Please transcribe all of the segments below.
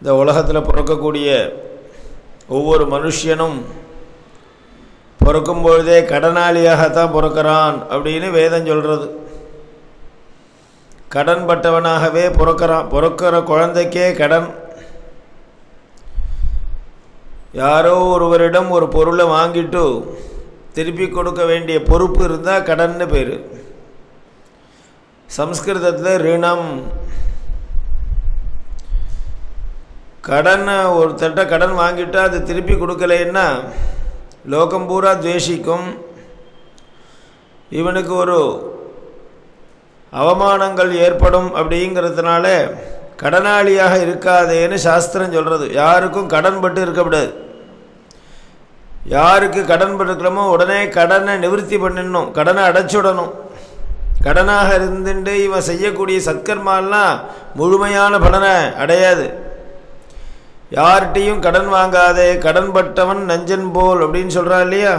இந்த உலகத்தில் பிறக்கக்கூடிய ஒவ்வொரு மனுஷனும் பிறக்கும் பொழுதே கடனாளியாகத்தான் பிறக்கிறான் அப்படின்னு வேதம் சொல்கிறது கடன் பட்டவனாகவே பிறக்கிறான் பிறக்கிற குழந்தைக்கே கடன் யாரோ ஒருவரிடம் ஒரு பொருளை வாங்கிட்டு திருப்பி கொடுக்க வேண்டிய பொறுப்பு இருந்தால் கடன்னு பேர் சம்ஸ்கிருதத்தில் ரிணம் கடன் ஒருத்தர்கிட்ட கடன் வாங்கிட்டா அது திருப்பி கொடுக்கலைன்னா லோகம் பூரா துவேஷிக்கும் இவனுக்கு ஒரு அவமானங்கள் ஏற்படும் அப்படிங்கிறதுனால கடனாளியாக இருக்காதேன்னு சாஸ்திரம் சொல்கிறது யாருக்கும் கடன் பட்டு இருக்கக்கூடாது யாருக்கு கடன் பட்டுக்கிறோமோ உடனே கடனை நிவர்த்தி பண்ணிடணும் கடனை அடைச்சுடணும் கடனாக இருந்துட்டு இவன் செய்யக்கூடிய சத்கர்மாலாம் முழுமையான பலனை அடையாது யார்கிட்டையும் கடன் வாங்காதே கடன் பட்டவன் நஞ்சன் போல் அப்படின்னு சொல்கிறான் இல்லையா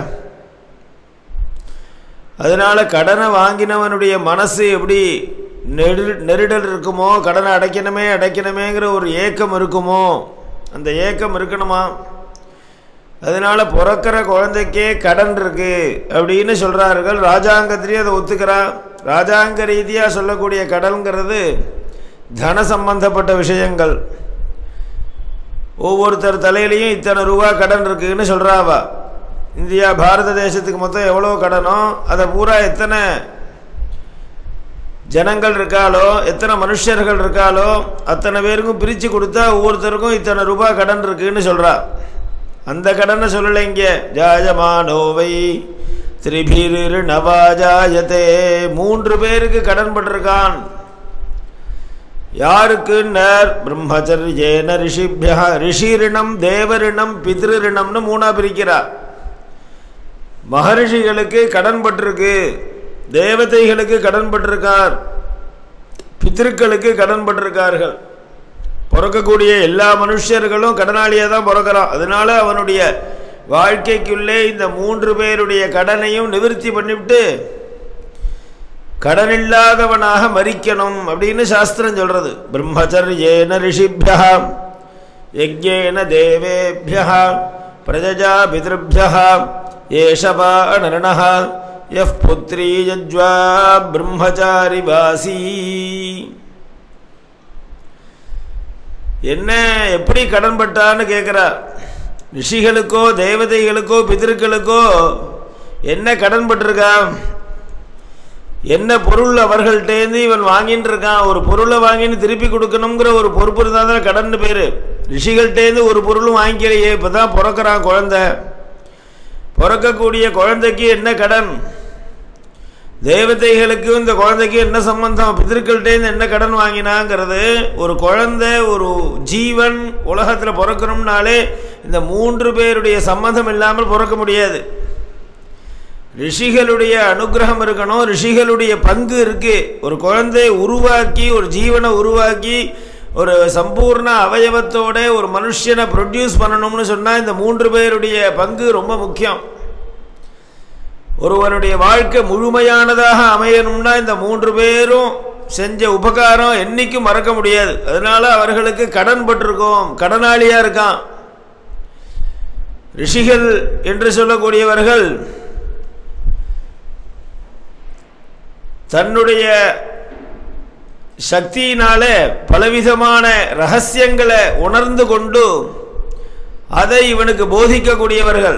அதனால் கடனை வாங்கினவனுடைய மனசு எப்படி நெரு நெருடல் இருக்குமோ கடனை அடைக்கணுமே அடைக்கணுமேங்கிற ஒரு ஏக்கம் இருக்குமோ அந்த ஏக்கம் இருக்கணுமா அதனால் பிறக்கிற குழந்தைக்கே கடன் இருக்கு அப்படின்னு சொல்கிறார்கள் ராஜாங்கத்திலேயே அதை ஒத்துக்கிறான் ராஜாங்க ரீதியாக சொல்லக்கூடிய கடன்கிறது தன சம்பந்தப்பட்ட விஷயங்கள் ஒவ்வொருத்தர் தலையிலையும் இத்தனை ரூபா கடன் இருக்குன்னு சொல்கிறாவா இந்தியா பாரத தேசத்துக்கு மொத்தம் எவ்வளோ கடனோ அதை பூரா எத்தனை ஜனங்கள் இருக்காளோ எத்தனை மனுஷர்கள் இருக்காளோ அத்தனை பேருக்கும் பிரித்து கொடுத்தா ஒவ்வொருத்தருக்கும் இத்தனை ரூபா கடன் இருக்குன்னு சொல்கிறா அந்த கடனை சொல்லலை இங்கே ஜாயமானோவை திரிபீரு நவாஜாயத்தே மூன்று பேருக்கு கடன் பட்டிருக்கான் யாருக்கு நர் பிரம்மச்சரியேன ரிஷிபியா ரிஷிரிணம் தேவரிணம் பித்ருரிணம்னு மூணா பிரிக்கிறா மகரிஷிகளுக்கு கடன் பட்டிருக்கு தேவதைகளுக்கு கடன் பட்டிருக்கார் பித்திருக்களுக்கு கடன் பட்டிருக்கார்கள் பிறக்கக்கூடிய எல்லா மனுஷர்களும் கடனாளியாக தான் பிறக்கிறான் அதனால அவனுடைய வாழ்க்கைக்குள்ளே இந்த மூன்று பேருடைய கடனையும் நிவர்த்தி பண்ணிவிட்டு கடன் இல்லாதவனாக மறிக்கணும் அப்படின்னு சாஸ்திரம் சொல்றது பிரம்மச்சரியேன ரிஷிபியா யஜ்யேன தேவேபியா பிரஜா பிதிருபியா ஏஷவா நரண எஃப் புத்திரி யஜ்வா பிரம்மச்சாரி வாசி என்ன எப்படி கடன் பட்டான்னு கேட்குறா ரிஷிகளுக்கோ தேவதைகளுக்கோ பிதர்களுக்கோ என்ன கடன் பட்டிருக்கா என்ன பொருள் அவர்கள்ட்டேருந்து இவன் வாங்கின்னு இருக்கான் ஒரு பொருளை வாங்கின்னு திருப்பி கொடுக்கணுங்கிற ஒரு பொறுப்பு இருந்தால் தான் கடன் பேர் ரிஷிகள்கிட்டேருந்து ஒரு பொருளும் வாங்கிக்கலையே இப்போ தான் பிறக்கிறான் குழந்தை பிறக்கக்கூடிய குழந்தைக்கு என்ன கடன் தேவதைகளுக்கு இந்த குழந்தைக்கு என்ன சம்பந்தம் பிதர்கள்ட்டேருந்து என்ன கடன் வாங்கினாங்கிறது ஒரு குழந்தை ஒரு ஜீவன் உலகத்தில் பிறக்கணும்னாலே இந்த மூன்று பேருடைய சம்மந்தம் இல்லாமல் பிறக்க முடியாது ரிஷிகளுடைய அனுகிரகம் இருக்கணும் ரிஷிகளுடைய பங்கு இருக்கு ஒரு குழந்தையை உருவாக்கி ஒரு ஜீவனை உருவாக்கி ஒரு சம்பூர்ண அவயவத்தோட ஒரு மனுஷனை ப்ரொடியூஸ் பண்ணணும்னு சொன்னால் இந்த மூன்று பேருடைய பங்கு ரொம்ப முக்கியம் ஒருவனுடைய வாழ்க்கை முழுமையானதாக அமையணும்னா இந்த மூன்று பேரும் செஞ்ச உபகாரம் என்னைக்கும் மறக்க முடியாது அதனால அவர்களுக்கு கடன் பட்டிருக்கோம் கடனாளியாக இருக்கான் ரிஷிகள் என்று சொல்லக்கூடியவர்கள் தன்னுடைய சக்தியினால பலவிதமான ரகசியங்களை உணர்ந்து கொண்டு அதை இவனுக்கு போதிக்கக்கூடியவர்கள்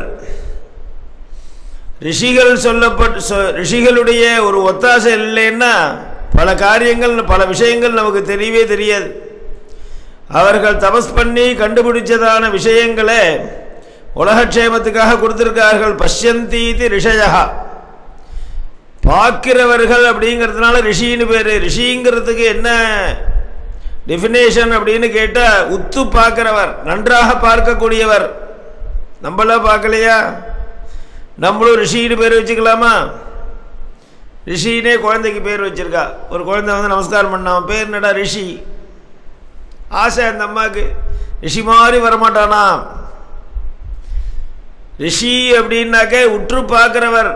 ரிஷிகள் சொல்லப்பட்ட ரிஷிகளுடைய ஒரு ஒத்தாசை இல்லைன்னா பல காரியங்கள் பல விஷயங்கள் நமக்கு தெரியவே தெரியாது அவர்கள் தபஸ் பண்ணி கண்டுபிடிச்சதான விஷயங்களை உலகக்ஷேமத்துக்காக கொடுத்திருக்கார்கள் பஷ்யந்தீதி ரிஷயா பார்க்கிறவர்கள் அப்படிங்கிறதுனால ரிஷின்னு பேர் ரிஷிங்கிறதுக்கு என்ன டெஃபினேஷன் அப்படின்னு கேட்டால் உத்து பார்க்கிறவர் நன்றாக பார்க்கக்கூடியவர் நம்மளாம் பார்க்கலையா நம்மளும் ரிஷின்னு பேர் வச்சுக்கலாமா ரிஷினே குழந்தைக்கு பேர் வச்சிருக்கா ஒரு குழந்தை வந்து நமஸ்காரம் பண்ணான் பேர் என்னடா ரிஷி ஆசை அந்த அம்மாவுக்கு ரிஷி மாதிரி வரமாட்டானா ரிஷி அப்படின்னாக்க உற்று பார்க்கிறவர்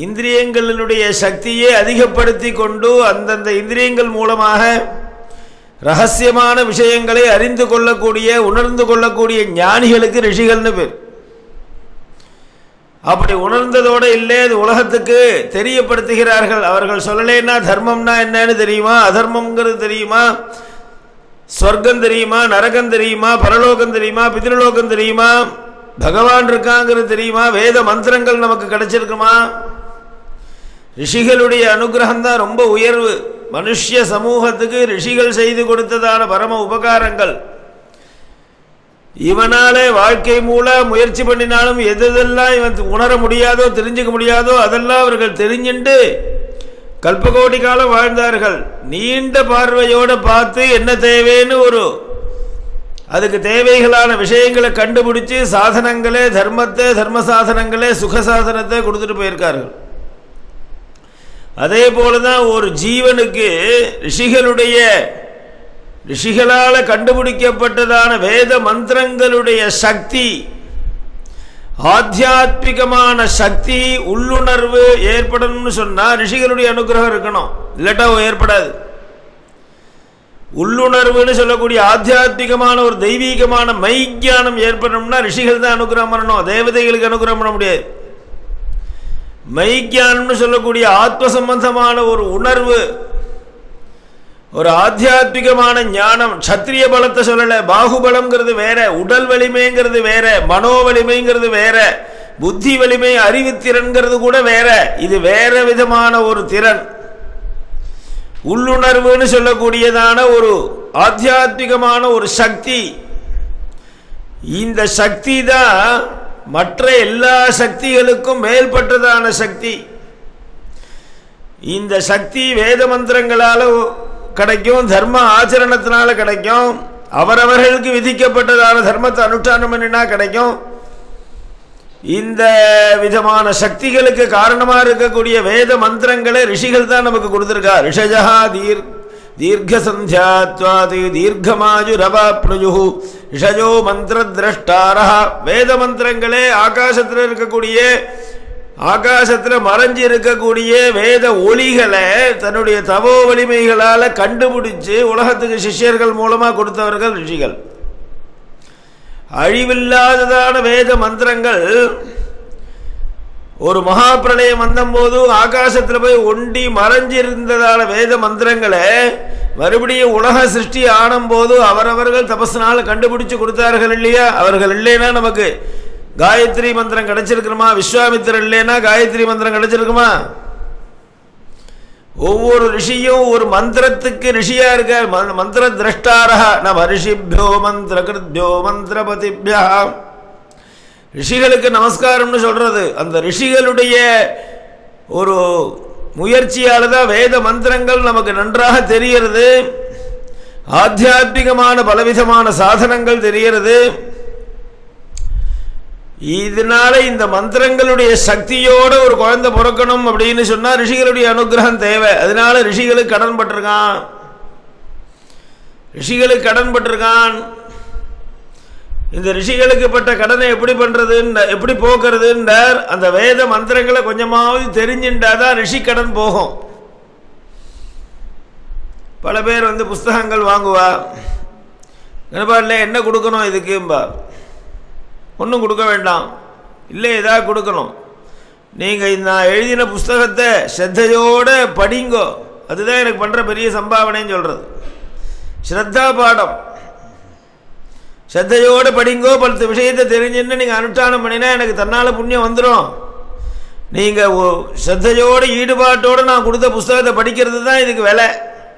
இந்திரியங்களினுடைய சக்தியை அதிகப்படுத்தி கொண்டு அந்தந்த இந்திரியங்கள் மூலமாக ரகசியமான விஷயங்களை அறிந்து கொள்ளக்கூடிய உணர்ந்து கொள்ளக்கூடிய ஞானிகளுக்கு ரிஷிகள்னு பேர் அப்படி உணர்ந்ததோடு இல்லை அது உலகத்துக்கு தெரியப்படுத்துகிறார்கள் அவர்கள் சொல்லலைன்னா தர்மம்னா என்னன்னு தெரியுமா அதர்மம்ங்கிறது தெரியுமா சொர்க்கம் தெரியுமா நரகம் தெரியுமா பரலோகம் தெரியுமா பிதிருலோகம் தெரியுமா பகவான் இருக்காங்கிறது தெரியுமா வேத மந்திரங்கள் நமக்கு கிடைச்சிருக்குமா ரிஷிகளுடைய அனுகிரகம் தான் ரொம்ப உயர்வு மனுஷ்ய சமூகத்துக்கு ரிஷிகள் செய்து கொடுத்ததான பரம உபகாரங்கள் இவனாலே வாழ்க்கை மூல முயற்சி பண்ணினாலும் எதெல்லாம் இவன் உணர முடியாதோ தெரிஞ்சுக்க முடியாதோ அதெல்லாம் அவர்கள் தெரிஞ்சுண்டு கல்பகோடி காலம் வாழ்ந்தார்கள் நீண்ட பார்வையோடு பார்த்து என்ன தேவைன்னு ஒரு அதுக்கு தேவைகளான விஷயங்களை கண்டுபிடிச்சு சாதனங்களே தர்மத்தை தர்ம சாதனங்களே சுக சாதனத்தை கொடுத்துட்டு போயிருக்கார்கள் அதே போல தான் ஒரு ஜீவனுக்கு ரிஷிகளுடைய ரிஷிகளால் கண்டுபிடிக்கப்பட்டதான வேத மந்திரங்களுடைய சக்தி ஆத்தியாத்மிகமான சக்தி உள்ளுணர்வு ஏற்படணும்னு சொன்னால் ரிஷிகளுடைய அனுகிரகம் இருக்கணும் இல்லாட்டா ஏற்படாது உள்ளுணர்வுன்னு சொல்லக்கூடிய ஆத்தியாத்மிகமான ஒரு தெய்வீகமான மைஞானம் ஏற்படணும்னா ரிஷிகள் தான் அனுகிரகம் பண்ணணும் தேவதைகளுக்கு அனுகிரகம் பண்ண முடியாது மைஞானம்னு சொல்லக்கூடிய ஆத்ம சம்பந்தமான ஒரு உணர்வு ஒரு ஆத்தியாத்மிகமான ஞானம் சத்திரிய பலத்தை சொல்லலை பாகுபலம்ங்கிறது வேற உடல் வலிமைங்கிறது வேற மனோ வலிமைங்கிறது வேற புத்தி வலிமை அறிவுத்திறன்கிறது கூட வேற இது வேற விதமான ஒரு திறன் உள்ளுணர்வுன்னு சொல்லக்கூடியதான ஒரு ஆத்தியாத்மிகமான ஒரு சக்தி இந்த சக்தி தான் மற்ற எல்லா சக்திகளுக்கும் மேல்பட்டதான சக்தி இந்த சக்தி வேத மந்திரங்களால் கிடைக்கும் தர்ம ஆச்சரணத்தினால கிடைக்கும் அவரவர்களுக்கு விதிக்கப்பட்டதான தர்மத்தை அனுஷ்டானம் பண்ணினா கிடைக்கும் இந்த விதமான சக்திகளுக்கு காரணமாக இருக்கக்கூடிய வேத மந்திரங்களை ரிஷிகள் தான் நமக்கு கொடுத்துருக்கா ரிஷஜா தீர் தீர்க்க சந்தியாத்வாதி தீர்க்கமாஜு ரவாப்னுஜு ரிஷஜோ மந்திர திரஷ்டாரா வேத மந்திரங்களே ஆகாசத்தில் இருக்கக்கூடிய ஆகாசத்தில் மறைஞ்சு இருக்கக்கூடிய வேத ஒளிகளை தன்னுடைய தவோ வலிமைகளால் கண்டுபிடிச்சு உலகத்துக்கு சிஷ்யர்கள் மூலமாக கொடுத்தவர்கள் ரிஷிகள் அழிவில்லாததான வேத மந்திரங்கள் ஒரு மகா பிரளயம் வந்தபோது ஆகாசத்தில் போய் ஒண்டி மறைஞ்சிருந்ததான வேத மந்திரங்களை மறுபடியும் உலக சிருஷ்டி ஆனும்போது அவரவர்கள் தபஸ்னால கண்டுபிடிச்சு கொடுத்தார்கள் இல்லையா அவர்கள் இல்லைன்னா நமக்கு காயத்ரி மந்திரம் கிடைச்சிருக்குமா விஸ்வாமித்திரர் இல்லைன்னா காயத்ரி மந்திரம் கிடைச்சிருக்குமா ஒவ்வொரு ரிஷியும் ஒரு மந்திரத்துக்கு ரிஷியா இருக்கார் மந்திர திரஷ்டாரா நம்ம ரிஷிபியோ மந்திர கிருத்யோ மந்திரபதிபியா ரிஷிகளுக்கு நமஸ்காரம்னு சொல்றது அந்த ரிஷிகளுடைய ஒரு முயற்சியால் தான் வேத மந்திரங்கள் நமக்கு நன்றாக தெரிகிறது ஆத்தியாத்மிகமான பலவிதமான சாதனங்கள் தெரிகிறது இதனால இந்த மந்திரங்களுடைய சக்தியோட ஒரு குழந்தை பிறக்கணும் அப்படின்னு சொன்னா ரிஷிகளுடைய அனுகிரகம் தேவை அதனால ரிஷிகளுக்கு கடன் பட்டிருக்கான் ரிஷிகளுக்கு கடன் பட்டிருக்கான் இந்த ரிஷிகளுக்கு பட்ட கடனை எப்படி பண்றதுன்னு எப்படி போக்குறதுன்றார் அந்த வேத மந்திரங்களை கொஞ்சமாவது தெரிஞ்சுட்டாதான் ரிஷி கடன் போகும் பல பேர் வந்து புஸ்தகங்கள் வாங்குவா நினைப்பாடில் என்ன கொடுக்கணும் இதுக்கும்பா ஒன்றும் கொடுக்க வேண்டாம் இல்லை ஏதாவது கொடுக்கணும் நீங்கள் நான் எழுதின புஸ்தகத்தை ஸ்ரத்தையோடு படிங்கோ அதுதான் எனக்கு பண்ணுற பெரிய சம்பாவனைன்னு சொல்கிறது ஸ்ரத்தா பாடம் ஸ்ரத்தையோடு படிங்கோ பத்து விஷயத்தை தெரிஞ்சுன்னு நீங்கள் அனுஷ்டானம் பண்ணினா எனக்கு தன்னால் புண்ணியம் வந்துடும் நீங்கள் ஸ்ரத்தையோடு ஈடுபாட்டோடு நான் கொடுத்த புஸ்தகத்தை படிக்கிறது தான் இதுக்கு விலை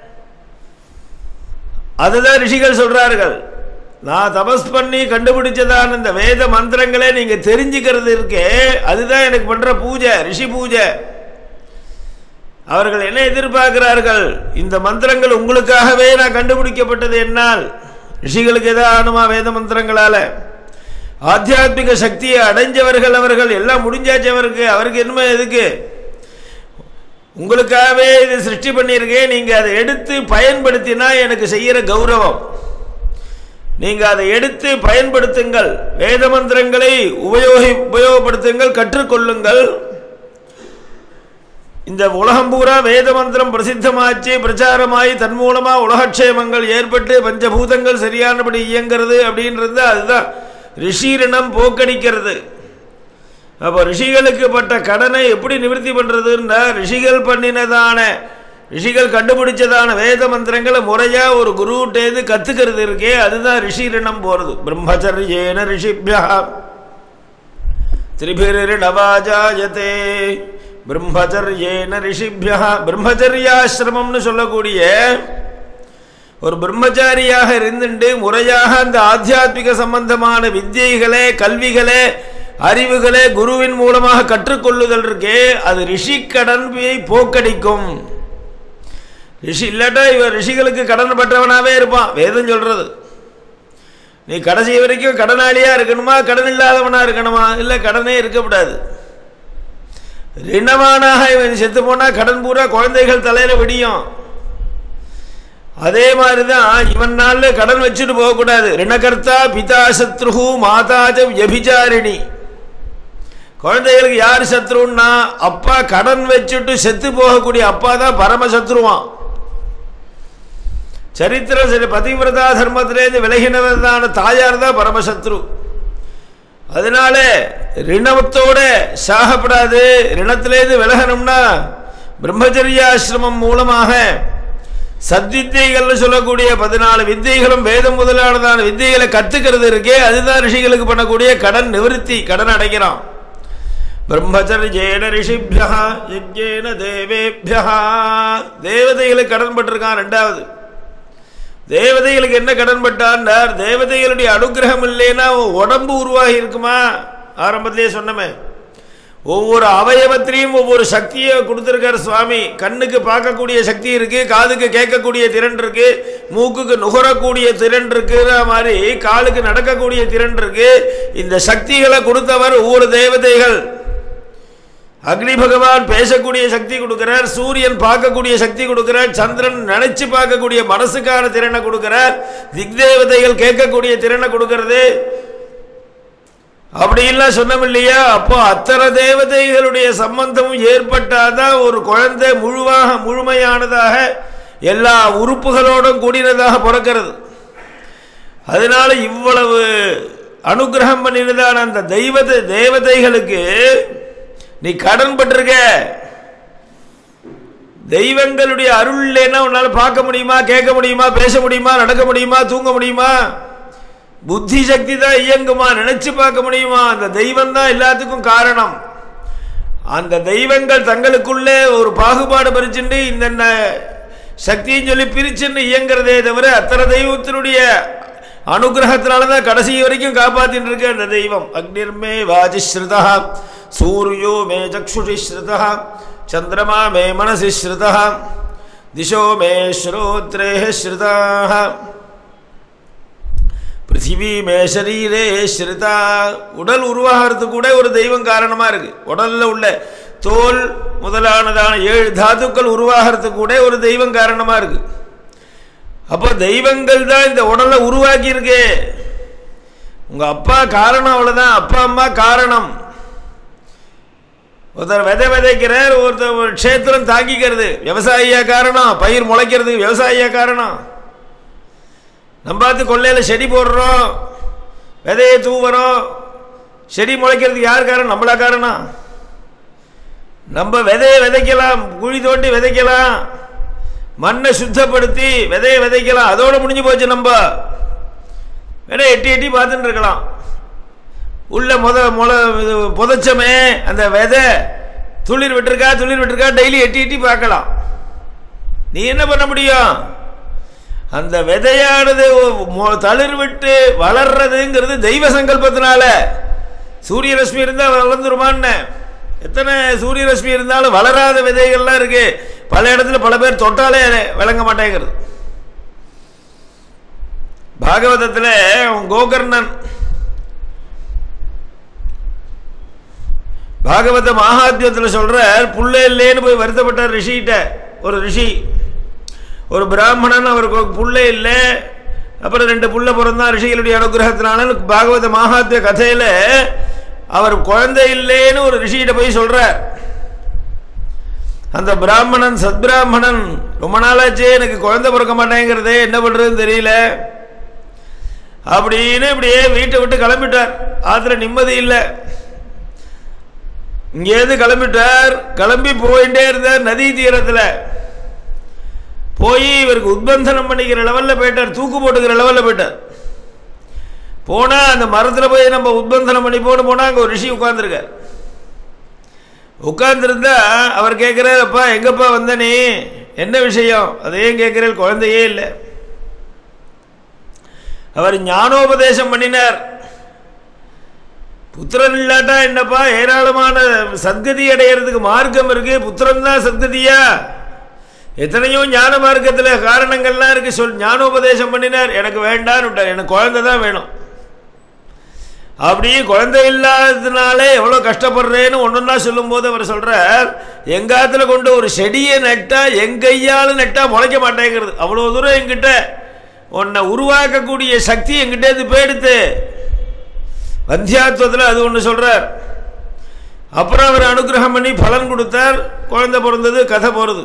அதுதான் ரிஷிகள் சொல்கிறார்கள் நான் தபஸ் பண்ணி கண்டுபிடிச்சதான இந்த வேத மந்திரங்களை நீங்கள் தெரிஞ்சுக்கிறது இருக்கே அதுதான் எனக்கு பண்ணுற பூஜை ரிஷி பூஜை அவர்கள் என்ன எதிர்பார்க்கிறார்கள் இந்த மந்திரங்கள் உங்களுக்காகவே நான் கண்டுபிடிக்கப்பட்டது என்னால் ரிஷிகளுக்கு எதாவது ஆணுமா வேத மந்திரங்களால் ஆத்தியாத்மிக சக்தியை அடைஞ்சவர்கள் அவர்கள் எல்லாம் முடிஞ்சாச்சு அவருக்கு அவருக்கு என்னமோ எதுக்கு உங்களுக்காகவே இது சிருஷ்டி பண்ணியிருக்கேன் நீங்கள் அதை எடுத்து பயன்படுத்தினா எனக்கு செய்கிற கௌரவம் நீங்கள் அதை எடுத்து பயன்படுத்துங்கள் வேத மந்திரங்களை உபயோகி உபயோகப்படுத்துங்கள் கற்றுக்கொள்ளுங்கள் இந்த உலகம் பூரா வேத மந்திரம் பிரசித்தமாச்சு பிரச்சாரமாகி தன் மூலமா உலகக்ஷேமங்கள் ஏற்பட்டு பஞ்சபூதங்கள் சரியானபடி இயங்கிறது அப்படின்றது அதுதான் ரிஷிரினம் போக்கடிக்கிறது அப்போ ரிஷிகளுக்கு பட்ட கடனை எப்படி நிவர்த்தி பண்ணுறதுன்னா ரிஷிகள் பண்ணினதான ரிஷிகள் கண்டுபிடிச்சதான வேத மந்திரங்களை முறையாக ஒரு குருட்டேது கற்றுக்கிறது இருக்கே அதுதான் ரிஷிரினம் போகிறது பிரம்மச்சரியேன ரிஷிபியா திரிபிரிடவாஜாயத்தே பிரம்மச்சரியேன ரிஷிபியா பிரம்மச்சரியாசிரமம்னு சொல்லக்கூடிய ஒரு பிரம்மச்சாரியாக இருந்துட்டு முறையாக அந்த ஆத்தியாத்மிக சம்பந்தமான வித்தியைகளே கல்விகளே அறிவுகளே குருவின் மூலமாக கற்றுக்கொள்ளுதல் இருக்கே அது ரிஷி கடன்பை போக்கடிக்கும் ரிஷி இல்லாட்டா இவர் ரிஷிகளுக்கு கடன் பற்றவனாவே இருப்பான் வேதம் சொல்றது நீ கடைசி வரைக்கும் கடனாளியா இருக்கணுமா கடன் இல்லாதவனா இருக்கணுமா இல்லை கடனே இருக்கக்கூடாது ரிணவானாக இவன் செத்து போனா கடன் பூரா குழந்தைகள் தலையில விடியும் அதே மாதிரி தான் இவன் நாளில் கடன் வச்சுட்டு போகக்கூடாது ரிணகர்த்தா பிதா சத்ருகு மாதாஜ வியபிச்சாரிணி குழந்தைகளுக்கு யார் சத்ருன்னா அப்பா கடன் வச்சுட்டு செத்து போகக்கூடிய அப்பா தான் பரம சத்ருவான் சரித்திரம் சரி பதிவிரதா தர்மத்திலேருந்து விலகினவதான தாயார் தான் பரமசத்ரு அதனால ரிணத்தோட சாகப்படாது ரிணத்திலேருந்து விலகணும்னா பிரம்மச்சரியாசிரமம் மூலமாக சத்வித்தைகள்னு சொல்லக்கூடிய பதினாலு வித்தைகளும் வேதம் முதலானதான வித்தைகளை கத்துக்கிறது இருக்கே அதுதான் ரிஷிகளுக்கு பண்ணக்கூடிய கடன் நிவர்த்தி கடன் அடைக்கிறான் பிரம்மச்சரியேன ரிஷிபியா யஜ்ஞேன தேவேபியா தேவதைகளுக்கு கடன் பட்டிருக்கான் ரெண்டாவது தேவதைகளுக்கு என்ன கடன் பட்டான்னார் தேவதைகளுடைய அனுகிரகம் இல்லைன்னா உடம்பு உருவாகி இருக்குமா ஆரம்பத்திலேயே சொன்னமே ஒவ்வொரு அவயவத்திலையும் ஒவ்வொரு சக்தியை கொடுத்துருக்கார் சுவாமி கண்ணுக்கு பார்க்கக்கூடிய சக்தி இருக்கு காதுக்கு கேட்கக்கூடிய திறன் இருக்கு மூக்குக்கு நுகரக்கூடிய திறன் இருக்கிற மாதிரி காலுக்கு நடக்கக்கூடிய திறன் இருக்கு இந்த சக்திகளை கொடுத்தவர் ஒவ்வொரு தேவதைகள் அக்னி பகவான் பேசக்கூடிய சக்தி கொடுக்கிறார் சூரியன் பார்க்கக்கூடிய சக்தி கொடுக்கிறார் சந்திரன் நினைச்சு பார்க்கக்கூடிய மனசுக்கான திறனை கொடுக்கிறார் திக்தேவதைகள் கேட்கக்கூடிய திறனை கொடுக்கிறது அப்படி இல்லை சொன்னோம் இல்லையா அப்போ அத்தனை தேவதைகளுடைய சம்பந்தமும் ஏற்பட்டாதான் ஒரு குழந்தை முழுவாக முழுமையானதாக எல்லா உறுப்புகளோடும் கூடினதாக பிறக்கிறது அதனால இவ்வளவு அனுகிரகம் பண்ணினதான அந்த தெய்வத தேவதைகளுக்கு நீ கடன் பட்டிருக்க தெய்வங்களுடைய அருள் இல்லைன்னா உன்னால பார்க்க முடியுமா கேட்க முடியுமா பேச முடியுமா நடக்க முடியுமா தூங்க முடியுமா புத்தி சக்தி தான் இயங்குமா நினைச்சு பார்க்க முடியுமா அந்த தெய்வம் தான் எல்லாத்துக்கும் காரணம் அந்த தெய்வங்கள் தங்களுக்குள்ளே ஒரு பாகுபாடு பறிச்சுட்டு இந்த சக்தியும் சொல்லி பிரிச்சுன்னு இயங்குறதே தவிர அத்தனை தெய்வத்தினுடைய அனுகிரகத்தினால தான் கடைசி வரைக்கும் காப்பாத்தின்னு இருக்கு அந்த தெய்வம் அக்னிர்மே வாஜிஸ்ருதா சூரியோ மே சக்ஷுஷி ஸ்ருதா சந்திரமா மே மனசி ஸ்ருதா திசோ மே ஸ்ரோத்ரே ஸ்ருதா பிருத்திவி மே சரீரே ஸ்ருதா உடல் உருவாகிறதுக்கு கூட ஒரு தெய்வம் காரணமாக இருக்கு உடலில் உள்ள தோல் முதலானதான ஏழு தாத்துக்கள் உருவாகிறதுக்கு கூட ஒரு தெய்வம் காரணமாக இருக்கு அப்போ தெய்வங்கள் தான் இந்த உடலை உருவாக்கி இருக்கு உங்க அப்பா காரணம் அவ்வளவுதான் அப்பா அம்மா காரணம் ஒருத்தர் விதை விதைக்கிறார் ஒருத்தர் ஒரு க்ஷேத்திரம் தாங்கிக்கிறது விவசாயியா காரணம் பயிர் முளைக்கிறதுக்கு விவசாயியா காரணம் நம்ம பார்த்து கொள்ளையில் செடி போடுறோம் விதையை தூவுறோம் செடி முளைக்கிறதுக்கு யார் காரணம் நம்மளா காரணம் நம்ம விதையை விதைக்கலாம் குழி தோண்டி விதைக்கலாம் மண்ணை சுத்தப்படுத்தி விதையை விதைக்கலாம் அதோட முடிஞ்சு போச்சு நம்ம விதை எட்டி எட்டி பார்த்துட்டு இருக்கலாம் உள்ள முத முளை இது புதைச்சமே அந்த விதை துளிர் விட்டுருக்கா துளிர் விட்டுருக்கா டெய்லி எட்டி எட்டி பார்க்கலாம் நீ என்ன பண்ண முடியும் அந்த விதையானது மொ- தளிர் விட்டு வளர்றதுங்கிறது தெய்வ சங்கல்பத்தினால சூரிய ரஷ்மி இருந்தால் வளர்ந்துருமான்னு எத்தனை சூரிய ரஷ்மி இருந்தாலும் வளராத விதைகள்லாம் இருக்கு பல இடத்துல பல பேர் தொட்டாலே விளங்க மாட்டேங்கிறது பாகவதத்தில் கோகர்ணன் பாகவத மகாத்மியத்தில் சொல்றார் புள்ள இல்லைன்னு போய் வருத்தப்பட்டார் ரிஷிகிட்ட ஒரு ரிஷி ஒரு பிராமணன் அவருக்கு ஒரு புள்ள இல்லை அப்புறம் ரெண்டு புள்ள பிறந்தான் ரிஷிகளுடைய அனுகிரகத்தினால பாகவத மகாத்மிய கதையில் அவர் குழந்தை இல்லைன்னு ஒரு ரிஷிகிட்ட போய் சொல்றார் அந்த பிராமணன் சத்பிராமணன் ரொம்ப நாளாச்சே எனக்கு குழந்தை பிறக்க மாட்டேங்கிறதே என்ன பண்றதுன்னு தெரியல அப்படின்னு இப்படியே வீட்டை விட்டு கிளம்பிட்டார் ஆத்துல நிம்மதி இல்லை இங்கேருந்து கிளம்பிட்டார் கிளம்பி போயிட்டே இருந்தார் நதி தீரத்தில் போய் இவருக்கு உத்பந்தனம் பண்ணிக்கிற லெவலில் போயிட்டார் தூக்கு போட்டுக்கிற லெவலில் போயிட்டார் போனால் அந்த மரத்தில் போய் நம்ம உத்பந்தனம் பண்ணி போட்டு போனால் அங்கே ஒரு ரிஷி உட்காந்துருக்கார் உட்கார்ந்துருந்தா அவர் கேட்குறாரு அப்பா எங்கப்பா வந்த நீ என்ன விஷயம் அதையும் கேட்குறேன் குழந்தையே இல்லை அவர் ஞானோபதேசம் பண்ணினார் புத்திரன் இல்லாட்டா என்னப்பா ஏராளமான சத்கதி அடையிறதுக்கு மார்க்கம் இருக்கு புத்திரன் தான் சத்கதியா எத்தனையோ ஞான மார்க்கத்தில் காரணங்கள்லாம் இருக்கு சொல் ஞானோபதேசம் பண்ணினார் எனக்கு வேண்டான்னு விட்டார் எனக்கு குழந்தை தான் வேணும் அப்படி குழந்தை இல்லாததுனால எவ்வளோ கஷ்டப்படுறேன்னு ஒன்றொன்னா சொல்லும்போது அவர் சொல்கிறார் எங்காத்துல கொண்டு ஒரு செடியை நட்டா எங்கையால் நட்டா முளைக்க மாட்டேங்கிறது அவ்வளோ தூரம் எங்கிட்ட உன்னை உருவாக்கக்கூடிய சக்தி எங்கிட்ட இது போயிடுத்து வந்தியாத்துவத்தில் அது ஒன்று சொல்கிறார் அப்புறம் அவர் அனுகிரகம் பண்ணி பலன் கொடுத்தார் குழந்தை பிறந்தது கதை போகிறது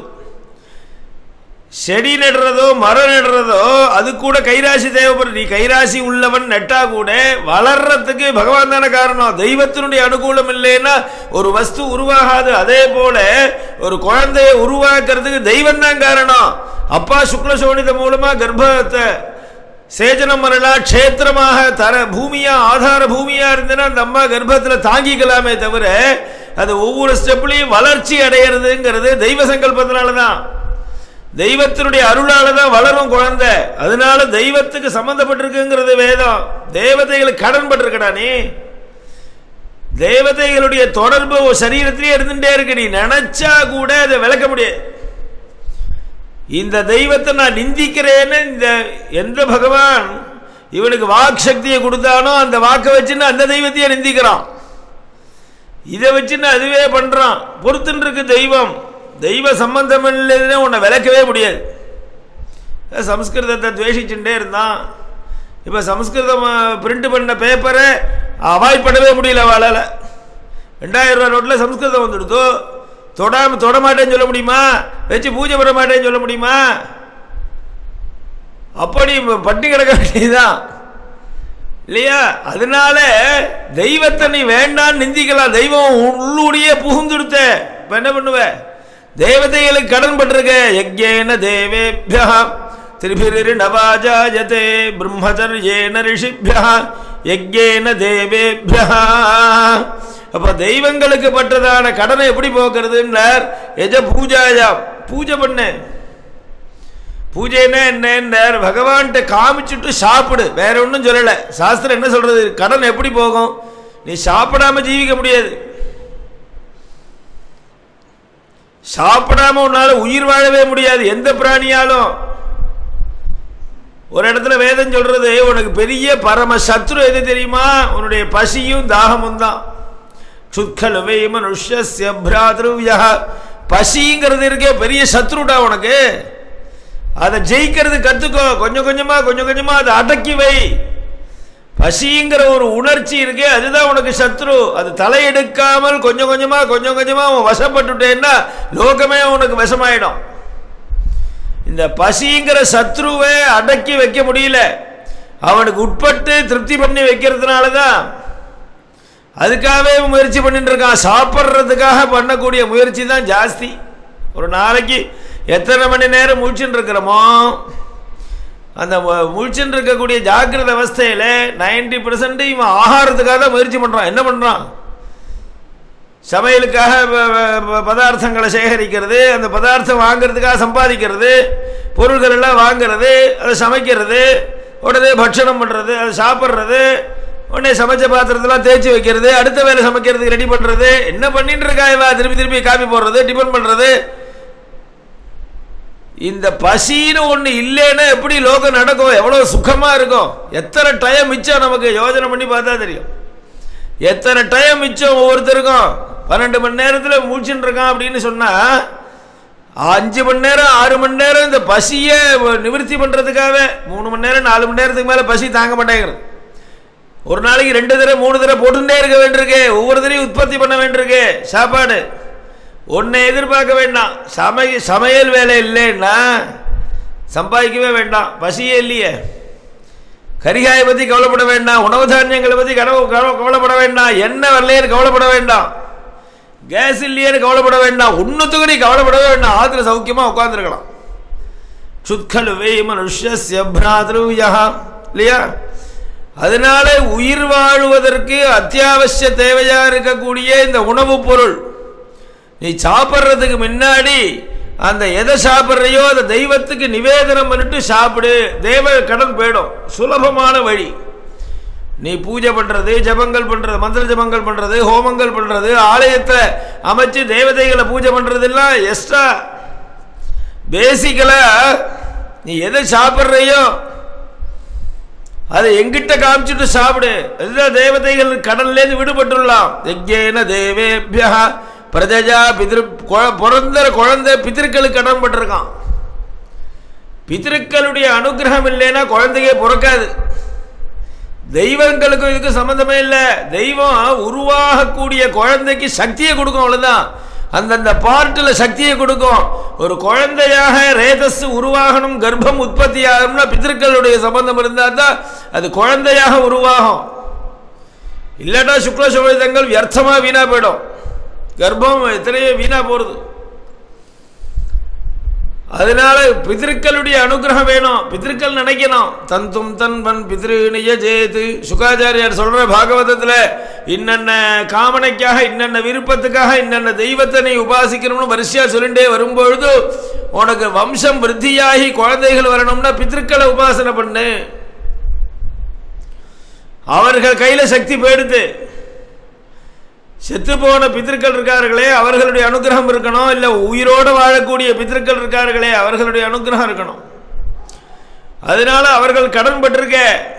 செடி நடுறதோ மரம் நடுறதோ அது கூட கைராசி தேவைப்படுது நீ கைராசி உள்ளவன் நட்டா கூட வளர்றதுக்கு பகவான் தானே காரணம் தெய்வத்தினுடைய அனுகூலம் இல்லைன்னா ஒரு வஸ்து உருவாகாது அதே போல ஒரு குழந்தையை உருவாக்குறதுக்கு தெய்வம் தான் காரணம் அப்பா சுக்ல சோனித மூலமா கர்ப்பத்தை சேஜனம் பண்ணலாம் க்ஷேத்திரமாக தர பூமியா ஆதார பூமியா இருந்ததுன்னா அந்த அம்மா கர்ப்பத்தில் தாங்கிக்கலாமே தவிர அது ஒவ்வொரு ஸ்டெப்லையும் வளர்ச்சி அடையிறதுங்கிறது தெய்வ சங்கல்பத்தினால தான் தெய்வத்தினுடைய அருளால தான் வளரும் குழந்தை அதனால தெய்வத்துக்கு சம்பந்தப்பட்டிருக்குங்கிறது வேதம் தேவதைகளுக்கு கடன் பட்டிருக்கடா நீ தேவதைகளுடைய தொடர்பு சரீரத்திலே இருந்துட்டே இருக்கு நீ நினைச்சா கூட அதை விளக்க முடியாது இந்த தெய்வத்தை நான் நிந்திக்கிறேன்னு இந்த எந்த பகவான் இவனுக்கு வாக் சக்தியை கொடுத்தானோ அந்த வாக்கை வச்சுன்னு அந்த தெய்வத்தையே நிந்திக்கிறான் இதை வச்சுன்னு அதுவே பண்றான் பொறுத்துன்னு இருக்கு தெய்வம் தெய்வ சம்பந்தம் இல்லைன்னு உன்னை விளக்கவே முடியாது சம்ஸ்கிருதத்தை துவேஷிச்சுட்டே இருந்தான் இப்போ சம்ஸ்கிருதம் பிரிண்ட் பண்ண பேப்பரை அவாய்ட் பண்ணவே முடியல அவளால் ரெண்டாயிரம் ரூபா நோட்டில் சம்ஸ்கிருதம் வந்துடுதோ தொடாம தொட மாட்டேன்னு சொல்ல முடியுமா வச்சு பூஜை பண்ண மாட்டேன்னு சொல்ல முடியுமா அப்படி பட்டி கிடக்க வேண்டியதுதான் இல்லையா அதனால தெய்வத்தை நீ வேண்டான்னு நிந்திக்கலாம் தெய்வம் உள்ளூடியே புகுந்துடுத்த இப்போ என்ன பண்ணுவ தேவதைகளுக்கு கடன் பட்டிருக்க யஜ்யேன தேவேபியா திரிபிரி நவாஜாயதே பிரம்மச்சரியேன ரிஷிபியா யஜ்யேன தேவேபியா அப்ப தெய்வங்களுக்கு பட்டதான கடனை எப்படி போக்குறதுன்னார் எஜ பூஜாயா பூஜை பண்ணு பூஜைன்னா என்னன்னார் பகவான்கிட்ட காமிச்சுட்டு சாப்பிடு வேற ஒன்றும் சொல்லலை சாஸ்திரம் என்ன சொல்றது கடன் எப்படி போகும் நீ சாப்பிடாம ஜீவிக்க முடியாது சாப்பிடாம உன்னால உயிர் வாழவே முடியாது எந்த பிராணியாலும் ஒரு இடத்துல வேதம் சொல்றது உனக்கு பெரிய பரம சத்ரு எது தெரியுமா உன்னுடைய பசியும் தாகமும் தான் சுத்கலவே மனுஷஸ்ய பிராதிருவியா பசிங்கிறது இருக்கே பெரிய சத்ருடா உனக்கு அதை ஜெயிக்கிறது கத்துக்கோ கொஞ்சம் கொஞ்சமா கொஞ்சம் கொஞ்சமா அதை அடக்கி வை பசிங்கிற ஒரு உணர்ச்சி இருக்கே அதுதான் உனக்கு சத்ரு அது தலையெடுக்காமல் கொஞ்சம் கொஞ்சமா கொஞ்சம் கொஞ்சமா அவன் வசப்பட்டுட்டேன்னா லோகமே உனக்கு வசமாயிடும் இந்த பசிங்கிற சத்ருவை அடக்கி வைக்க முடியல அவனுக்கு உட்பட்டு திருப்தி பண்ணி வைக்கிறதுனால தான் அதுக்காகவே முயற்சி பண்ணிட்டு இருக்கான் சாப்பிட்றதுக்காக பண்ணக்கூடிய முயற்சி தான் ஜாஸ்தி ஒரு நாளைக்கு எத்தனை மணி நேரம் முழிச்சுட்டு இருக்கிறோமோ அந்த முழிச்சுட்டு இருக்கக்கூடிய ஜாக்கிரத அவஸ்தையில் நைன்டி பர்சன்ட் இவன் ஆகாரத்துக்காக தான் முயற்சி பண்ணுறான் என்ன பண்ணுறான் சமையலுக்காக பதார்த்தங்களை சேகரிக்கிறது அந்த பதார்த்தம் வாங்கிறதுக்காக சம்பாதிக்கிறது பொருள்கள் எல்லாம் வாங்கிறது அதை சமைக்கிறது உடனே பட்சணம் பண்ணுறது அதை சாப்பிட்றது உடனே சமைச்ச பாத்திரத்தெல்லாம் தேய்ச்சி வைக்கிறது அடுத்த வேலை சமைக்கிறதுக்கு ரெடி பண்ணுறது என்ன பண்ணிட்டு இருக்கா இவா திருப்பி திருப்பி காப்பி போடுறது டிஃபன் பண்ணுறது இந்த பசின்னு ஒன்று இல்லைன்னா எப்படி லோகம் நடக்கும் எவ்வளோ சுகமாக இருக்கும் எத்தனை டைம் மிச்சம் நமக்கு யோஜனை பண்ணி பார்த்தா தெரியும் எத்தனை டைம் மிச்சம் ஒவ்வொருத்தருக்கும் பன்னெண்டு மணி நேரத்தில் முடிச்சுட்டு இருக்கான் அப்படின்னு சொன்னால் அஞ்சு மணி நேரம் ஆறு மணி நேரம் இந்த பசியை நிவர்த்தி பண்ணுறதுக்காக மூணு மணி நேரம் நாலு மணி நேரத்துக்கு மேலே பசி தாங்க மாட்டேங்கிறது ஒரு நாளைக்கு ரெண்டு தடவை மூணு தடவை போட்டுட்டே இருக்க வேண்டியிருக்கு ஒவ்வொரு தடவையும் உற்பத்தி பண்ண வேண்டியிருக்கு சாப்பாடு ஒன்றை எதிர்பார்க்க வேண்டாம் சமை சமையல் வேலை இல்லைன்னா சம்பாதிக்கவே வேண்டாம் பசியே இல்லையே கரிகாயை பற்றி கவலைப்பட வேண்டாம் உணவு தானியங்களை பற்றி கனவு கவ- கவலைப்பட வேண்டாம் எண்ணெய் வரலையேன்னு கவலைப்பட வேண்டாம் கேஸ் இல்லையேன்னு கவலைப்பட வேண்டாம் ஒன்றுத்துக்கு நீ கவலைப்படவே வேண்டாம் ஆத்திர சௌக்கியமாக உட்காந்துருக்கலாம் சுத்கலு வே மனுஷ்ய பிராதிருயா இல்லையா அதனால உயிர் வாழ்வதற்கு அத்தியாவசிய தேவையா இருக்கக்கூடிய இந்த உணவுப் பொருள் நீ சாப்பிட்றதுக்கு முன்னாடி அந்த எதை சாப்பிட்றையோ அந்த தெய்வத்துக்கு நிவேதனம் பண்ணிட்டு சாப்பிடு தேவ கடன் போயிடும் சுலபமான வழி நீ பூஜை பண்றது ஜபங்கள் பண்றது மந்திர ஜபங்கள் பண்றது ஹோமங்கள் பண்றது ஆலயத்தை அமைச்சு தேவதைகளை பூஜை பண்றதெல்லாம் எக்ஸ்ட்ரா பேசிக்கலா நீ எதை சாப்பிட்றையோ அதை எங்கிட்ட காமிச்சிட்டு சாப்பிடு அதுதான் தேவதைகள் கடன்லேருந்து விடுபட்டுள்ளலாம் யஜ்ஞேன தேவேபியா பிரஜா பிதிரு குழ- பிறந்த குழந்தை பித்திருக்களுக்கு கடன் பட்டிருக்கான் பித்திருக்களுடைய அனுகிரகம் இல்லைன்னா குழந்தையே பிறக்காது தெய்வங்களுக்கும் இதுக்கு சம்பந்தமே இல்லை தெய்வம் உருவாகக்கூடிய குழந்தைக்கு சக்தியை கொடுக்கும் அவ்வளவுதான் அந்தந்த பார்ட்டில் சக்தியை கொடுக்கும் ஒரு குழந்தையாக ரேதஸ் உருவாகணும் கர்ப்பம் உற்பத்தி ஆகணும்னா பித்திருக்களுடைய சம்பந்தம் இருந்தால் தான் அது குழந்தையாக உருவாகும் இல்லாட்டா சுக்ல சுவழிதங்கள் வியர்த்தமா வீணா போயிடும் கர்ப்பம் எத்தனையோ வீணா போறது அதனால பிதிருக்களுடைய அனுகிரகம் வேணும் பிதிருக்கள் நினைக்கணும் தந்தும் தன்பன் பிதிரு நியஜேது சுகாச்சாரியார் சொல்ற பாகவதத்துல இன்னென்ன காமனைக்காக இன்னென்ன விருப்பத்துக்காக இன்னென்ன தெய்வத்தை நீ உபாசிக்கணும்னு வரிசையா சொல்லிட்டே வரும்பொழுது உனக்கு வம்சம் விருத்தியாகி குழந்தைகள் வரணும்னா பித்திருக்களை உபாசனை பண்ணு அவர்கள் கையில சக்தி போயிடுது செத்து போன பித்திருக்கள் இருக்கார்களே அவர்களுடைய அனுகிரகம் இருக்கணும் இல்ல உயிரோடு வாழக்கூடிய பித்திருக்கள் இருக்கார்களே அவர்களுடைய அனுகிரகம் இருக்கணும் அதனால அவர்கள் கடன் பட்டிருக்க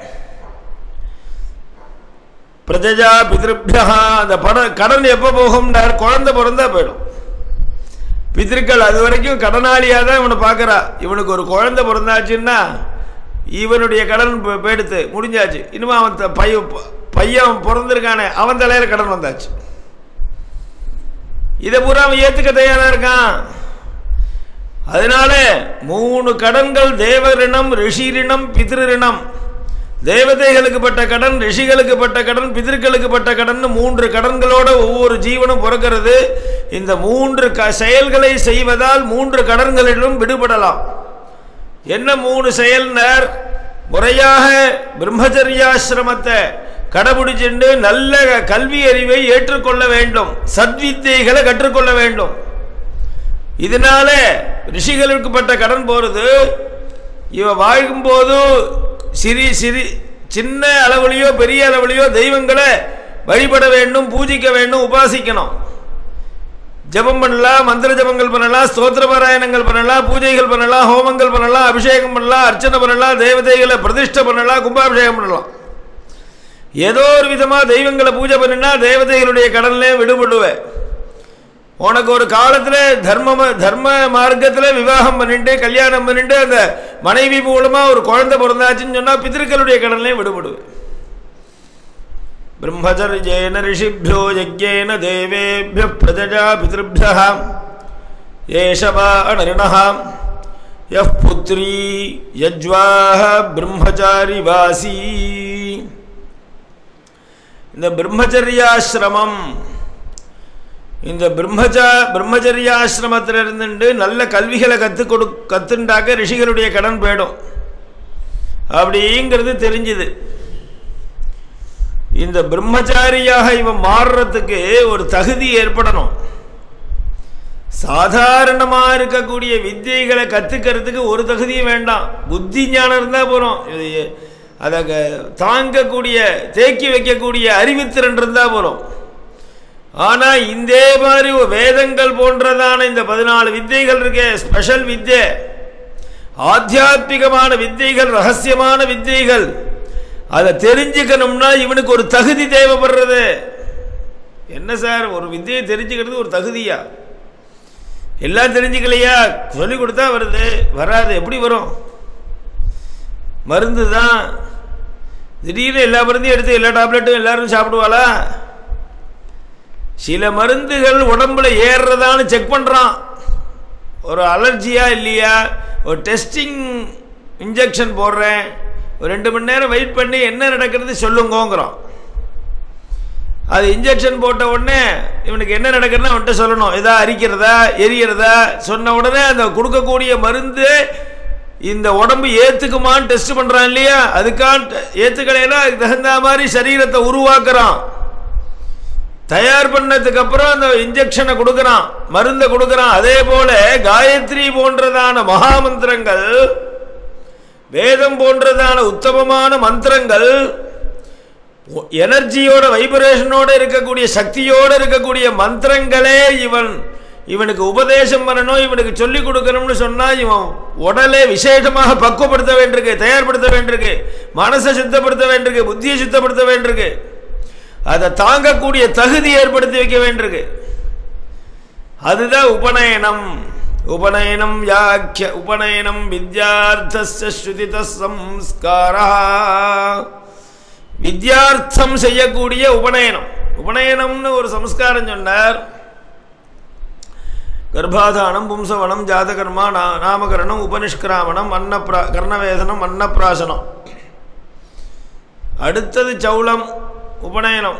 பிரஜா பிதிருப்யா அந்த பட கடன் எப்போ போகும்னார் குழந்தை பிறந்தா போயிடும் பித்திருக்கள் அது வரைக்கும் கடனாளியாக தான் இவனை பார்க்குறா இவனுக்கு ஒரு குழந்தை பிறந்தாச்சுன்னா இவனுடைய கடன் போ- போயிடுத்து முடிஞ்சாச்சு இனிமே அவன் த- பைய பையன் பிறந்திருக்கானே அவன் தலையில கடன் வந்தாச்சு இதை பூரா அவன் ஏத்துக்க தயாரா இருக்கான் அதனால மூணு கடன்கள் தேவரிணம் ரிஷிரிணம் பிதிருரிணம் தேவதைகளுக்கு பட்ட கடன் ரிஷிகளுக்கு பட்ட கடன் பிதர்களுக்கு பட்ட கடன் மூன்று கடன்களோட ஒவ்வொரு ஜீவனும் பிறக்கிறது இந்த மூன்று க செயல்களை செய்வதால் மூன்று கடன்களிலும் விடுபடலாம் என்ன மூணு செயல்னர் முறையாக பிரம்மச்சரியாசிரமத்தை கடைபிடிச்சுண்டு நல்ல கல்வி அறிவை ஏற்றுக்கொள்ள வேண்டும் சத்வித்தைகளை கற்றுக்கொள்ள வேண்டும் இதனால ரிஷிகளுக்கு பட்ட கடன் போறது இவ வாழும்போது சிறி சிறி சின்ன அளவுலையோ பெரிய அளவுலையோ தெய்வங்களை வழிபட வேண்டும் பூஜிக்க வேண்டும் உபாசிக்கணும் ஜெபம் பண்ணலாம் மந்திர ஜபங்கள் பண்ணலாம் ஸ்தோத்திர பாராயணங்கள் பண்ணலாம் பூஜைகள் பண்ணலாம் ஹோமங்கள் பண்ணலாம் அபிஷேகம் பண்ணலாம் அர்ச்சனை பண்ணலாம் தேவதைகளை பிரதிஷ்டை பண்ணலாம் கும்பாபிஷேகம் பண்ணலாம் ஏதோ ஒரு விதமா தெய்வங்களை பூஜை பண்ணினா தேவதைகளுடைய கடன்ல விடுபடுவேன் உனக்கு ஒரு காலத்துல தர்ம தர்ம மார்க்கத்துல விவாகம் பண்ணிட்டு கல்யாணம் பண்ணிட்டு அந்த மனைவி மூலமா ஒரு குழந்தை பிறந்தாச்சுன்னு சொன்னா பித்திருக்களுடைய கடன்லையும் விடுபடுவேன் ब्रह्मचर्येण ऋषिभ्यो यज्ञेन देवेभ्य प्रजजा पितृभ्यः एष वा अनरिणः यः पुत्री यज्वाः ब्रह्मचारिवासी இந்த பிரம்மச்சரியாசிரமம் இந்த பிரம்மச்சா பிரம்மச்சரியாசிரமத்தில் இருந்துட்டு நல்ல கல்விகளை கற்றுக் கொடு கத்துண்டாக்க ரிஷிகளுடைய கடன் போயிடும் அப்படிங்கிறது தெரிஞ்சுது இந்த பிரம்மச்சாரியாக இவன் மாறுறதுக்கு ஒரு தகுதி ஏற்படணும் சாதாரணமா இருக்கக்கூடிய வித்தியைகளை கத்துக்கிறதுக்கு ஒரு தகுதியும் வேண்டாம் புத்தி ஞானம் இருந்தா போறோம் இது அதை க- தாங்கக்கூடிய தேக்கி வைக்கக்கூடிய அறிவுத்திறன் இருந்தா போறோம் ஆனா இந்த மாதிரி ஒரு வேதங்கள் போன்றதான இந்த பதினாலு வித்தைகள் இருக்கே ஸ்பெஷல் வித்தை ஆத்தியாத்மிகமான வித்தைகள் ரகசியமான வித்தைகள் அதை தெரிஞ்சுக்கணும்னா இவனுக்கு ஒரு தகுதி தேவைப்படுறது என்ன சார் ஒரு வித்தையை தெரிஞ்சுக்கிறது ஒரு தகுதியா எல்லாம் தெரிஞ்சுக்கலையா சொல்லி கொடுத்தா வருது வராது எப்படி வரும் மருந்து தான் திடீர்னு எல்லா மருந்தையும் எடுத்து எல்லா டாப்லெட்டும் எல்லாரும் சாப்பிடுவாளா சில மருந்துகள் உடம்புல ஏறுறதான்னு செக் பண்ணுறான் ஒரு அலர்ஜியா இல்லையா ஒரு டெஸ்டிங் இன்ஜெக்ஷன் போடுறேன் ஒரு ரெண்டு மணி நேரம் வெயிட் பண்ணி என்ன நடக்கிறது சொல்லுங்கோங்கிறோம் அது இன்ஜெக்ஷன் போட்ட உடனே இவனுக்கு என்ன நடக்கிறதுன்னு அவன்கிட்ட சொல்லணும் இதா அரிக்கிறதா எரியறதா சொன்ன உடனே அந்த கொடுக்கக்கூடிய மருந்து இந்த உடம்பு ஏத்துக்குமான்னு டெஸ்ட் பண்றான் இல்லையா அதுக்காக ஏத்துக்கலைன்னா அதுக்கு தகுந்த மாதிரி சரீரத்தை உருவாக்குறான் தயார் பண்ணதுக்கு அப்புறம் அந்த இன்ஜெக்ஷனை கொடுக்கறான் மருந்தை கொடுக்கறான் அதே போல காயத்ரி போன்றதான மகா மந்திரங்கள் வேதம் போன்றதான உத்தமமான மந்திரங்கள் எனர்ஜியோட வைப்ரேஷனோட இருக்கக்கூடிய சக்தியோட இருக்கக்கூடிய மந்திரங்களே இவன் இவனுக்கு உபதேசம் பண்ணணும் இவனுக்கு சொல்லி கொடுக்கணும்னு சொன்னா இவன் உடலை விசேஷமாக பக்குவப்படுத்த வேண்டியிருக்கு தயார்படுத்த வேண்டியிருக்கு மனசை சுத்தப்படுத்த வேண்டியிருக்கு புத்தியை சுத்தப்படுத்த வேண்டியிருக்கு அதை தாங்கக்கூடிய தகுதி ஏற்படுத்தி வைக்க வேண்டியிருக்கு அதுதான் உபநயனம் உபநயனம் யாக்கிய உபநயனம் வித்யார்த்தஸ்ய ஸ்ருதித சம்ஸ்காரா வித்யார்த்தம் செய்யக்கூடிய உபநயனம் உபநயனம்னு ஒரு சம்ஸ்காரம் சொன்னார் கர்ப்பாதானம் பும்சவனம் ஜாதகர்மா நா நாமகரணம் உபனிஷ்கிராமணம் அன்னப்ரா கர்ணவேதனம் அன்னப்பிராசனம் அடுத்தது சௌளம் உபநயனம்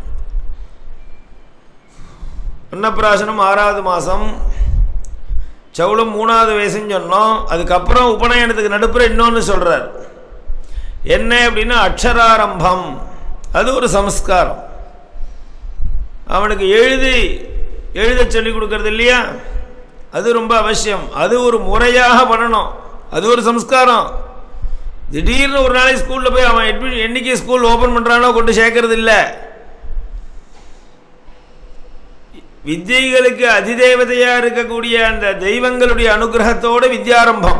அன்னப்பிராசனம் ஆறாவது மாதம் சௌளம் மூணாவது வயசுன்னு சொன்னோம் அதுக்கப்புறம் உபநயனத்துக்கு நடுப்புற இன்னொன்று சொல்கிறார் என்ன அப்படின்னா அக்ஷராரம்பம் அது ஒரு சம்ஸ்காரம் அவனுக்கு எழுதி எழுத சொல்லி கொடுக்கறது இல்லையா அது ரொம்ப அவசியம் அது ஒரு முறையாக பண்ணணும் அது ஒரு சம்ஸ்காரம் திடீர்னு ஒரு நாளைக்கு ஸ்கூலில் போய் அவன் அட்மிஷன் என்னைக்கு ஸ்கூல் ஓப்பன் பண்ணுறானோ கொண்டு சேர்க்கறது இல்லை வித்யைகளுக்கு அதிதேவதையாக இருக்கக்கூடிய அந்த தெய்வங்களுடைய அனுகிரகத்தோடு வித்யாரம்பம்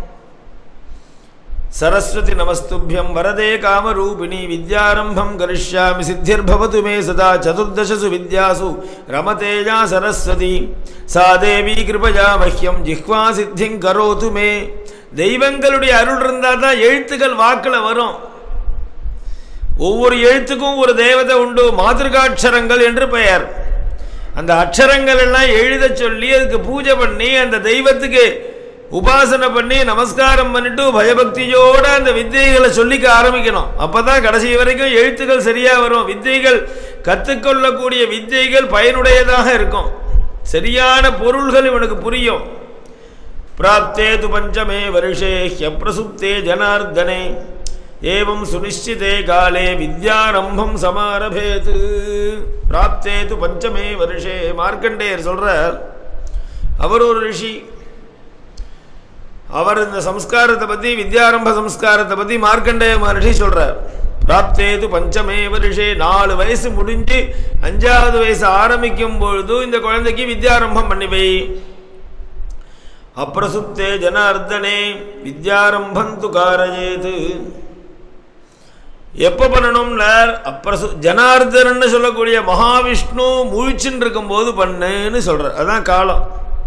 சரஸ்வதி நமஸ்துபியம் வரதே காமரூபிணி வித்யாரம்பம் கரிஷ்யாமி சித்திர்பவது மே சதா சதுர்தசசு வித்யாசு ரமதேஜா சரஸ்வதி சா தேவி கிருபயா மஹ்யம் ஜிஹ்வா சித்திங் கரோது மே தெய்வங்களுடைய அருள் இருந்தால் தான் எழுத்துக்கள் வாக்கில் வரும் ஒவ்வொரு எழுத்துக்கும் ஒரு தேவதை உண்டு மாதிருகாட்சரங்கள் என்று பெயர் அந்த அக்ஷரங்கள் எல்லாம் எழுத சொல்லி அதுக்கு பூஜை பண்ணி அந்த தெய்வத்துக்கு உபாசனை பண்ணி நமஸ்காரம் பண்ணிட்டு பயபக்தியோட அந்த வித்தைகளை சொல்லிக்க ஆரம்பிக்கணும் அப்பதான் கடைசி வரைக்கும் எழுத்துக்கள் சரியா வரும் வித்தைகள் கற்றுக்கொள்ளக்கூடிய வித்தைகள் பயனுடையதாக இருக்கும் சரியான பொருள்கள் இவனுக்கு புரியும் பிராப்தே து பஞ்சமே வருஷே ஹியப்பிரசுப்தே ஜனார்தனே ஏவம் சுனிஷ்டிதே காலே வித்யாரம்பம் சமாரபேத் பிராப்தே து பஞ்சமே வருஷே மார்க்கண்டேயர் சொல்றார் அவர் ஒரு ரிஷி அவர் இந்த சம்ஸ்காரத்தை பற்றி வித்யாரம்ப சம்ஸ்காரத்தை பற்றி மார்க்கண்டேய மகர்ஷி சொல்றார் பிராப்தேது பஞ்சமே வருஷே நாலு வயசு முடிஞ்சு அஞ்சாவது வயசு ஆரம்பிக்கும் பொழுது இந்த குழந்தைக்கு வித்யாரம்பம் பண்ணி வை அப்பிரசுப்தே ஜனார்தனே வித்யாரம்பம் து காரஜேது எப்போ பண்ணணும்னார் அப்பிரசு ஜனார்தனன்னு சொல்லக்கூடிய மகாவிஷ்ணு முழிச்சுன்னு இருக்கும்போது பண்ணுன்னு சொல்றார் அதான் காலம்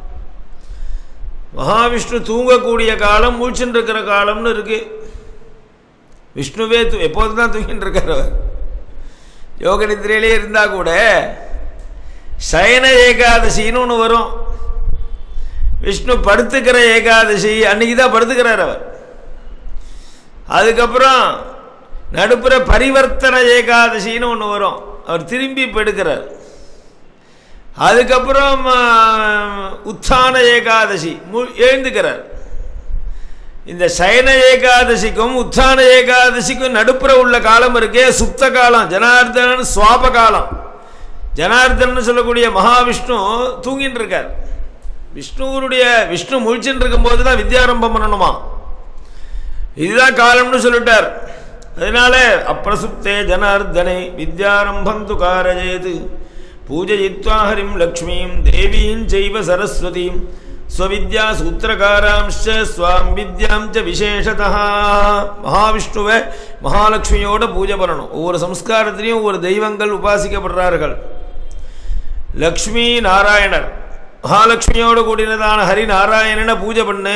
மகாவிஷ்ணு தூங்கக்கூடிய காலம் மூச்சுன்னு இருக்கிற காலம்னு இருக்கு விஷ்ணுவே தூ எப்போது தான் தூங்கிட்டு இருக்கார் அவர் யோக நித்திரையிலே இருந்தால் கூட சயன ஏகாதசின்னு ஒன்று வரும் விஷ்ணு படுத்துக்கிற ஏகாதசி அன்னைக்கு தான் படுத்துக்கிறார் அவர் அதுக்கப்புறம் நடுப்புற பரிவர்த்தன ஏகாதசின்னு ஒன்று வரும் அவர் திரும்பி படுக்கிறார் அதுக்கப்புறம் உத்தான ஏகாதசி எழுந்துக்கிறார் இந்த சயன ஏகாதசிக்கும் உத்தான ஏகாதசிக்கும் நடுப்புற உள்ள காலம் இருக்கே சுப்த காலம் ஜனார்தனன் சுவாப காலம் ஜனார்தனன் சொல்லக்கூடிய மகாவிஷ்ணு தூங்கிட்டு இருக்கார் விஷ்ணுவருடைய விஷ்ணு முழிச்சுட்டு இருக்கும்போது தான் வித்யாரம்பம் பண்ணணுமா இதுதான் காலம்னு சொல்லிட்டார் அதனால அப்பிரசுப்தே ஜனார்தனை வித்யாரம்பம் து காரஜேது பூஜயித்வா ஹரிம் லக்ஷ்மீம் தேவீம் செய்வ சரஸ்வதீம் ஸ்வவித்யா சூத்திரகாராம்ச்ச ஸ்வாம் வித்யாம் ச விசேஷதா மகாவிஷ்ணுவை மகாலட்சுமியோட பூஜை பண்ணணும் ஒவ்வொரு சம்ஸ்காரத்திலையும் ஒவ்வொரு தெய்வங்கள் உபாசிக்கப்படுறார்கள் லக்ஷ்மி நாராயணர் மகாலட்சுமியோட கூடினதான ஹரி நாராயணனை பூஜை பண்ணு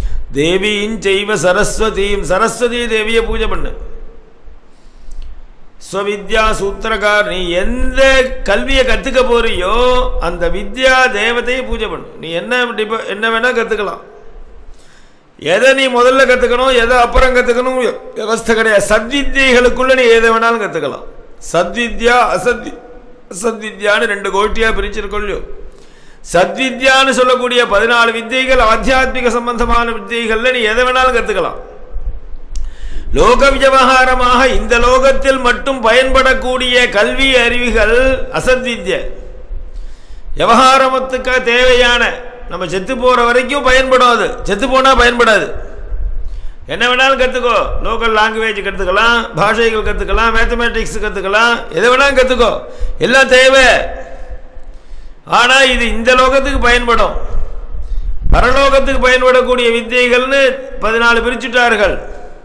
தேவியும் செய்வ சரஸ்வதியும் சரஸ்வதி தேவியை பூஜை பண்ணு ஸ்வவித்யா சூத்திரகார் நீ எந்த கல்வியை கற்றுக்க போறியோ அந்த வித்யா தேவதையை பூஜை பண்ணு நீ என்ன டிப என்ன வேணால் கற்றுக்கலாம் எதை நீ முதல்ல கற்றுக்கணும் எதை அப்புறம் கற்றுக்கணும் விவஸ்தை கிடையாது சத்வித்தியைகளுக்குள்ள நீ எதை வேணாலும் கற்றுக்கலாம் சத்வித்யா அசத்வி அசத்வித்யான்னு ரெண்டு கோட்டியாக பிரிச்சிருக்கொள்ளியோ சத்வித்யான்னு சொல்லக்கூடிய பதினாலு வித்தியைகள் ஆத்தியாத்மிக சம்பந்தமான வித்தியைகள்ல நீ எதை வேணாலும் கற்றுக்கலாம் லோக விவகாரமாக இந்த லோகத்தில் மட்டும் பயன்படக்கூடிய கல்வி அறிவுகள் அசத்வித்ய விவகாரத்துக்கு தேவையான நம்ம செத்து போற வரைக்கும் பயன்படும் அது செத்து போனா பயன்படாது என்ன வேணாலும் கற்றுக்கோ லோக்கல் லாங்குவேஜ் கற்றுக்கலாம் பாஷைகள் கற்றுக்கலாம் மேத்தமேட்டிக்ஸ் கற்றுக்கலாம் எதை வேணாலும் கற்றுக்கோ எல்லாம் தேவை ஆனால் இது இந்த லோகத்துக்கு பயன்படும் பரலோகத்துக்கு பயன்படக்கூடிய வித்தியைகள்னு பதினாலு பிரிச்சுட்டார்கள்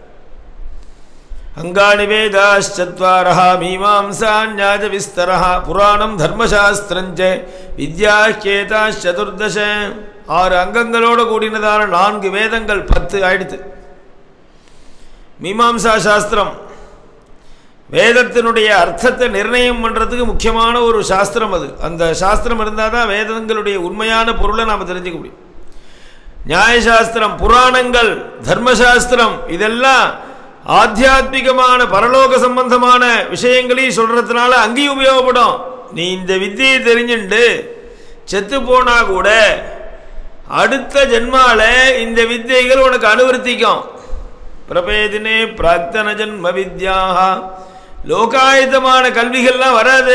அங்காணி வேதாச்சத்வாரா மீமாம்சா ஞாஜ விஸ்தரா புராணம் தர்மசாஸ்திரஞ்ச வித்யாஹேதா சதுர்தச ஆறு அங்கங்களோடு கூடினதான நான்கு வேதங்கள் பத்து ஆயிடுத்து மீமாம்சா சாஸ்திரம் வேதத்தினுடைய அர்த்தத்தை நிர்ணயம் பண்ணுறதுக்கு முக்கியமான ஒரு சாஸ்திரம் அது அந்த சாஸ்திரம் இருந்தால் தான் வேதங்களுடைய உண்மையான பொருளை நாம் தெரிஞ்சுக்க முடியும் நியாயசாஸ்திரம் புராணங்கள் தர்மசாஸ்திரம் இதெல்லாம் ஆத்தியாத்மிகமான பரலோக சம்பந்தமான விஷயங்களையும் சொல்றதுனால அங்கேயும் உபயோகப்படும் நீ இந்த வித்தியை தெரிஞ்சுண்டு செத்து போனா கூட அடுத்த ஜென்மால இந்த வித்தியைகள் உனக்கு அனுவர்த்திக்கும் பிரபேதினே பிராக்தன ஜன்ம வித்யாக லோகாயுதமான கல்விகள்லாம் வராது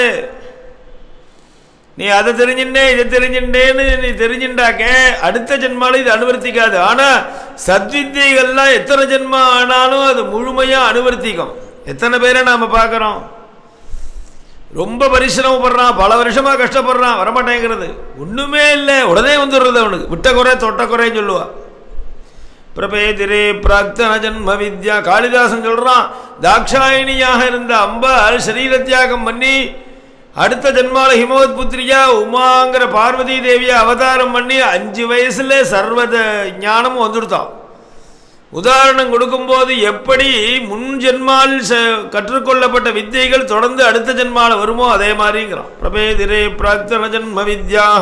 நீ அதை தெரிஞ்சுட்டே இதை தெரிஞ்சுட்டேன்னு நீ தெரிஞ்சுட்டாக்க அடுத்த ஜென்மால இது அனுவர்த்திக்காது ஆனா சத்வித்தியைகள்லாம் எத்தனை ஜென்மா ஆனாலும் அது முழுமையா அனுவர்த்திக்கும் எத்தனை பேரை நாம பார்க்குறோம் ரொம்ப பரிசிரமப்படுறான் பல வருஷமா கஷ்டப்படுறான் வரமாட்டேங்கிறது ஒண்ணுமே இல்லை உடனே வந்துடுறது அவனுக்கு விட்ட குறை தொட்ட குறைன்னு சொல்லுவா பிரபேதிரே பிராக்தன ஜன்ம வித்யா காளிதாசன் சொல்றான் தாக்ஷாயினியாக இருந்த அம்பாள் சரீர தியாகம் பண்ணி அடுத்த ஜென்மால ஹிமவத் புத்திரியா உமாங்கிற பார்வதி தேவியை அவதாரம் பண்ணி அஞ்சு வயசுல சர்வத ஞானமும் வந்துடுத்தான் உதாரணம் கொடுக்கும்போது எப்படி முன் ஜென்மால் கற்றுக்கொள்ளப்பட்ட வித்தியைகள் தொடர்ந்து அடுத்த ஜென்மால வருமோ அதே மாதிரிங்கிறான் பிரபேதிரே பிராக்தன ஜன்ம வித்யாக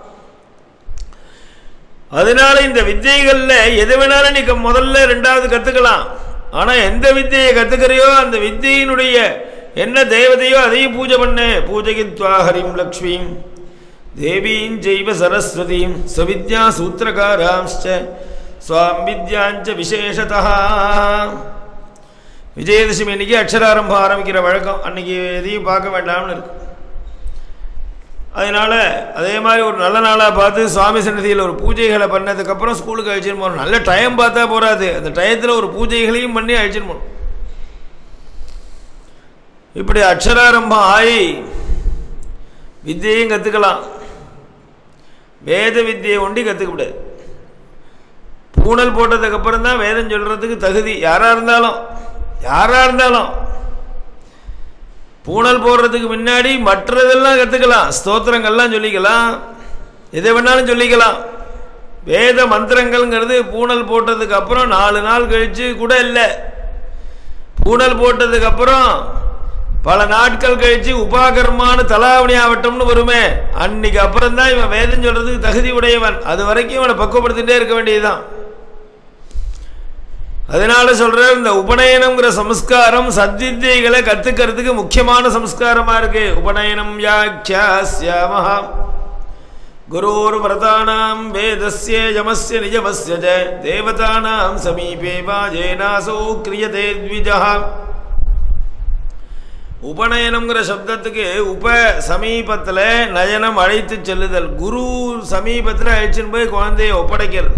அதனால இந்த வித்தியைகள்ல எது வேணாலும் நீ முதல்ல ரெண்டாவது கத்துக்கலாம் ஆனா எந்த வித்தியை கத்துக்கிறையோ அந்த வித்தியினுடைய என்ன தேவதையோ அதையும் பூஜை பண்ணு பூஜகித்வா ஹரிம் லக்ஷ்மீம் தேவீம் ஜெய்வ சரஸ்வதீம் சவித்யா சூத்திரகாராம்ச்ச சுவாம் வித்யாஞ்ச விசேஷதா விஜயதசமி அன்னைக்கு அக்ஷராரம்பம் ஆரம்பிக்கிற வழக்கம் அன்னைக்கு எதையும் பார்க்க வேண்டாம்னு இருக்கு அதனால அதே மாதிரி ஒரு நல்ல நாளாக பார்த்து சுவாமி சன்னதியில் ஒரு பூஜைகளை பண்ணதுக்கப்புறம் ஸ்கூலுக்கு அழிச்சுன்னு போகணும் நல்ல டைம் பார்த்தா போகாது அந்த டயத்தில் ஒரு பூஜைகளையும் பண்ணி அழிச்சுன்னு போகணும் இப்படி அக்ஷராரம்பம் ஆகி வித்தியையும் கற்றுக்கலாம் வேத வித்தியை ஒண்டி கற்றுக்க முடியாது பூனல் போட்டதுக்கப்புறம் தான் வேதம் சொல்கிறதுக்கு தகுதி யாராக இருந்தாலும் யாராக இருந்தாலும் பூனல் போடுறதுக்கு முன்னாடி மற்றதெல்லாம் கற்றுக்கலாம் ஸ்தோத்திரங்கள்லாம் சொல்லிக்கலாம் எதை வேணாலும் சொல்லிக்கலாம் வேத மந்திரங்கள்ங்கிறது பூனல் போட்டதுக்கு அப்புறம் நாலு நாள் கழித்து கூட இல்லை பூனல் போட்டதுக்கு அப்புறம் பல நாட்கள் கழிச்சு உபாகர்மான தலாவணி ஆவட்டம்னு வருமே அன்னைக்கு அப்புறம் தான் இவன் வேதம் சொல்றதுக்கு தகுதி உடையவன் அது வரைக்கும் இவனை பக்குவப்படுத்திட்டே இருக்க வேண்டியதுதான் அதனால சொல்ற இந்த உபநயனம்ங்கிற சம்ஸ்காரம் சத்வித்தியைகளை கத்துக்கிறதுக்கு முக்கியமான சம்ஸ்காரமா இருக்கு உபநயனம் யாக்கியாஸ்யாமஹா குரோர் விரதானாம் வேதஸ்ய யமஸ்ய நிஜமஸ்ய ஜ தேவதானாம் சமீபே வாஜேனாசோ கிரியதே த்விஜா உபநயனம்ங்கிற சப்தத்துக்கு உப சமீபத்தில் நயனம் அழைத்து செல்லுதல் குரு சமீபத்தில் அழைச்சின்னு போய் குழந்தைய ஒப்படைக்கிறது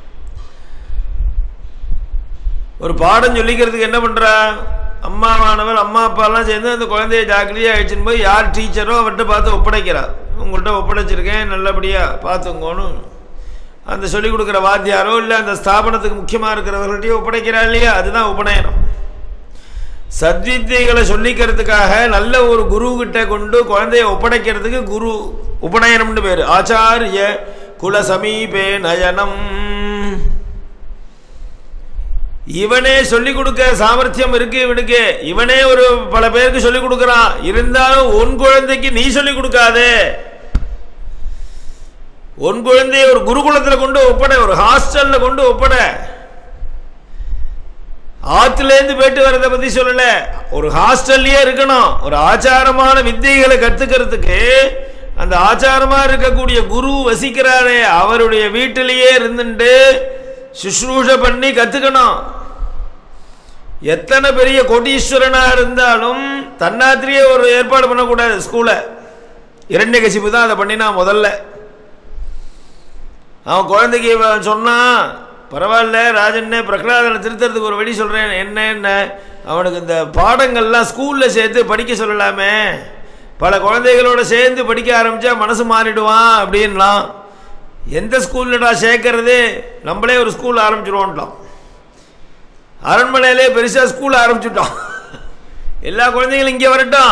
ஒரு பாடம் சொல்லிக்கிறதுக்கு என்ன பண்ணுறா அம்மாவானவர் அம்மா அப்பாலாம் சேர்ந்து அந்த குழந்தைய ஜாக்கிரதையாக அழைச்சின்னு போய் யார் டீச்சரோ அவர்கிட்ட பார்த்து ஒப்படைக்கிறா உங்கள்கிட்ட ஒப்படைச்சிருக்கேன் நல்லபடியாக பார்த்துங்கோன்னு அந்த சொல்லிக் கொடுக்குற வாத்தியாரோ இல்லை அந்த ஸ்தாபனத்துக்கு முக்கியமாக இருக்கிறவர்கள்ட்டையும் ஒப்படைக்கிறா இல்லையா அதுதான் உபநயனம் சத்வித்தியைகளை சொல்லிக்கிறதுக்காக நல்ல ஒரு குரு கிட்ட கொண்டு குழந்தைய ஒப்படைக்கிறதுக்கு குரு உபநயனம்னு பேர் ஆச்சாரிய குல சமீபே நயனம் இவனே சொல்லி கொடுக்க சாமர்த்தியம் இருக்கு இவனுக்கு இவனே ஒரு பல பேருக்கு சொல்லி கொடுக்கறான் இருந்தாலும் உன் குழந்தைக்கு நீ சொல்லி கொடுக்காதே உன் குழந்தைய ஒரு குருகுலத்துல கொண்டு ஒப்பட ஒரு ஹாஸ்டல்ல கொண்டு ஒப்பட ஆத்துலேருந்து போயிட்டு வர்றதை பத்தி சொல்லல ஒரு ஹாஸ்டல்லயே இருக்கணும் ஒரு ஆச்சாரமான வித்தைகளை கத்துக்கிறதுக்கு அந்த ஆச்சாரமா இருக்கக்கூடிய குரு வசிக்கிறாரே அவருடைய வீட்டிலேயே இருந்துட்டு சுஷ்ரூஷ பண்ணி கத்துக்கணும் எத்தனை பெரிய கோடீஸ்வரனா இருந்தாலும் தன்னாத்திரியே ஒரு ஏற்பாடு பண்ணக்கூடாது ஸ்கூலை இரண்ய கசிப்பு தான் அதை பண்ணினா முதல்ல அவன் குழந்தைக்கு இவன் சொன்னான் பரவாயில்ல ராஜன்னே பிரகலாதனை திருத்தறதுக்கு ஒரு வழி சொல்கிறேன் என்ன என்ன அவனுக்கு இந்த பாடங்கள்லாம் ஸ்கூலில் சேர்த்து படிக்க சொல்லலாமே பல குழந்தைகளோட சேர்ந்து படிக்க ஆரம்பித்தா மனசு மாறிடுவான் அப்படின்லாம் எந்த ஸ்கூல்லடா சேர்க்கறது நம்மளே ஒரு ஸ்கூல் ஆரம்பிச்சிருவோன்ட்டோம் அரண்மனையிலே பெருசாக ஸ்கூல் ஆரம்பிச்சுட்டோம் எல்லா குழந்தைகளும் இங்கே வரட்டும்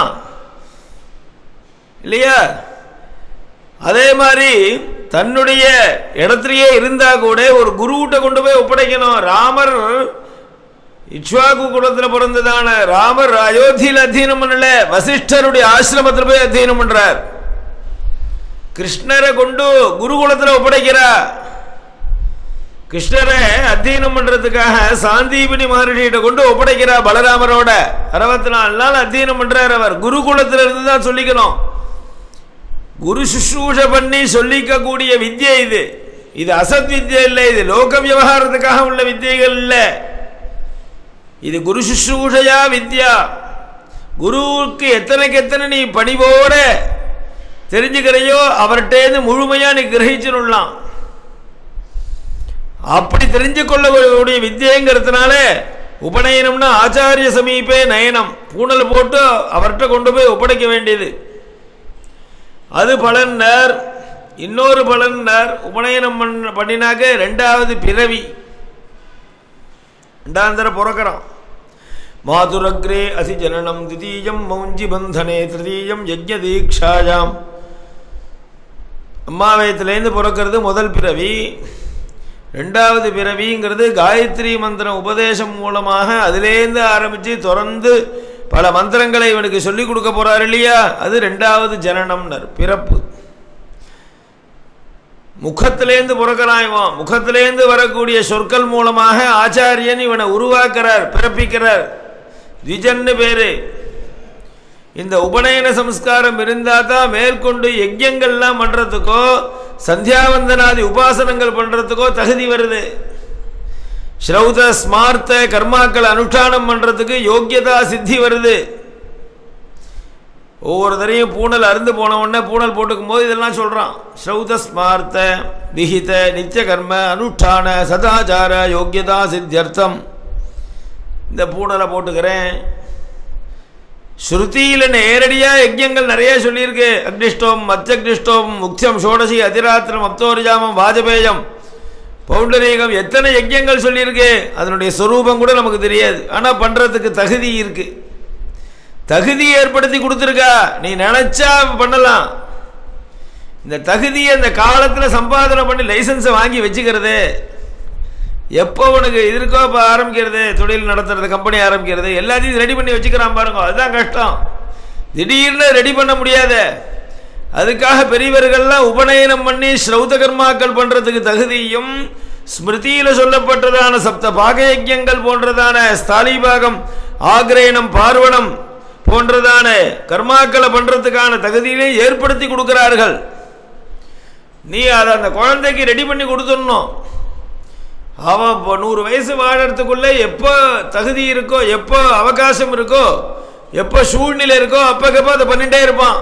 இல்லையா அதே மாதிரி தன்னுடைய இடத்துலயே இருந்தா கூட ஒரு குருகிட்ட கொண்டு போய் ஒப்படைக்கணும் ராமர் இக்ஷ்வாகு குலத்தில் பிறந்ததான ராமர் அயோத்தியில் அத்தியனம் பண்ணல வசிஷ்டருடைய ஆசிரமத்தில் போய் அத்தியனம் பண்றார் கிருஷ்ணரை கொண்டு குருகுலத்தில் ஒப்படைக்கிறா கிருஷ்ணரை அத்தியனம் பண்றதுக்காக சாந்தீபினி மகர்ஷியிட்ட கொண்டு ஒப்படைக்கிறா பலராமரோட அறுபத்தி நாலு நாள் அத்தியனம் பண்றார் அவர் குருகுலத்தில் இருந்து தான் சொல்லிக்கணும் குரு சுஷ்ரூஷ பண்ணி சொல்லிக்கக்கூடிய வித்யை இது இது அசத் வித்யை இல்லை இது லோக விவகாரத்துக்காக உள்ள வித்தியைகள் இல்லை இது குரு சுஷ்ரூஷையா வித்யா குருவுக்கு எத்தனைக்கு எத்தனை நீ பணிவோட தெரிஞ்சுக்கிறையோ அவர்கிட்டேருந்து முழுமையா நீ கிரகிச்சிடலாம் அப்படி தெரிஞ்சு கொள்ளக்கூடிய வித்தியங்கிறதுனால உபநயனம்னா ஆச்சாரிய சமீபே நயனம் பூணல் போட்டு அவர்கிட்ட கொண்டு போய் ஒப்படைக்க வேண்டியது அது பலன்னர் இன்னொரு பலன்னர் உபநயனம் பண்ண பண்ணினாக்க ரெண்டாவது பிறவி ரெண்டாம் தர பிறக்கிறான் மாதுரக்ரே அசி ஜனனம் திதீயம் மௌஞ்சி பந்தனே திருதீயம் யஜ்ய தீக்ஷாயாம் அம்மா வயத்துலேருந்து பிறக்கிறது முதல் பிறவி ரெண்டாவது பிறவிங்கிறது காயத்ரி மந்திரம் உபதேசம் மூலமாக அதிலேருந்து ஆரம்பித்து தொடர்ந்து பல மந்திரங்களை இவனுக்கு சொல்லிக் கொடுக்க போறார் இல்லையா அது ரெண்டாவது ஜனனம்னர் பிறப்பு முகத்திலேருந்து பிறக்கிறான் இவன் முகத்திலேருந்து வரக்கூடிய சொற்கள் மூலமாக ஆச்சாரியன் இவனை உருவாக்குறார் பிறப்பிக்கிறார் திஜன்னு பேரு இந்த உபநயன சம்ஸ்காரம் இருந்தால் தான் மேற்கொண்டு யஜ்யங்கள்லாம் பண்ணுறதுக்கோ சந்தியாவந்தனாதி உபாசனங்கள் பண்ணுறதுக்கோ தகுதி வருது ஸ்ரௌத ஸ்மார்த்த கர்மாக்கள் அனுஷ்டானம் பண்ணுறதுக்கு யோக்கியதா சித்தி வருது ஒவ்வொரு தரையும் பூனல் அருந்து போன உடனே பூனல் போட்டுக்கும் போது இதெல்லாம் சொல்கிறான் ஸ்ரௌத ஸ்மார்த்த விஹித நித்திய கர்ம அனுஷ்டான சதாச்சார யோக்கியதா சித்தியர்த்தம் இந்த பூனலை போட்டுக்கிறேன் ஸ்ருதியில் நேரடியாக யஜ்யங்கள் நிறைய சொல்லியிருக்கு அக்னிஷ்டோம் மத்தியக்னிஷ்டோம் முக்தியம் ஷோடசி அதிராத்திரம் அப்தோரிஜாமம் வாஜபேயம் பௌண்டரீகம் எத்தனை யஜ்யங்கள் சொல்லியிருக்கு அதனுடைய சொரூபம் கூட நமக்கு தெரியாது ஆனால் பண்ணுறதுக்கு தகுதி இருக்கு தகுதி ஏற்படுத்தி கொடுத்துருக்கா நீ நினச்சா பண்ணலாம் இந்த தகுதியை இந்த காலத்தில் சம்பாதனை பண்ணி லைசன்ஸை வாங்கி வச்சுக்கிறது எப்போ உனக்கு இது இருக்கோ இப்போ ஆரம்பிக்கிறது தொழில் நடத்துறது கம்பெனி ஆரம்பிக்கிறது எல்லாத்தையும் ரெடி பண்ணி வச்சுக்கிறான் பாருங்க அதுதான் கஷ்டம் திடீர்னு ரெடி பண்ண முடியாது அதுக்காக பெரியவர்கள்லாம் உபநயனம் பண்ணி ஸ்ரௌத கர்மாக்கள் பண்ணுறதுக்கு தகுதியும் ஸ்மிருதியில் சொல்லப்பட்டதான சப்த பாகயஜ்யங்கள் போன்றதான ஸ்தாலிபாகம் ஆக்ரயணம் பார்வணம் போன்றதான கர்மாக்களை பண்ணுறதுக்கான தகுதியிலே ஏற்படுத்தி கொடுக்கிறார்கள் நீ அதை அந்த குழந்தைக்கு ரெடி பண்ணி கொடுத்துடணும் அவன் இப்போ நூறு வயசு வாழறதுக்குள்ளே எப்போ தகுதி இருக்கோ எப்போ அவகாசம் இருக்கோ எப்போ சூழ்நிலை இருக்கோ அப்பக்கப்போ அதை பண்ணிட்டே இருப்பான்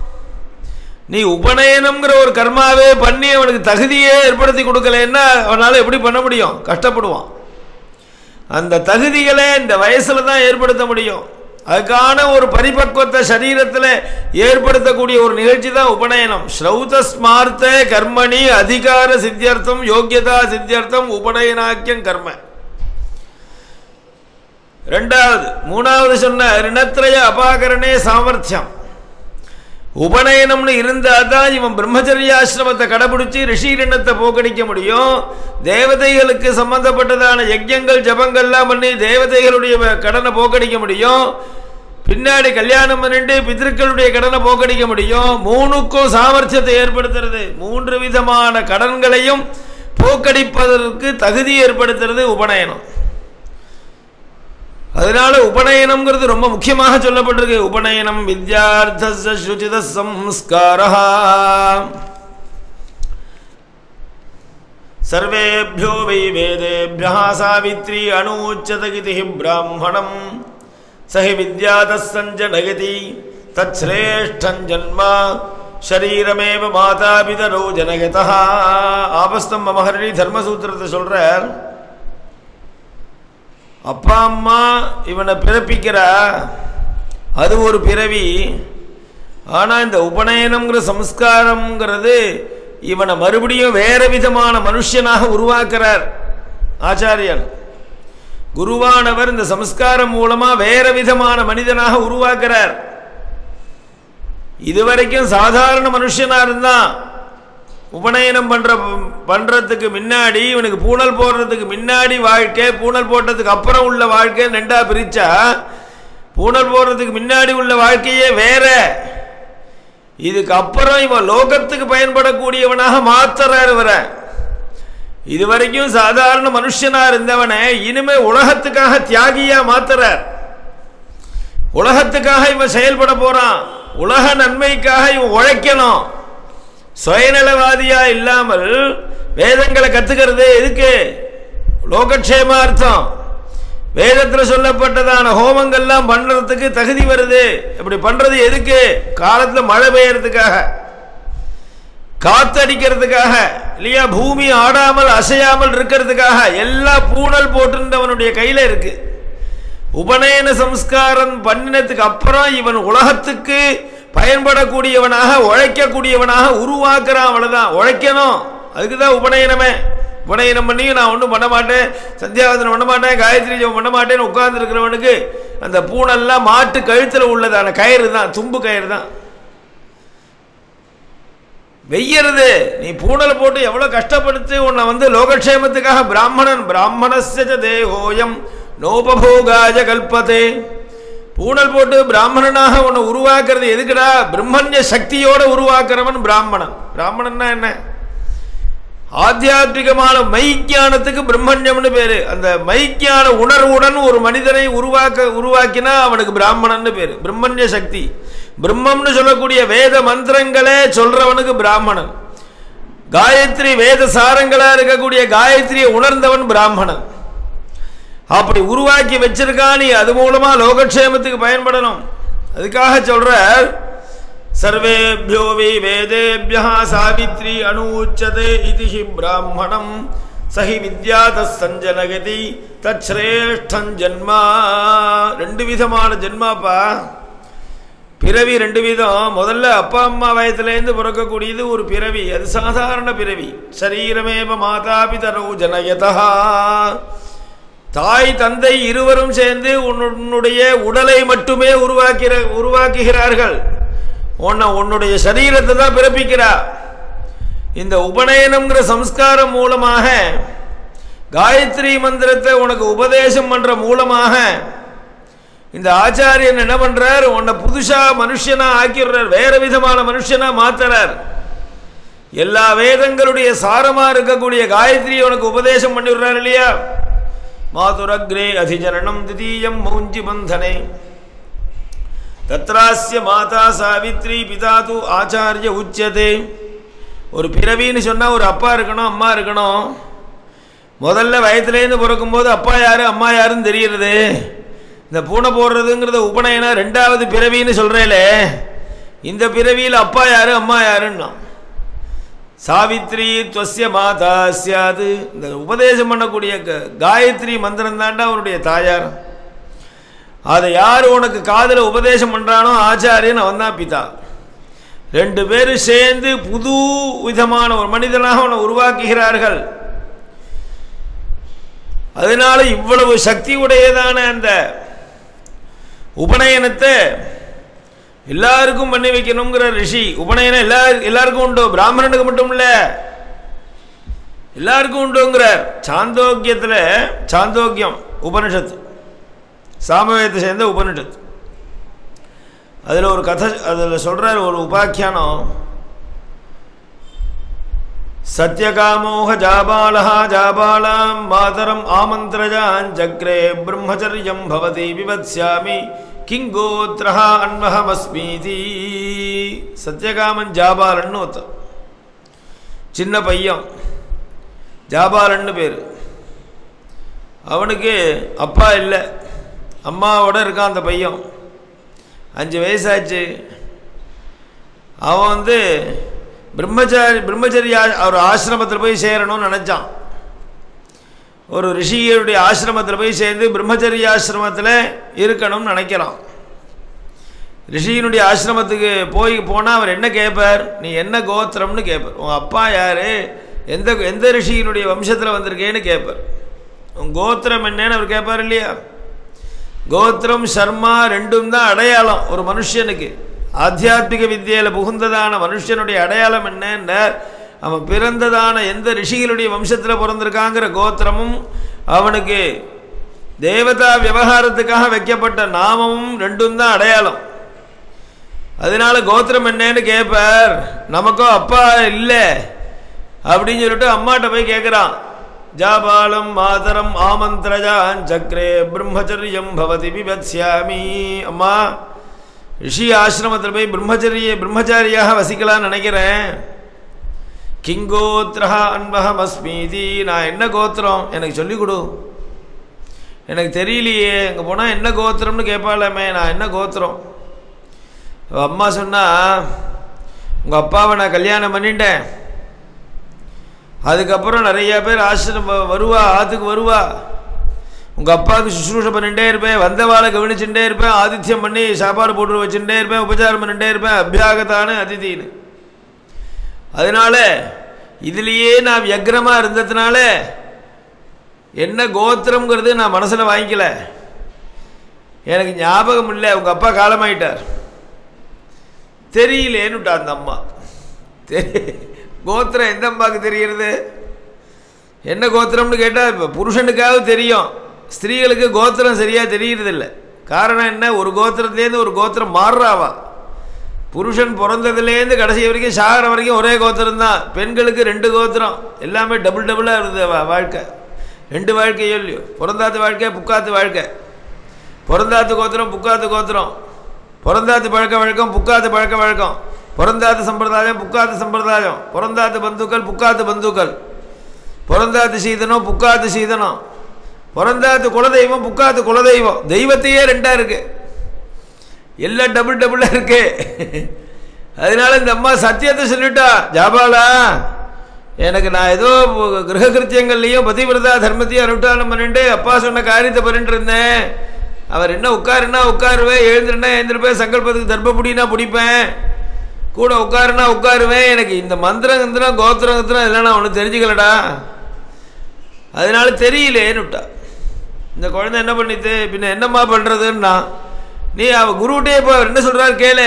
நீ உபநயனம்ங்கிற ஒரு கர்மாவே பண்ணி அவனுக்கு தகுதியே ஏற்படுத்தி கொடுக்கலன்னா அவனால் எப்படி பண்ண முடியும் கஷ்டப்படுவான் அந்த தகுதிகளை இந்த வயசில் தான் ஏற்படுத்த முடியும் அதுக்கான ஒரு பரிபக்குவத்தை சரீரத்தில் ஏற்படுத்தக்கூடிய ஒரு நிகழ்ச்சி தான் உபநயனம் ஸ்ரௌத ஸ்மார்த்த கர்மணி அதிகார சித்தியர்த்தம் யோக்கியதா சித்தியர்த்தம் உபநயனாக்கியம் கர்ம ரெண்டாவது மூணாவது சொன்ன ரிணத்திரய அபாகரணே சாமர்த்தியம் உபநயனம்னு இருந்தால் தான் இவன் பிரம்மச்சரியாசிரமத்தை கடைபிடிச்சு ரிஷிரணத்தை போக்கடிக்க முடியும் தேவதைகளுக்கு சம்பந்தப்பட்டதான யஜ்யங்கள் ஜபங்கள்லாம் பண்ணி தேவதைகளுடைய கடனை போக்கடிக்க முடியும் பின்னாடி கல்யாணம் பண்ணிட்டு பித்திருக்களுடைய கடனை போக்கடிக்க முடியும் மூணுக்கும் சாமர்த்தியத்தை ஏற்படுத்துறது மூன்று விதமான கடன்களையும் போக்கடிப்பதற்கு தகுதி ஏற்படுத்துறது உபநயனம் அதனால உபநயனம்ங்கிறது ரொம்ப முக்கியமாக சொல்லப்பட்டிருக்கு உபநயனம் வித்யார்த்த சுச்சித சம்ஸ்காரா சர்வேபியோ வை வேதேபியா சாவித்ரி அனூச்சதகிதி பிராமணம் சஹி வித்யாதசஞ்சனகதி தச்ரேஷ்டம் ஜன்மா ஷரீரமேவ மாதாபிதரோ ஜனகதா ஆபஸ்தம்ப மகர்ஷி தர்மசூத்திரத்தை சொல்றார் அப்பா அம்மா இவனை பிறப்பிக்கிறா அது ஒரு பிறவி ஆனால் இந்த உபநயனம்ங்கிற சம்ஸ்காரம்ங்கிறது இவனை மறுபடியும் வேற விதமான மனுஷனாக உருவாக்குறார் ஆச்சாரியன் குருவானவர் இந்த சம்ஸ்காரம் மூலமா வேற விதமான மனிதனாக உருவாக்குறார் இதுவரைக்கும் சாதாரண மனுஷனா இருந்தான் உபநயனம் பண்ற பண்றதுக்கு முன்னாடி இவனுக்கு பூணல் போடுறதுக்கு முன்னாடி வாழ்க்கை பூணல் போட்டதுக்கு அப்புறம் உள்ள வாழ்க்கை ரெண்டா பிரிச்சா பூணல் போடுறதுக்கு முன்னாடி உள்ள வாழ்க்கையே வேற இதுக்கு அப்புறம் இவன் லோகத்துக்கு பயன்படக்கூடியவனாக மாத்துறார் இவரை இதுவரைக்கும் சாதாரண மனுஷனா இருந்தவனை இனிமே உலகத்துக்காக தியாகியா மாத்துறார் உலகத்துக்காக இவன் செயல்பட போறான் உலக நன்மைக்காக இவன் உழைக்கணும் சுயநலவாதியா இல்லாமல் வேதங்களை கத்துக்கிறது எதுக்கு லோகக்ஷேமார்த்தம் வேதத்தில் சொல்லப்பட்டதான ஹோமங்கள்லாம் பண்றதுக்கு தகுதி வருது இப்படி பண்றது எதுக்கு காலத்தில் மழை பெய்யறதுக்காக காத்தடிக்கிறதுக்காக இல்லையா பூமி ஆடாமல் அசையாமல் இருக்கிறதுக்காக எல்லா பூணல் போட்டிருந்தவனுடைய கையில இருக்கு உபநயன சம்ஸ்காரம் பண்ணினதுக்கு அப்புறம் இவன் உலகத்துக்கு பயன்படக்கூடியவனாக உழைக்கக்கூடியவனாக உருவாக்குறான் அவ்வளவுதான் உழைக்கணும் அதுக்கு தான் உபநயனமே உபநயனம் பண்ணி நான் ஒன்றும் பண்ண மாட்டேன் சந்தியாவதனம் பண்ண மாட்டேன் காயத்ரி ஜபம் பண்ண மாட்டேன்னு உட்கார்ந்து இருக்கிறவனுக்கு அந்த பூனெல்லாம் மாட்டு கழுத்தில் உள்ளதான கயிறு தான் தும்பு கயிறு தான் வெய்யறது நீ பூனல் போட்டு எவ்வளோ கஷ்டப்படுத்தி உன்னை வந்து லோகக்ஷேமத்துக்காக பிராமணன் பிராமணஸ்ய தேகோயம் நோபபோகாய கல்பதே பூனல் போட்டு பிராமணனாக உன்னை உருவாக்குறது எதுக்குடா பிரம்மண்ய சக்தியோட உருவாக்குறவன் பிராமணன் பிராமணன்னா என்ன ஆத்தியாத்மிகமான மைக்கியானத்துக்கு பிரம்மண்யம்னு பேரு அந்த மைக்கியான உணர்வுடன் ஒரு மனிதனை உருவாக்க உருவாக்கினா அவனுக்கு பிராமணன்னு பேரு பிரம்மண்ய சக்தி பிரம்மம்னு சொல்லக்கூடிய வேத மந்திரங்களே சொல்றவனுக்கு பிராமணன் காயத்ரி வேத சாரங்களா இருக்கக்கூடிய காயத்ரியை உணர்ந்தவன் பிராமணன் அப்படி உருவாக்கி வச்சிருக்கான் நீ அது மூலமா லோகக்ஷேமத்துக்கு பயன்படணும் அதுக்காக சொல்றார் சர்வேபியோ வை வேதேபியா சாவித்ரி அனூச்சதே இது ஹி பிராமணம் சஹி வித்யாத சஞ்சனகதி தச்ரேஷ்டம் ஜன்மா ரெண்டு விதமான ஜென்மாப்பா பிறவி ரெண்டு விதம் முதல்ல அப்பா அம்மா வயத்திலேருந்து பிறக்கக்கூடியது ஒரு பிறவி அது சாதாரண பிறவி சரீரமேவ மாதாபிதரோ ஜனயதா தாய் தந்தை இருவரும் சேர்ந்து உன்னுடைய உடலை மட்டுமே உருவாக்கிற உருவாக்குகிறார்கள் உன்னை உன்னுடைய சரீரத்தை தான் பிறப்பிக்கிறா இந்த உபநயனம்ங்கிற சம்ஸ்காரம் மூலமாக காயத்ரி மந்திரத்தை உனக்கு உபதேசம் பண்ற மூலமாக இந்த ஆச்சாரியன் என்ன பண்றார் உன்னை புதுசா மனுஷனா ஆக்கிடுறார் வேற விதமான மனுஷனா மாத்துறார் எல்லா வேதங்களுடைய சாரமா இருக்கக்கூடிய காயத்ரி உனக்கு உபதேசம் பண்ணிடுறார் இல்லையா மாதுரக்ரே அதிஜனனம் திதீயம் மௌஞ்சி பந்தனே தத்ராஸ்ய மாதா சாவித்ரி பிதா து ஆச்சாரிய உச்சதே ஒரு பிறவின்னு சொன்னால் ஒரு அப்பா இருக்கணும் அம்மா இருக்கணும் முதல்ல வயத்துலேருந்து பிறக்கும்போது அப்பா யாரு அம்மா யாருன்னு தெரியறது இந்த பூனை போடுறதுங்கிறத உபநயனா ரெண்டாவது பிறவின்னு சொல்கிறேலே இந்த பிறவியில் அப்பா யாரு அம்மா யாருன்னா சாவித்ரி துவசிய மாதா சியாது இந்த உபதேசம் பண்ணக்கூடிய க- காயத்ரி மந்திரம் தாண்டா அவனுடைய தாயார் அதை யார் உனக்கு காதில் உபதேசம் பண்ணுறானோ ஆச்சாரியன் அவன் தான் பிதா ரெண்டு பேரும் சேர்ந்து புது விதமான ஒரு மனிதனாக அவனை உருவாக்குகிறார்கள் அதனால இவ்வளவு சக்தி உடையதான அந்த உபநயனத்தை எல்லாருக்கும் பண்ணி வைக்கணுங்கிற ரிஷி உபநயனம் எல்லா எல்லாருக்கும் உண்டு பிராமணனுக்கு மட்டும் இல்லை எல்லாருக்கும் உண்டுங்கிறார் சாந்தோக்கியத்தில் சாந்தோக்கியம் உபனிஷத்து சாமவேதத்தை சேர்ந்த உபனிஷத்து அதில் ஒரு கதை அதில் சொல்கிறார் ஒரு உபாக்கியானம் சத்யகாமோக ஜாபாலா ஜாபாலாம் மாதரம் ஆமந்திரஜான் சக்ரே பிரம்மச்சரியம் பவதி விவத்ஸ்யாமி கிங்கோத்ரஹா அன்வஹமஸ்மீதி சத்யகாமன் ஜாபாலன்னு ஒருத்தன் சின்ன பையன் ஜாபாலன்னு பேர் அவனுக்கு அப்பா இல்லை அம்மாவோட இருக்கான் அந்த பையன் அஞ்சு வயசாச்சு அவன் வந்து பிரம்மச்சாரி பிரம்மச்சரிய ஒரு ஆசிரமத்தில் போய் சேரணும்னு நினச்சான் ஒரு ரிஷியருடைய ஆசிரமத்தில் போய் சேர்ந்து பிரம்மச்சரிய ஆசிரமத்தில் இருக்கணும்னு நினைக்கிறான் ரிஷியினுடைய ஆசிரமத்துக்கு போய் போனால் அவர் என்ன கேட்பார் நீ என்ன கோத்திரம்னு கேட்பார் உன் அப்பா யார் எந்த எந்த ரிஷியினுடைய வம்சத்தில் வந்திருக்கேன்னு கேட்பார் உன் கோத்திரம் என்னன்னு அவர் கேட்பார் இல்லையா கோத்திரம் சர்மா ரெண்டும் தான் அடையாளம் ஒரு மனுஷனுக்கு ஆத்தியாத்மிக வித்தியில் புகுந்ததான மனுஷனுடைய அடையாளம் என்ன அவன் பிறந்ததான எந்த ரிஷிகளுடைய வம்சத்தில் பிறந்திருக்காங்கிற கோத்திரமும் அவனுக்கு தேவதா விவகாரத்துக்காக வைக்கப்பட்ட நாமமும் ரெண்டும் தான் அடையாளம் அதனால கோத்திரம் என்னன்னு கேட்பார் நமக்கும் அப்பா இல்லை அப்படின்னு சொல்லிட்டு அம்மாட்ட போய் கேட்குறான் ஜாபாலம் மாதரம் ஆமந்திரஜான் சக்ரே பிரம்மச்சரியம் பவதி விபத்ஸ்யாமி அம்மா ரிஷி ஆசிரமத்தில் போய் பிரம்மச்சரிய பிரம்மச்சாரியாக வசிக்கலாம்னு நினைக்கிறேன் கிங்கோத்ரஹா அன்பகம் அஸ்மீதி நான் என்ன கோத்திரம் எனக்கு சொல்லிக் கொடு எனக்கு தெரியலையே அங்கே போனால் என்ன கோத்திரம்னு கேட்பாளாமே நான் என்ன கோத்திரம் அம்மா சொன்னா உங்கள் அப்பாவை நான் கல்யாணம் பண்ணிட்டேன் அதுக்கப்புறம் நிறைய பேர் ஆசிரமம் வருவா ஆற்றுக்கு வருவா உங்கள் அப்பாவுக்கு சுশ্ரூஷை பண்ணிகிட்டே இருப்பேன் வந்தவாளை கவனிச்சுட்டே இருப்பேன் ஆதித்யம் பண்ணி சாப்பாடு போட்டு வச்சுட்டே இருப்பேன் உபச்சாரம் பண்ணிட்டே இருப்பேன் அபியாகத்தான அதிதின்னு அதனால இதுலேயே நான் வியக்ரமாக இருந்ததுனால என்ன கோத்திரம்ங்கிறது நான் மனசில் வாங்கிக்கல எனக்கு ஞாபகம் இல்லை உங்கள் அப்பா காலமாயிட்டார் தெரியலேன்னுட்டா அந்த அம்மா தெரி கோத்திரம் எந்த அம்மாவுக்கு தெரியறது என்ன கோத்திரம்னு கேட்டால் இப்போ புருஷனுக்காவது தெரியும் ஸ்திரீகளுக்கு கோத்திரம் சரியாக தெரியறதில்ல காரணம் என்ன ஒரு கோத்திரத்துலேருந்து ஒரு கோத்திரம் மாறுறாவா புருஷன் பிறந்ததுலேருந்து கடைசி வரைக்கும் சாகிற வரைக்கும் ஒரே கோத்திரம் தான் பெண்களுக்கு ரெண்டு கோத்திரம் எல்லாமே டபுள் டபுளாக இருந்தது வா- வாழ்க்கை ரெண்டு வாழ்க்கையோ இல்லையோ பிறந்தாத்து வாழ்க்கை புக்காத்து வாழ்க்கை பிறந்தாத்து கோத்திரம் புக்காத்து கோத்திரம் பிறந்தாத்து பழக்க வழக்கம் புக்காத்து பழக்க வழக்கம் பிறந்தாத்து சம்பிரதாயம் புக்காத்து சம்பிரதாயம் பிறந்தாத்து பந்துக்கள் புக்காத்து பந்துக்கள் பிறந்தாத்து சீதனம் புக்காத்து சீதனம் பிறந்தாத்து குலதெய்வம் புக்காத்து குலதெய்வம் தெய்வத்தையே ரெண்டாக இருக்கு எல்லாம் டபுள் டபுளாக இருக்கு அதனால இந்த அம்மா சத்தியத்தை சொல்லிட்டா ஜாபாலா எனக்கு நான் ஏதோ கிரக கிருத்தியங்கள்லையும் பதிவிரதா தர்மத்தையும் அனுஷ்டானம் பண்ணிட்டு அப்பா சொன்ன காரியத்தை பண்ணிட்டு இருந்தேன் அவர் என்ன உட்காருன்னா உட்காருவேன் எழுந்திருந்தா எழுந்திருப்பேன் சங்கல்பத்துக்கு தர்ப்பப்புடினா பிடிப்பேன் கூட உட்காருனா உட்காருவேன் எனக்கு இந்த மந்திரம் கிந்திரம் கோத்திரம் கித்திரம் இதெல்லாம் நான் ஒன்றும் தெரிஞ்சுக்கலடா அதனால தெரியலேன்னு விட்டா இந்த குழந்தை என்ன பண்ணித்து பின்ன என்னம்மா பண்ணுறதுன்னா நீ அவ குருவிட்டே இப்போ அவர் என்ன சொல்கிறார் கேளு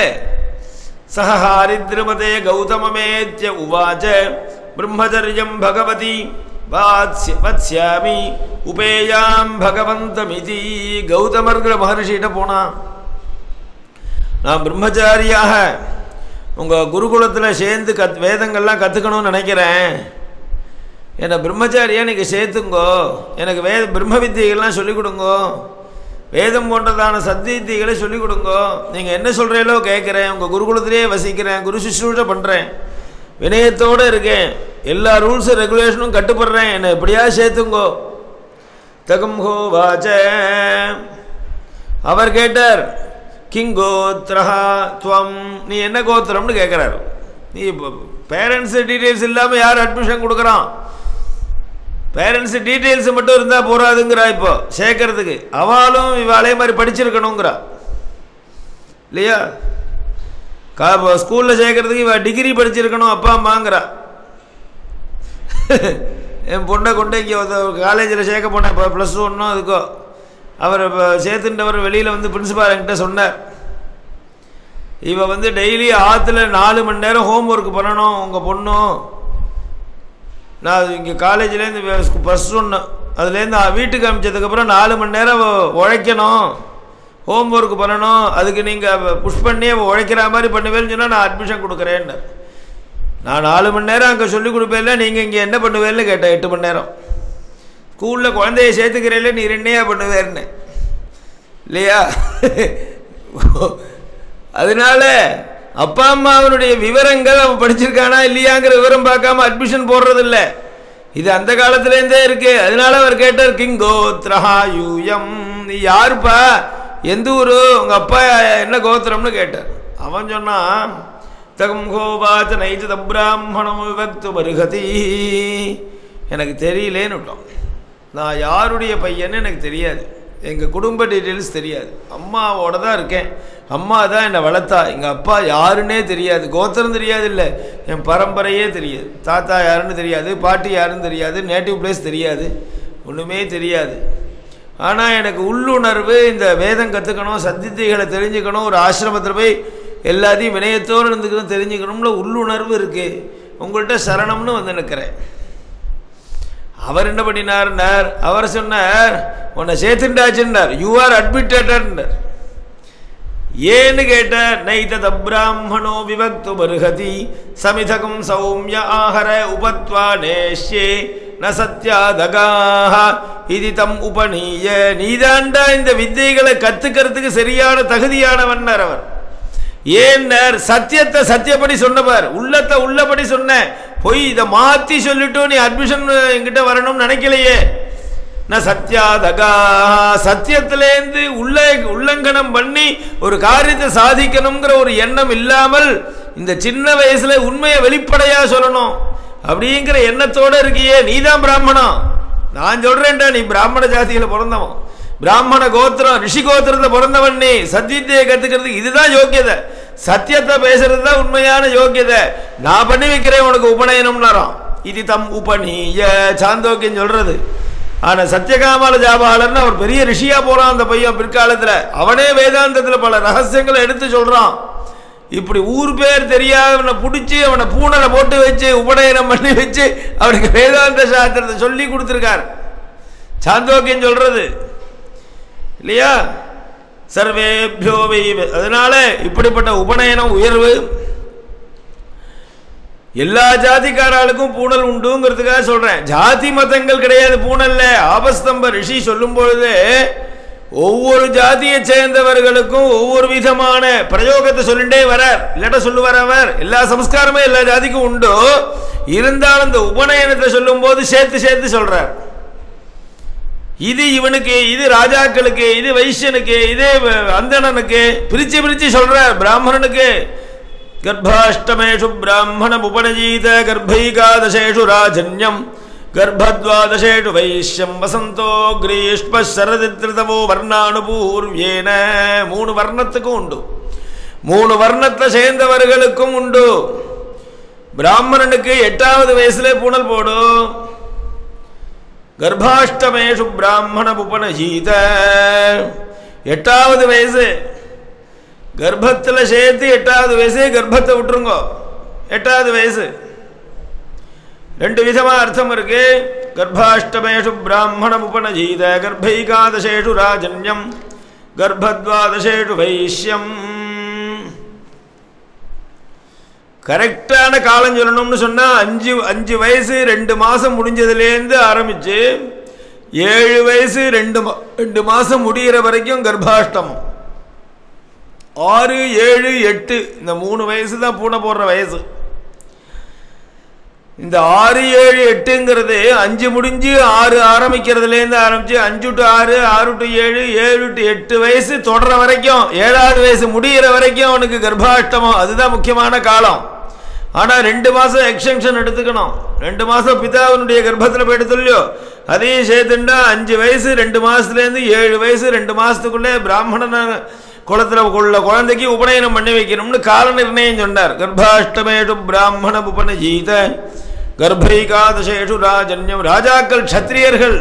சஹாரித்ருமதே கௌதமமேத்ய உவாச்ச பிரம்மச்சரியம் பகவதி வாத்ஸ்ய வத்ஸ்யாமி உபேயாம் பகவந்தமிதி கௌதமர்கிற மகர்ஷிகிட்ட போனான் நான் பிரம்மச்சாரியாக உங்கள் குருகுலத்தில் சேர்ந்து கத் வேதங்கள்லாம் கற்றுக்கணும்னு நினைக்கிறேன் என்னை பிரம்மச்சாரியாக நீங்கள் சேர்த்துங்கோ எனக்கு வேத பிரம்ம வித்தியைகள்லாம் சொல்லிக் கொடுங்கோ வேதம் போன்றதான சத்வித்தியைகளை சொல்லிக் கொடுங்கோ நீங்கள் என்ன சொல்கிறீங்களோ கேட்குறேன் உங்கள் குருகுலத்திலேயே வசிக்கிறேன் குரு சுஷ்ரூஷை பண்ணுறேன் வினயத்தோடு இருக்கேன் எல்லா ரூல்ஸு ரெகுலேஷனும் கட்டுப்படுறேன் என்னை எப்படியாவது சேர்த்துங்கோ தகம் ஹோ வாச்ச அவர் கேட்டார் கிங் கோத்ரஹா துவம் நீ என்ன கோத்திரம்னு கேட்குறாரு நீ பேரண்ட்ஸு டீட்டெயில்ஸ் இல்லாமல் யார் அட்மிஷன் கொடுக்குறான் பேரண்ட்ஸு டீட்டெயில்ஸ் மட்டும் இருந்தால் போகாதுங்கிறா இப்போ சேர்க்கறதுக்கு அவளும் இவாளே மாதிரி படிச்சிருக்கணுங்கிறா இல்லையா கா ஸ்கூலில் சேர்க்கறதுக்கு இவ டிகிரி படிச்சிருக்கணும் அப்பா அம்மாங்கிறா என் பொண்ணை கொண்டு இங்கே காலேஜில் சேர்க்க போனேன் இப்போ ப்ளஸ் ஒன்றும் அதுக்கோ அவர் இப்போ சேர்த்துட்டவர் வெளியில் வந்து பிரின்சிபால் என்கிட்ட சொன்னார் இவ வந்து டெய்லி ஆற்றுல நாலு மணி நேரம் ஹோம் ஒர்க் பண்ணணும் உங்கள் பொண்ணும் நான் இங்கே காலேஜ்லேருந்து பஸ் சொன்னேன் அதுலேருந்து வீட்டுக்கு அனுப்பிச்சதுக்கப்புறம் நாலு மணி நேரம் அவ உழைக்கணும் ஹோம் ஒர்க் பண்ணணும் அதுக்கு நீங்கள் புஷ் பண்ணி அவள் உழைக்கிற மாதிரி பண்ணுவேன்னு சொன்னால் நான் அட்மிஷன் கொடுக்குறேன்னு நான் நாலு மணி நேரம் அங்கே சொல்லிக் கொடுப்பேன்ல நீங்கள் இங்கே என்ன பண்ணுவேன்னு கேட்டேன் எட்டு மணி நேரம் ஸ்கூலில் குழந்தைய சேர்த்துக்கிறேன்ல நீ ரெண்டையா பண்ணுவேன்னு இல்லையா அதனால அப்பா அம்மாவனுடைய விவரங்கள் அவன் படிச்சிருக்கானா இல்லையாங்கிற விவரம் பார்க்காம அட்மிஷன் போடுறதில்ல இது அந்த காலத்துலேருந்தே இருக்கு அதனால அவர் கேட்டார் கிங்கோத்ரஹா யூயம் நீ யாருப்பா எந்த ஊரு உங்க அப்பா என்ன கோத்திரம்னு கேட்டார் அவன் சொன்னான் தகம் கோபாச்ச நைச்ச பிராமணம் விபக்து மருகதி எனக்கு தெரியலேன்னு விட்டோம் நான் யாருடைய பையன்னு எனக்கு தெரியாது எங்கள் குடும்ப டீட்டெயில்ஸ் தெரியாது அம்மாவோட தான் இருக்கேன் அம்மா தான் என்னை வளர்த்தா எங்கள் அப்பா யாருன்னே தெரியாது கோத்திரம் தெரியாது இல்லை என் பரம்பரையே தெரியாது தாத்தா யாருன்னு தெரியாது பாட்டி யாருன்னு தெரியாது நேட்டிவ் பிளேஸ் தெரியாது ஒன்றுமே தெரியாது ஆனால் எனக்கு உள்ளுணர்வு இந்த வேதம் கற்றுக்கணும் சத்தியத்தைகளை தெரிஞ்சுக்கணும் ஒரு ஆசிரமத்தில் போய் எல்லாத்தையும் வினயத்தோடு இருந்துக்கணும் தெரிஞ்சுக்கணும்ல உள்ளுணர்வு இருக்குது உங்கள்கிட்ட சரணம்னு வந்து நிற்கிறேன் அவர் என்ன பண்ணினார்னார் அவர் சொன்னார் உன்னை சேர்த்துண்டாச்சுன்னார் யூ ஆர் அட்மிட்டட்னார் ஏன்னு கேட்டார் நைத பிராமணோ விபக்து பருகதி சமிதகம் சௌமிய ஆஹர உபத்வா நேஷ்யே ந சத்யாதகாக இது தம் உபநீய நீதாண்டா இந்த வித்தைகளை கத்துக்கிறதுக்கு சரியான தகுதியானவன்னர் அவர் ஏன்னர் சத்தியத்தை சத்தியப்படி சொன்னவர் உள்ளத்தை உள்ளபடி சொன்ன பொய் இதை மாத்தி சொல்லிட்டு நீ அட்மிஷன் என்கிட்ட வரணும்னு நினைக்கலையே நான் சத்யாதகா சத்தியத்திலேருந்து உள்ள உள்ளங்கனம் பண்ணி ஒரு காரியத்தை சாதிக்கணுங்கிற ஒரு எண்ணம் இல்லாமல் இந்த சின்ன வயசுல உண்மையை வெளிப்படையா சொல்லணும் அப்படிங்கிற எண்ணத்தோட இருக்கியே நீதான் பிராமணம் நான் சொல்றேன்டா நீ பிராமண ஜாதியில பிறந்தவன் பிராமண கோத்திரம் ரிஷி கோத்திரத்தை பிறந்தவன் நீ சத்தியத்தையை கத்துக்கிறதுக்கு இதுதான் யோக்கியதை சத்தியத்தை பேசுறது தான் உண்மையான யோக்கியதை நான் பண்ணி வைக்கிறேன் உனக்கு உபநயனம்னாராம் இது தம் உபநீய சாந்தோக்கியம் சொல்றது ஆனா சத்தியகாமால ஜாபாலர்னு அவர் பெரிய ரிஷியா போறான் அந்த பையன் பிற்காலத்துல அவனே வேதாந்தத்துல பல ரகசியங்களை எடுத்து சொல்றான் இப்படி ஊர் பேர் தெரியாதவனை பிடிச்சி அவனை பூனலை போட்டு வச்சு உபநயனம் பண்ணி வச்சு அவனுக்கு வேதாந்த சாஸ்திரத்தை சொல்லி கொடுத்துருக்கார் சாந்தோக்கியம் சொல்றது இல்லையா சர்வேபியோ வை அதனால இப்படிப்பட்ட உபநயனம் உயர்வு எல்லா ஜாதிக்காராளுக்கும் பூணல் உண்டுங்கிறதுக்காக சொல்றேன் ஜாதி மதங்கள் கிடையாது பூணல்ல ஆபஸ்தம்ப ரிஷி சொல்லும் பொழுது ஒவ்வொரு ஜாதியை சேர்ந்தவர்களுக்கும் ஒவ்வொரு விதமான பிரயோகத்தை சொல்லிட்டே வரார் இல்லாட்ட சொல்லுவார் அவர் எல்லா சம்ஸ்காரமே எல்லா ஜாதிக்கும் உண்டு இருந்தாலும் இந்த உபநயனத்தை சொல்லும் போது சேர்த்து சேர்த்து சொல்றார் இது இவனுக்கு இது ராஜாக்களுக்கு இது வைசியனுக்கு இது அந்தணனுக்கு பிரிச்சு பிரிச்சு சொல்றார் பிராமணனுக்கு கர்ப்பாஷ்டமேஷு பிராமணம் உபனஜீத கர்ப்பைகாதசேஷு ராஜன்யம் கர்ப்பத்வாதசேஷு வைஷ்யம் வசந்தோ கிரீஷ்ம சரதித்ரிதவோ வர்ணானுபூர்வியேன மூணு வர்ணத்துக்கும் உண்டு மூணு வர்ணத்தை சேர்ந்தவர்களுக்கும் உண்டு பிராமணனுக்கு எட்டாவது வயசுல பூணல் போடும் கர்ப்பாஷ்டமேஷு பிராமண உபனஜீத எட்டாவது வயசு கர்ப்பத்தில் சேர்த்து எட்டாவது வயசு கர்ப்பத்தை விட்டுருங்கோ எட்டாவது வயசு ரெண்டு விதமாக அர்த்தம் இருக்கு கர்ப்பாஷ்டமேஷு பிராமணம் உபனஜீத கர்ப்பைகாதசேஷு ராஜன்யம் கர்ப்பத்வாதசேஷு வைஷ்யம் கரெக்டான காலம் சொல்லணும்னு சொன்னால் அஞ்சு அஞ்சு வயசு ரெண்டு மாதம் முடிஞ்சதுலேருந்து ஆரம்பித்து ஏழு வயசு ரெண்டு மா ரெண்டு மாதம் முடிகிற வரைக்கும் கர்ப்பாஷ்டமம் ஆறு ஏழு எட்டு இந்த மூணு வயசு தான் பூனை போடுற வயசு இந்த ஆறு ஏழு எட்டுங்கிறது அஞ்சு முடிஞ்சு ஆறு ஆரம்பிக்கிறதுலேருந்து ஆரம்பிச்சு அஞ்சு டு ஆறு ஆறு டு ஏழு ஏழு டு எட்டு வயசு தொடர வரைக்கும் ஏழாவது வயசு முடிகிற வரைக்கும் அவனுக்கு கர்ப்பாஷ்டமம் அதுதான் முக்கியமான காலம் ஆனால் ரெண்டு மாதம் எக்ஸ்டென்ஷன் எடுத்துக்கணும் ரெண்டு மாதம் பிதாவினுடைய கர்ப்பத்தில் போய் எடுத்துலையோ அதையும் சேர்த்துண்டா அஞ்சு வயசு ரெண்டு மாதத்துலேருந்து ஏழு வயசு ரெண்டு மாதத்துக்குள்ளே பிராமணன குளத்தில் உள்ள குழந்தைக்கு உபநயனம் பண்ணி வைக்கணும்னு கால நிர்ணயம் சொன்னார் கர்ப்பாஷ்டமேஷு பிராமண உபனஜீத கர்ப்பைகாதசேஷு ராஜன்யம் ராஜாக்கள் க்ஷத்ரியர்கள்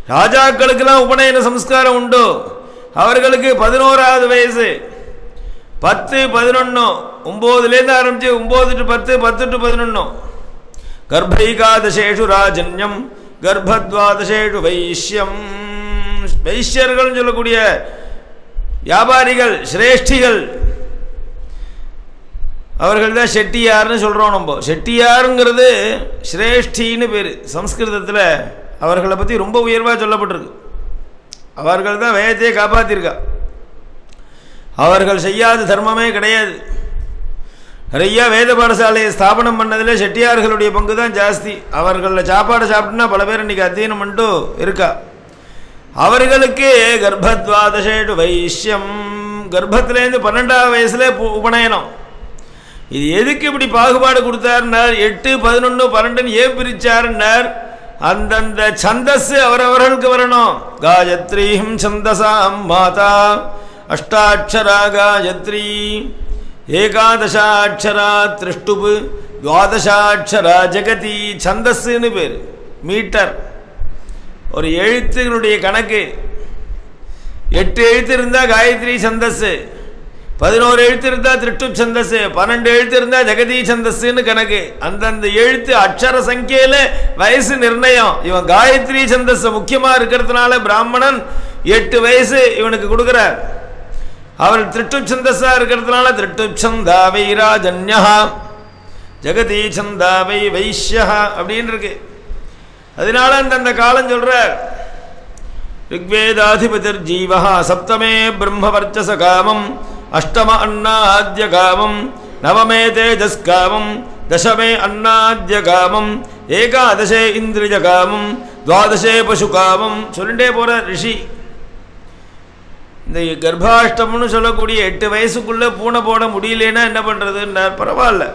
ராஜாக்களுக்கெல்லாம் உபநயன சம்ஸ்காரம் உண்டு அவர்களுக்கு பதினோராவது வயசு பத்து பதினொன்று ஒம்போதுலேருந்து ஆரம்பிச்சு ஒம்பது டு பத்து பத்து டு பதினொன்று கர்ப்பைகாதசேஷு ராஜன்யம் கர்ப்பத்வாதசேஷு வைஷ்யம் வைஷ்யர்கள் சொல்லக்கூடிய வியாபாரிகள் சிரேஷ்டிகள் அவர்கள் தான் செட்டியார்னு சொல்கிறோம் நம்ம செட்டியாருங்கிறது சிரேஷ்டின்னு பேர் சம்ஸ்கிருதத்தில் அவர்களை பற்றி ரொம்ப உயர்வாக சொல்லப்பட்டிருக்கு அவர்கள் தான் வேதத்தையே காப்பாற்றிருக்கா அவர்கள் செய்யாத தர்மமே கிடையாது நிறைய வேத பாடசாலையை ஸ்தாபனம் பண்ணதில் செட்டியார்களுடைய பங்கு தான் ஜாஸ்தி அவர்களில் சாப்பாடு சாப்பிட்டுனா பல பேர் இன்றைக்கி அத்தியனம் பண்ணிட்டு இருக்கா அவர்களுக்கு கர்ப்பத்வாதசேடு வைஷ்யம் கர்ப்பத்திலேருந்து பன்னெண்டாவது வயசுல பு- உபநயனம் இது எதுக்கு இப்படி பாகுபாடு கொடுத்தாருன்னார் எட்டு பதினொன்று பன்னெண்டுன்னு ஏன் பிரிச்சாருன்னார் அந்தந்த சந்தஸ் அவரவர்களுக்கு வரணும் காயத்ரீம் சந்தசாம் மாதா அஷ்டாட்சரா காயத்ரி ஏகாதசாட்சரா திருஷ்டுபு துவாதசாட்சரா ஜெகதி சந்தஸ்ன்னு பேர் மீட்டர் ஒரு எழுத்துகளுடைய கணக்கு எட்டு எழுத்து இருந்தால் காயத்ரி சந்தஸ் பதினோரு எழுத்து இருந்தால் திருட்டு சந்தஸ் பன்னெண்டு எழுத்து இருந்தால் ஜெகதி சந்தஸ்ன்னு கணக்கு அந்தந்த எழுத்து அக்ஷர சங்கியில வயசு நிர்ணயம் இவன் காயத்ரி சந்தஸ் முக்கியமாக இருக்கிறதுனால பிராமணன் எட்டு வயசு இவனுக்கு கொடுக்குறார் அவர் திருட்டு சந்தஸா இருக்கிறதுனால திருட்டு சந்தாவை ராஜன்யா ஜெகதி சந்தாவை வைஷ்யா அப்படின்னு இருக்கு அதனால அந்தந்த காலம் சொல்றார் ऋग्वेदाधिपतिर् जीवः सप्तमे ब्रह्मवर्चस कामम् अष्टम अन्नाद्य कामम् नवमे तेजस्कामम् दशमे अन्नाद्य कामम् ஏகாதசே இந்திரிய காமம் துவாதசே பசு காமம் சொல்லிட்டே போற ரிஷி இந்த கர்ப்பாஷ்டம்னு சொல்லக்கூடிய எட்டு வயசுக்குள்ள பூனை போட முடியலன்னா என்ன பண்றதுன்னார் பரவாயில்ல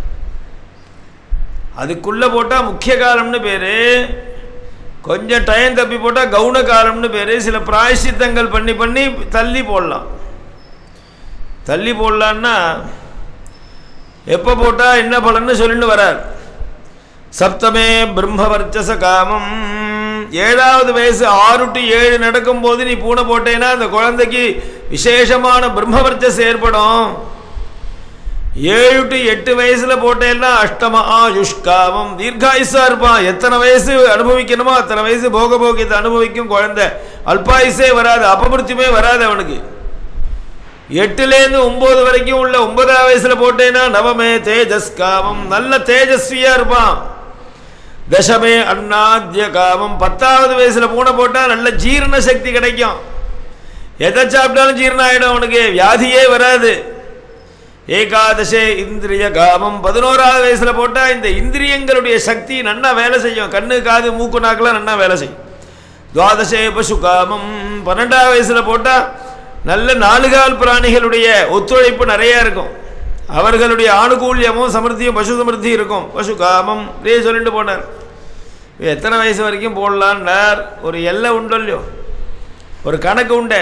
அதுக்குள்ள போட்டா முக்கிய காலம்னு பேரு கொஞ்சம் டைம் தப்பி போட்டால் கவுன காலம்னு பேர் சில பிராயசித்தங்கள் பண்ணி பண்ணி தள்ளி போடலாம் தள்ளி போடலான்னா எப்போ போட்டால் என்ன பலன்னு சொல்லிட்டு வரார் சப்தமே பிரம்மவர்ச்சச காமம் ஏழாவது வயசு ஆறு டு ஏழு நடக்கும்போது நீ பூனை போட்டேன்னா அந்த குழந்தைக்கு விசேஷமான பிரம்மவர்ச்சஸ் ஏற்படும் ஏழு டு எட்டு வயசுல போட்டேன்னா அஷ்டம ஆயுஷ்காமம் தீர்காயுஷா இருப்பான் எத்தனை வயசு அனுபவிக்கணுமோ அத்தனை வயசு போக போகியத்தை அனுபவிக்கும் குழந்தை அல்பாயுசே வராது அபமிருத்தியுமே வராது அவனுக்கு எட்டுலேருந்து ஒன்பது வரைக்கும் உள்ள ஒன்பதாம் வயசுல போட்டேன்னா நவமே தேஜஸ் காமம் நல்ல தேஜஸ்வியா இருப்பான் தசமே அண்ணாத்திய காமம் பத்தாவது வயசுல பூனை போட்டா நல்ல ஜீரண சக்தி கிடைக்கும் எதை சாப்பிட்டாலும் ஜீரணம் ஆயிடும் அவனுக்கு வியாதியே வராது ஏகாதசே இந்திரிய காமம் பதினோராவது வயசுல போட்டா இந்த இந்திரியங்களுடைய சக்தி நன்னா வேலை செய்யும் கண்ணு காது மூக்கு நாக்கெல்லாம் நன்னா வேலை செய்யும் துவாதசே பசு காமம் பன்னெண்டாவது வயசுல போட்டா நல்ல நாலுகால் பிராணிகளுடைய ஒத்துழைப்பு நிறைய இருக்கும் அவர்களுடைய ஆணுகூல்யமும் சமிருத்தியும் பசு சமிருத்தி இருக்கும் பசு காமம் இப்படியே சொல்லிட்டு போனார் எத்தனை வயசு வரைக்கும் போடலான்னார் ஒரு எல்லை உண்டு இல்லையோ ஒரு கணக்கு உண்டே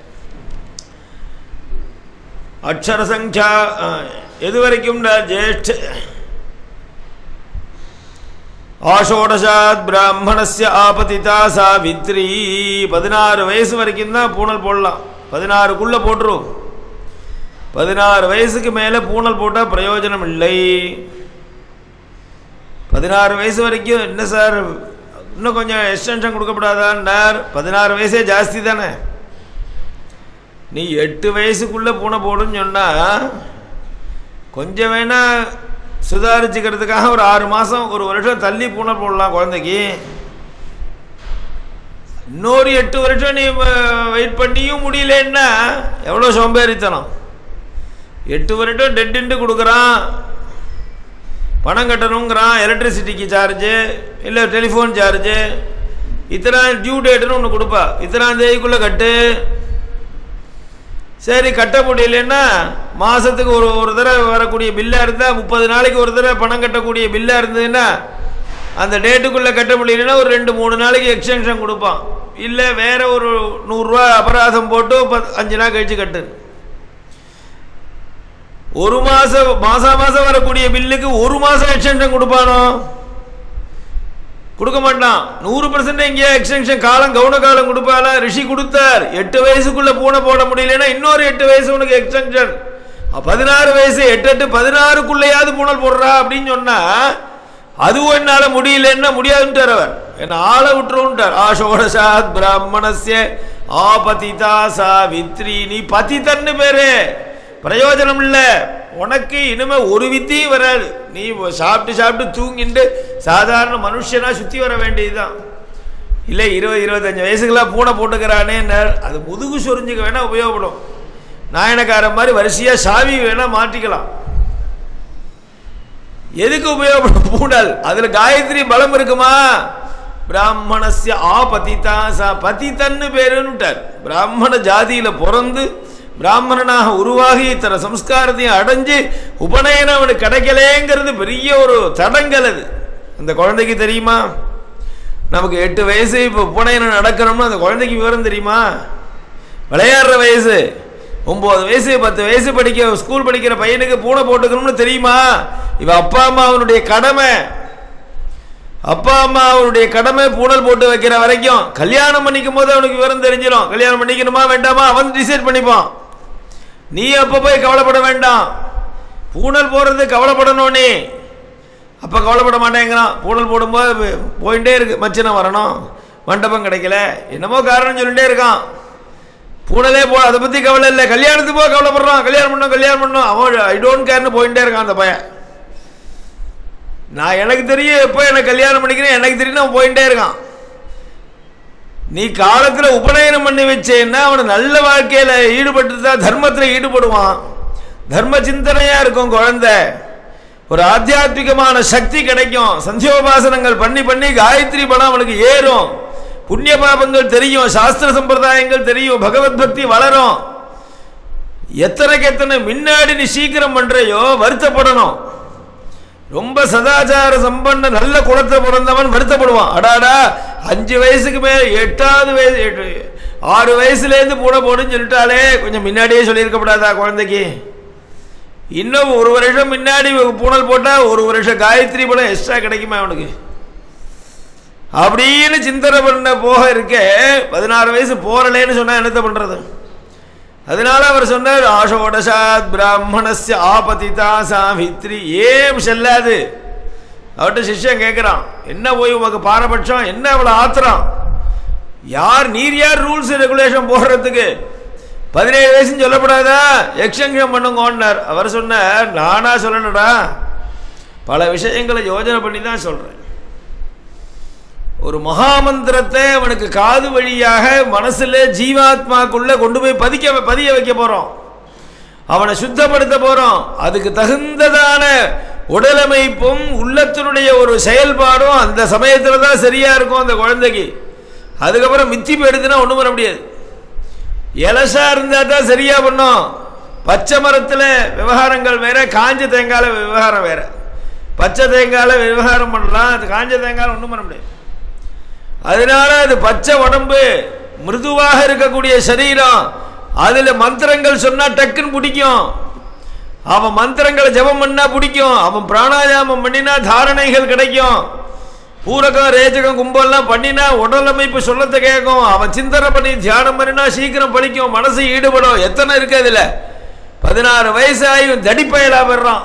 அக்ஷர சங்கியா எது வரைக்கும் ஜேஷ்ட ஆஷோடசாத் பிராமணஸ்ய ஆபதிதா சாவித்ரி பதினாறு வயசு வரைக்கும் தான் பூனல் போடலாம் பதினாறுக்குள்ளே போட்டுரும் பதினாறு வயசுக்கு மேலே பூனல் போட்டால் பிரயோஜனம் இல்லை பதினாறு வயசு வரைக்கும் என்ன சார் இன்னும் கொஞ்சம் எக்ஸ்டென்ஷன் கொடுக்கப்படாதான்னார் பதினாறு வயசே ஜாஸ்தி தானே நீ எட்டு வயசுக்குள்ளே பூனை போடுன்னு சொன்னால் கொஞ்சம் வேணால் சுதாரிச்சுக்கிறதுக்காக ஒரு ஆறு மாதம் ஒரு வருஷம் தள்ளி பூனை போடலாம் குழந்தைக்கு இன்னொரு எட்டு வருஷம் நீ வெயிட் பண்ணியும் முடியலன்னா எவ்வளோ சோம்பேறித்தனம் எட்டு வருடம் டெட்டுன்ட்டு கொடுக்குறான் பணம் கட்டணுங்கிறான் எலக்ட்ரிசிட்டிக்கு சார்ஜு இல்லை டெலிஃபோன் சார்ஜு இத்தனை டியூ டேட்டுன்னு ஒன்று கொடுப்பா இத்தனாம் தேதிக்குள்ளே கட்டு சரி கட்ட முடியலன்னா மாதத்துக்கு ஒரு ஒரு தடவை வரக்கூடிய பில்லாக இருந்தால் முப்பது நாளைக்கு ஒரு தடவை பணம் கட்டக்கூடிய பில்லாக இருந்ததுன்னா அந்த டேட்டுக்குள்ளே கட்ட முடியலன்னா ஒரு ரெண்டு மூணு நாளைக்கு எக்ஸ்டென்ஷன் கொடுப்பான் இல்லை வேற ஒரு நூறுரூவா அபராதம் போட்டு பத் அஞ்சு நாள் கழிச்சு கட்டு ஒரு மாதம் மாதம் மாதம் வரக்கூடிய பில்லுக்கு ஒரு மாதம் எக்ஸ்டென்ஷன் கொடுப்பானோ கொடுக்க மாட்டான் நூறு பர்சன்ட் எங்கேயா எக்ஸ்டென்ஷன் காலம் கவுன காலம் கொடுப்பாளா ரிஷி கொடுத்தார் எட்டு வயசுக்குள்ள பூனை போட முடியலன்னா இன்னொரு எட்டு வயசு உனக்கு எக்ஸ்டென்ஷன் பதினாறு வயசு எட்டு எட்டு பதினாறுக்குள்ளேயாவது பூணல் போடுறா அப்படின்னு சொன்னா அதுவும் என்னால முடியலன்னா முடியாதுன்ட்டார் அவர் என்ன ஆளை விட்டுருன்ட்டார் ஆஷோடசாத் பிராமணஸ்ய ஆபதிதா சாவித்ரி நீ பதிதன்னு பேரு பிரயோஜனம் இல்ல உனக்கு இனிமே ஒரு வித்தியும் வராது நீ சாப்பிட்டு சாப்பிட்டு தூங்கிட்டு சாதாரண மனுஷனா சுத்தி வர வேண்டியதுதான் இல்லை இருபது இருபத்தஞ்சு வயசுக்கெல்லாம் பூனை போட்டுக்கிறானே அது முதுகு சொரிஞ்சுக்க வேணா உபயோகப்படும் நாயனக்காரன் மாதிரி வரிசையா சாவி வேணா மாற்றிக்கலாம் எதுக்கு உபயோகப்படும் பூண்டல் அதுல காயத்ரி பலம் இருக்குமா பிராமணஸ்ய ஆ பதிதா சா பதித்தன்னு பேருன்னுட்டார் பிராமண ஜாதியில பிறந்து பிராமணனாக உருவாகி இத்தனை சம்ஸ்காரத்தையும் அடைஞ்சு உபநயனம் அவனுக்கு கிடைக்கலேங்கிறது பெரிய ஒரு தடங்கல் அது அந்த குழந்தைக்கு தெரியுமா நமக்கு எட்டு வயசு இப்போ உபநயனம் நடக்கணும்னு அந்த குழந்தைக்கு விவரம் தெரியுமா விளையாடுற வயசு ஒம்பது வயசு பத்து வயசு படிக்க ஸ்கூல் படிக்கிற பையனுக்கு பூனை போட்டுக்கணும்னு தெரியுமா இவ அப்பா அம்மா அவனுடைய கடமை அப்பா அம்மா அவருடைய கடமை பூணல் போட்டு வைக்கிற வரைக்கும் கல்யாணம் பண்ணிக்கும் போது அவனுக்கு விவரம் தெரிஞ்சிடும் கல்யாணம் பண்ணிக்கணுமா வேண்டாமா அவன் டிசைட் பண்ணிப்பான் நீ அப்ப போய் கவலைப்பட வேண்டாம் பூணல் போடுறது கவலைப்படணும் நீ அப்ப கவலைப்பட மாட்டேங்கிறான் பூணல் போடும்போது போயிட்டே இருக்கு மச்சினம் வரணும் மண்டபம் கிடைக்கல என்னமோ காரணம் சொல்லிட்டே இருக்கான் பூனலே போ அதை பற்றி கவலை இல்லை கல்யாணத்துக்கு போக கவலைப்படுறான் கல்யாணம் பண்ணோம் கல்யாணம் பண்ணோம் அவன் ஐ டோன்ட் கேர்னு போயிட்டே இருக்கான் அந்த பையன் நான் எனக்கு தெரியும் எப்போ எனக்கு கல்யாணம் பண்ணிக்கிறேன் எனக்கு தெரியும் அவன் போயிட்டே இருக்கான் நீ காலத்தில் உபநயனம் பண்ணி வச்சேன்னா அவன் நல்ல வாழ்க்கையில் ஈடுபட்டு தான் தர்மத்தில் ஈடுபடுவான் தர்ம சிந்தனையாக இருக்கும் குழந்தை ஒரு ஆத்தியாத்மிகமான சக்தி கிடைக்கும் சந்தியோபாசனங்கள் பண்ணி பண்ணி காயத்ரி படம் அவனுக்கு ஏறும் புண்ணிய பாபங்கள் தெரியும் சாஸ்திர சம்பிரதாயங்கள் தெரியும் பகவத் பக்தி வளரும் எத்தனைக்கு எத்தனை முன்னாடி நீ சீக்கிரம் பண்றையோ வருத்தப்படணும் ரொம்ப சதாச்சார சம்பந்த நல்ல குலத்தை பிறந்தவன் வருத்தப்படுவான் அடாடா அஞ்சு வயசுக்கு மேல எட்டாவது வயசு எட்டு- ஆறு வயசுலேருந்து பூனை போடுன்னு சொல்லிட்டாலே கொஞ்சம் முன்னாடியே சொல்லியிருக்கப்படாதா குழந்தைக்கு இன்னும் ஒரு வருஷம் முன்னாடி பூனல் போட்டால் ஒரு வருஷம் காயத்ரி பலம் எக்ஸ்ட்ரா கிடைக்குமா அவனுக்கு அப்படின்னு சிந்தனை பண்ண போக இருக்க பதினாறு வயசு போறலேன்னு சொன்னா என்னத்த பண்றது அதனால அவர் சொன்னார் ஆஷோடசாத் பிராமணஸ்ய ஆபதிதா சாவித்ரி ஏம் செல்லாது அவர்கிட்ட சிஷ்யன் கேட்குறான் என்ன போய் உமக்கு பாரபட்சம் என்ன அவ்வளோ ஆத்திரம் யார் நீர் யார் ரூல்ஸ் ரெகுலேஷன் போடுறதுக்கு பதினேழு வயசுன்னு சொல்லப்படாதா எக்ஸ்டென்ஷன் பண்ணுங்கன்னார் அவர் சொன்னார் நானா சொல்லணுடா பல விஷயங்களை யோஜனை பண்ணி தான் சொல்கிறேன் ஒரு மகாமந்திரத்தை அவனுக்கு காது வழியாக மனசுல ஜீவாத்மாக்குள்ள கொண்டு போய் பதிக்க பதிய வைக்க போறோம் அவனை சுத்தப்படுத்த போறோம் அதுக்கு தகுந்ததான உடலமைப்பும் உள்ளத்தினுடைய ஒரு செயல்பாடும் அந்த சமயத்துல தான் சரியா இருக்கும் அந்த குழந்தைக்கு அதுக்கப்புறம் மித்தி போயிடுதுன்னா ஒன்றும் பண்ண முடியாது எலசா இருந்தா தான் சரியா பண்ணும் பச்சை மரத்துல விவகாரங்கள் வேற காஞ்ச தேங்காயில விவகாரம் வேற பச்சை தேங்காயில விவகாரம் பண்ணலாம் அது காஞ்ச தேங்காயில ஒன்றும் பண்ண முடியாது அதனால அது பச்சை உடம்பு மிருதுவாக இருக்கக்கூடிய சரீரம் அதுல மந்திரங்கள் சொன்னா டக்குன்னு பிடிக்கும் அவன் மந்திரங்களை ஜெபம் பண்ணா பிடிக்கும் அவன் பிராணாயாமம் பண்ணினா தாரணைகள் கிடைக்கும் பூரகம் ரேஜகம் கும்பல்லாம் பண்ணினா உடல் அமைப்பு சொல்லத்தை கேட்கும் அவன் சிந்தனை பண்ணி தியானம் பண்ணினா சீக்கிரம் படிக்கும் மனசு ஈடுபடும் எத்தனை இருக்கு அதுல பதினாறு வயசு ஆகி தடிப்பயலா பெறான்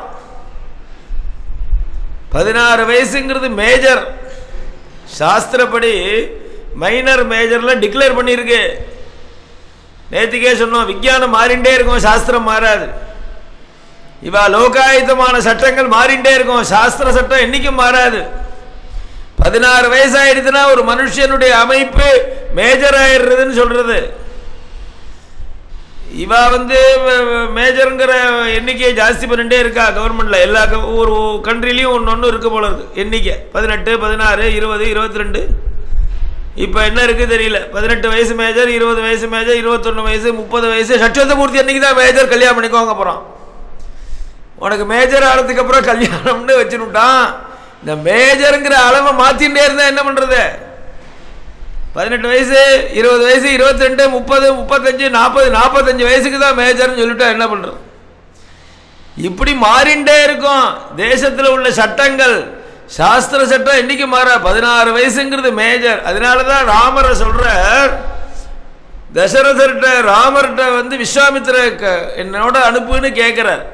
பதினாறு வயசுங்கிறது மேஜர் சாஸ்திரப்படி மைனர் மேஜர்ல டிக்ளேர் பண்ணியிருக்கு நேத்திக்கே சொன்னோம் விஞ்ஞானம் மாறிண்டே இருக்கும் சாஸ்திரம் மாறாது இவா லோகாயுத்தமான சட்டங்கள் மாறிண்டே இருக்கும் சாஸ்திர சட்டம் என்னைக்கும் மாறாது பதினாறு வயசாயிடுச்சுன்னா ஒரு மனுஷனுடைய அமைப்பு மேஜர் ஆயிடுறதுன்னு சொல்றது இவா வந்து மேஜருங்கிற எண்ணிக்கையை ஜாஸ்தி பண்ணிட்டே இருக்கா கவர்மெண்ட்ல எல்லா க- ஒரு கண்ட்ரிலையும் ஒன்று ஒன்று இருக்கு போல இருக்கு எண்ணிக்கை பதினெட்டு பதினாறு இருபது இருபத்தி ரெண்டு இப்போ என்ன இருக்கு தெரியல பதினெட்டு வயசு மேஜர் இருபது வயசு மேஜர் இருபத்தொன்று வயசு முப்பது வயசு சட்சத்த பூர்த்தி அன்னைக்கு தான் மேஜர் கல்யாணம் பண்ணிக்கோங்க போகிறோம் உனக்கு மேஜர் ஆனதுக்கு அப்புறம் கல்யாணம்னு வச்சுனுட்டான் இந்த மேஜருங்கிற அளவை மாத்திட்டே இருந்தா என்ன பண்றது பதினெட்டு வயசு இருபது வயசு இருபத்தி ரெண்டு முப்பது முப்பத்தஞ்சு நாற்பது நாற்பத்தஞ்சு வயசுக்கு தான் மேஜர்னு சொல்லிட்டா என்ன பண்றது இப்படி மாறிண்டே இருக்கும் தேசத்துல உள்ள சட்டங்கள் சாஸ்திர சட்டம் என்னைக்கு மாற பதினாறு வயசுங்கிறது மேஜர் அதனால தான் ராமரை சொல்றார் தசரதர்கிட்ட ராமர்கிட்ட வந்து விஸ்வாமித்திர க- என்னோட அனுப்புன்னு கேட்கிறார்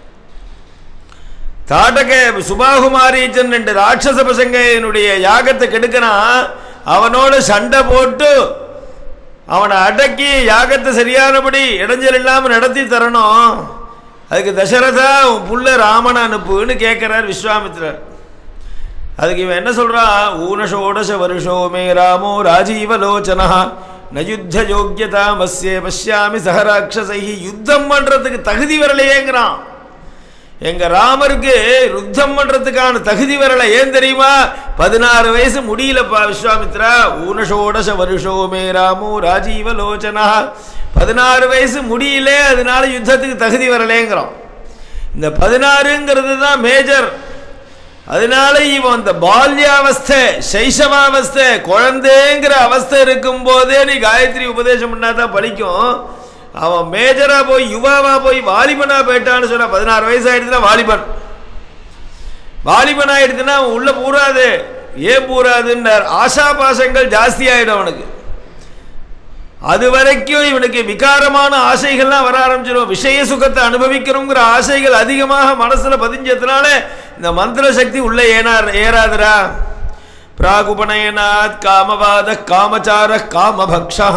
தாட்டக சுபாகுமாரீச்சன் ரெண்டு ராட்சச பசங்க என்னுடைய யாகத்தை கெடுக்கிறான் அவனோட சண்டை போட்டு அவனை அடக்கி யாகத்தை சரியானபடி இடைஞ்சல் இல்லாமல் நடத்தி தரணும் அதுக்கு தசரதா உன் புள்ள ராமனை அனுப்புன்னு கேட்கிறார் விஸ்வாமித்திரர் அதுக்கு இவன் என்ன சொல்றான் ஊனஷோடச வருஷோ மே ராமோ ராஜீவலோச்சனா ந யுத்த யோக்கியதா மஸ்யே பஷ்யாமி சகராட்சசை யுத்தம் பண்றதுக்கு தகுதி வரலையேங்கிறான் எங்க ராமருக்கு யுத்தம் பண்றதுக்கான தகுதி வரல ஏன் தெரியுமா பதினாறு வயசு முடியலப்பா விஸ்வாமித்ரா ஊனஷோடச வருஷோ மே ராமோ ராஜீவலோச்சனா பதினாறு வயசு முடியல அதனால யுத்தத்துக்கு தகுதி வரலேங்கிறோம் இந்த பதினாறுங்கிறது தான் மேஜர் அதனால இவன் அந்த பால்யாவஸ்தை சைசவாவஸ்தை குழந்தைங்கிற அவஸ்தை இருக்கும் போதே நீ காயத்ரி உபதேசம் பண்ணாதான் படிக்கும் அவன் மேஜரா போய் யுவாவா போய் வாலிபனா போயிட்டான்னு சொன்னா பதினாறு வயசு ஆயிடுச்சுன்னா வாலிபன் வாலிபன் ஆயிடுச்சுன்னா அவன் உள்ள பூராது ஏன் பூராதுன்னார் ஆசா பாசங்கள் ஜாஸ்தி ஆயிடும் அவனுக்கு அது வரைக்கும் இவனுக்கு விகாரமான ஆசைகள்லாம் வர ஆரம்பிச்சிடும் விஷய சுகத்தை அனுபவிக்கிறோங்கிற ஆசைகள் அதிகமாக மனசுல பதிஞ்சதுனால இந்த மந்திர சக்தி உள்ள ஏனார் ஏறாதுரா பிராகுபனயனாத் காமவாத காமச்சார காமபக்ஷா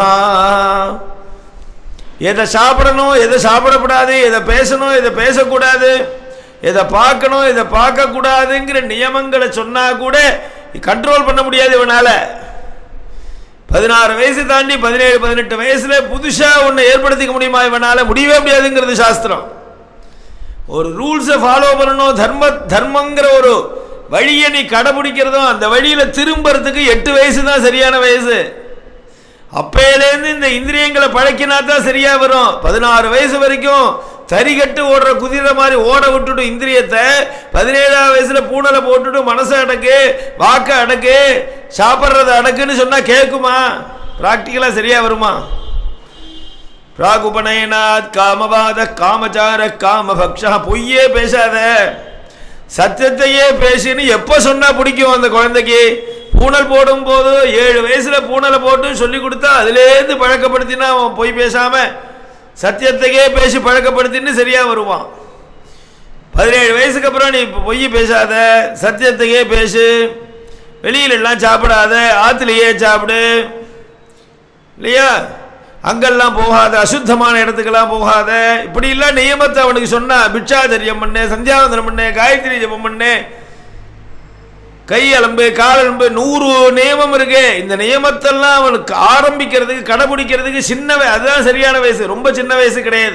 எதை சாப்பிடணும் எதை சாப்பிடக்கூடாது எதை பேசணும் எதை பேசக்கூடாது எதை பார்க்கணும் எதை பார்க்கக்கூடாதுங்கிற நியமங்களை சொன்னா கூட கண்ட்ரோல் பண்ண முடியாது இவனால பதினாறு வயசு தாண்டி பதினேழு பதினெட்டு வயசுல புதுசா ஒன்று ஏற்படுத்திக்க முடியுமா இவனால முடியவே முடியாதுங்கிறது சாஸ்திரம் ஒரு ரூல்ஸை ஃபாலோ பண்ணணும் தர்ம தர்மங்கிற ஒரு வழியை நீ கடைபிடிக்கிறதும் அந்த வழியில திரும்புறதுக்கு எட்டு வயசு தான் சரியான வயசு அப்பையிலேருந்து இந்த இந்திரியங்களை பழக்கினா தான் சரியா வரும் பதினாறு வயசு வரைக்கும் தறிகட்டு ஓடுற குதிரை மாதிரி ஓட விட்டுட்டு இந்திரியத்தை பதினேழாம் வயசுல பூனலை போட்டுட்டு மனசை அடக்கு வாக்க அடக்கு சாப்பிட்றத அடக்குன்னு சொன்னா கேட்குமா பிராக்டிக்கலா சரியா வருமா பிராகுபனயனாத் காமவாத காமச்சார காமபக்ஷா பொய்யே பேசாத சத்தியத்தையே பேசின்னு எப்போ சொன்னா பிடிக்கும் அந்த குழந்தைக்கு பூனல் போடும் போது ஏழு வயசுல பூனலை போட்டு சொல்லி கொடுத்தா அதுலேருந்து பழக்கப்படுத்தினா அவன் பொய் பேசாம சத்தியத்தையே பேசி பழக்கப்படுத்தின்னு சரியா வருவான் பதினேழு வயசுக்கு அப்புறம் நீ இப்போ பொய் பேசாத சத்தியத்தையே பேசு வெளியில எல்லாம் சாப்பிடாத ஆத்துலயே சாப்பிடு இல்லையா அங்கெல்லாம் போகாத அசுத்தமான இடத்துக்கெல்லாம் போகாத இப்படி எல்லாம் நியமத்தை அவனுக்கு சொன்னா பிட்சாச்சரியம் பண்ணு சந்தியாவந்தனம் பண்ணு காயத்ரி ஜபம் பண்ணு கை அலம்பு கால் அலம்பு நூறு நியமம் இருக்கு இந்த நியமத்தெல்லாம் அவனுக்கு ஆரம்பிக்கிறதுக்கு கடைபிடிக்கிறதுக்கு சின்ன வய- அதுதான் சரியான வயசு ரொம்ப சின்ன வயசு கிடையாது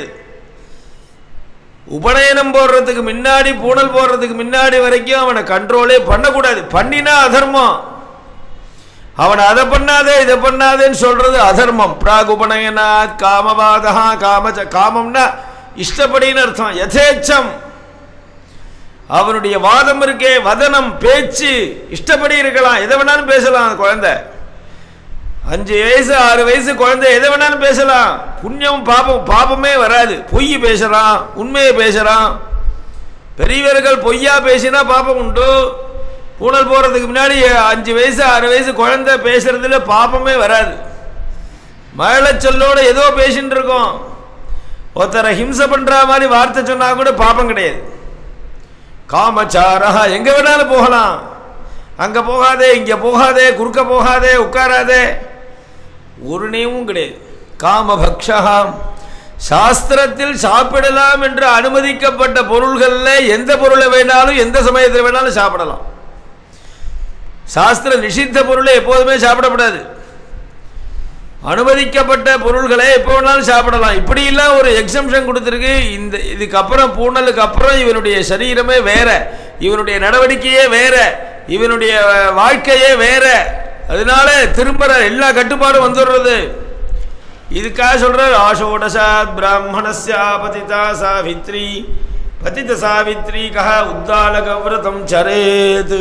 உபநயனம் போடுறதுக்கு முன்னாடி பூணல் போடுறதுக்கு முன்னாடி வரைக்கும் அவனை கண்ட்ரோலே பண்ணக்கூடாது பண்ணினா அதர்மம் அவன் அதை பண்ணாதே இதை பண்ணாதேன்னு சொல்றது அதர்மம் பிராகுபனயனாத் காமவாதா காமச்ச காமம்னா இஷ்டப்படின்னு அர்த்தம் யதேச்சம் அவனுடைய வாதம் இருக்கே வதனம் பேச்சு இஷ்டப்படி இருக்கலாம் எதை வேணாலும் பேசலாம் அந்த குழந்தை அஞ்சு வயசு ஆறு வயசு குழந்தை எதை வேணாலும் பேசலாம் புண்ணியம் பாபம் பாபமே வராது பொய் பேசலாம் உண்மையை பேசலாம் பெரியவர்கள் பொய்யா பேசினா பாபம் உண்டு பூனல் போறதுக்கு முன்னாடி அஞ்சு வயசு ஆறு வயசு குழந்தை பேசுறதுல பாபமே வராது மழச்சொல்லோட ஏதோ பேசிட்டு இருக்கோம் ஒருத்தரை ஹிம்சை பண்ற மாதிரி வார்த்தை சொன்னா கூட பாபம் கிடையாது காமச்சாரா எங்க வேணாலும் போகலாம் அங்க போகாதே இங்க போகாதே குறுக்க போகாதே உட்காராதே ஒரு நியமும் கிடையாது காமபக்ஷா சாஸ்திரத்தில் சாப்பிடலாம் என்று அனுமதிக்கப்பட்ட பொருள்கள்ல எந்த பொருளை வேணாலும் எந்த சமயத்தில் வேணாலும் சாப்பிடலாம் சாஸ்திர நிஷித்த பொருளை எப்போதுமே சாப்பிடக்கூடாது அனுமதிக்கப்பட்ட பொருள்களை எப்போ வேணாலும் சாப்பிடலாம் இப்படி எல்லாம் ஒரு எக்ஸம்ஷன் கொடுத்துருக்கு இந்த இதுக்கப்புறம் பூனலுக்கு அப்புறம் இவனுடைய சரீரமே வேற இவனுடைய நடவடிக்கையே வேற இவனுடைய அஹ், வாழ்க்கையே வேற அதனால திரும்பற எல்லா கட்டுப்பாடும் வந்துடுறது இதுக்காக சொல்றார் ஆஷோடசாத் பிராமணஸ்யா பதிதா சாவித்ரி பதித சாவித்ரி கஹ உத்தாலக விரதம் சரேது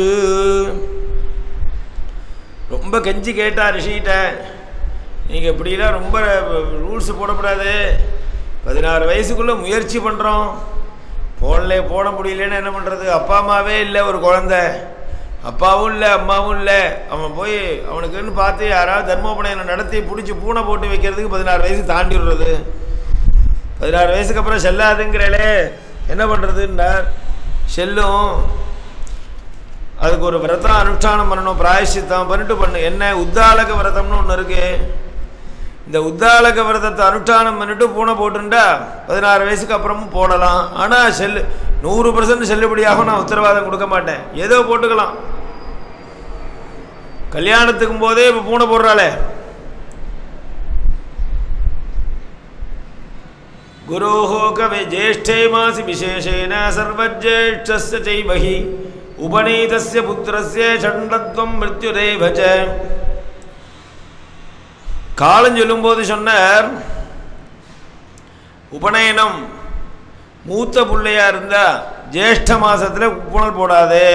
ரொம்ப கெஞ்சி கேட்டா ரிஷிகிட்ட நீங்கள் இப்படிலாம் ரொம்ப ரூல்ஸ் போடக்கூடாது பதினாறு வயசுக்குள்ளே முயற்சி பண்ணுறோம் போடல போட முடியலன்னு என்ன பண்ணுறது அப்பா அம்மாவே இல்லை ஒரு குழந்தை அப்பாவும் இல்லை அம்மாவும் இல்லை அவன் போய் அவனுக்குன்னு பார்த்து யாராவது தர்மோபநயனம் நடத்தி பிடிச்சி பூனை போட்டு வைக்கிறதுக்கு பதினாறு வயசு தாண்டி விடுறது பதினாறு வயசுக்கு அப்புறம் செல்லாதுங்கிறளே என்ன பண்ணுறதுன்னார் செல்லும் அதுக்கு ஒரு விரதம் அனுஷ்டானம் பண்ணணும் பிராயசித்தம் பண்ணிட்டு பண்ணு என்ன உத்தாலக விரதம்னு ஒன்று இருக்கு இந்த உத்தாலக விரதத்தை அனுஷ்டானம் பண்ணிட்டு பூனை போட்டுண்டா பதினாறு வயசுக்கு அப்புறமும் போடலாம் ஆனால் செல்லு நூறு பர்சன்ட் செல்லுபடியாக நான் உத்தரவாதம் கொடுக்க மாட்டேன் ஏதோ போட்டுக்கலாம் கல்யாணத்துக்கும் போதே இப்போ பூனை போடுறாளே गुरोः कवे ज्येष्ठे मासि विशेषेण सर्वज्येष्ठस्य चैव हि उपनीतस्य पुत्रस्य षण्डत्वं मृत्युरेव च காலம் சொல்லும்போது சொன்னார் உபநயனம் மூத்த பிள்ளையா இருந்தா ஜேஷ்ட மாசத்துல உப்புணல் போடாதே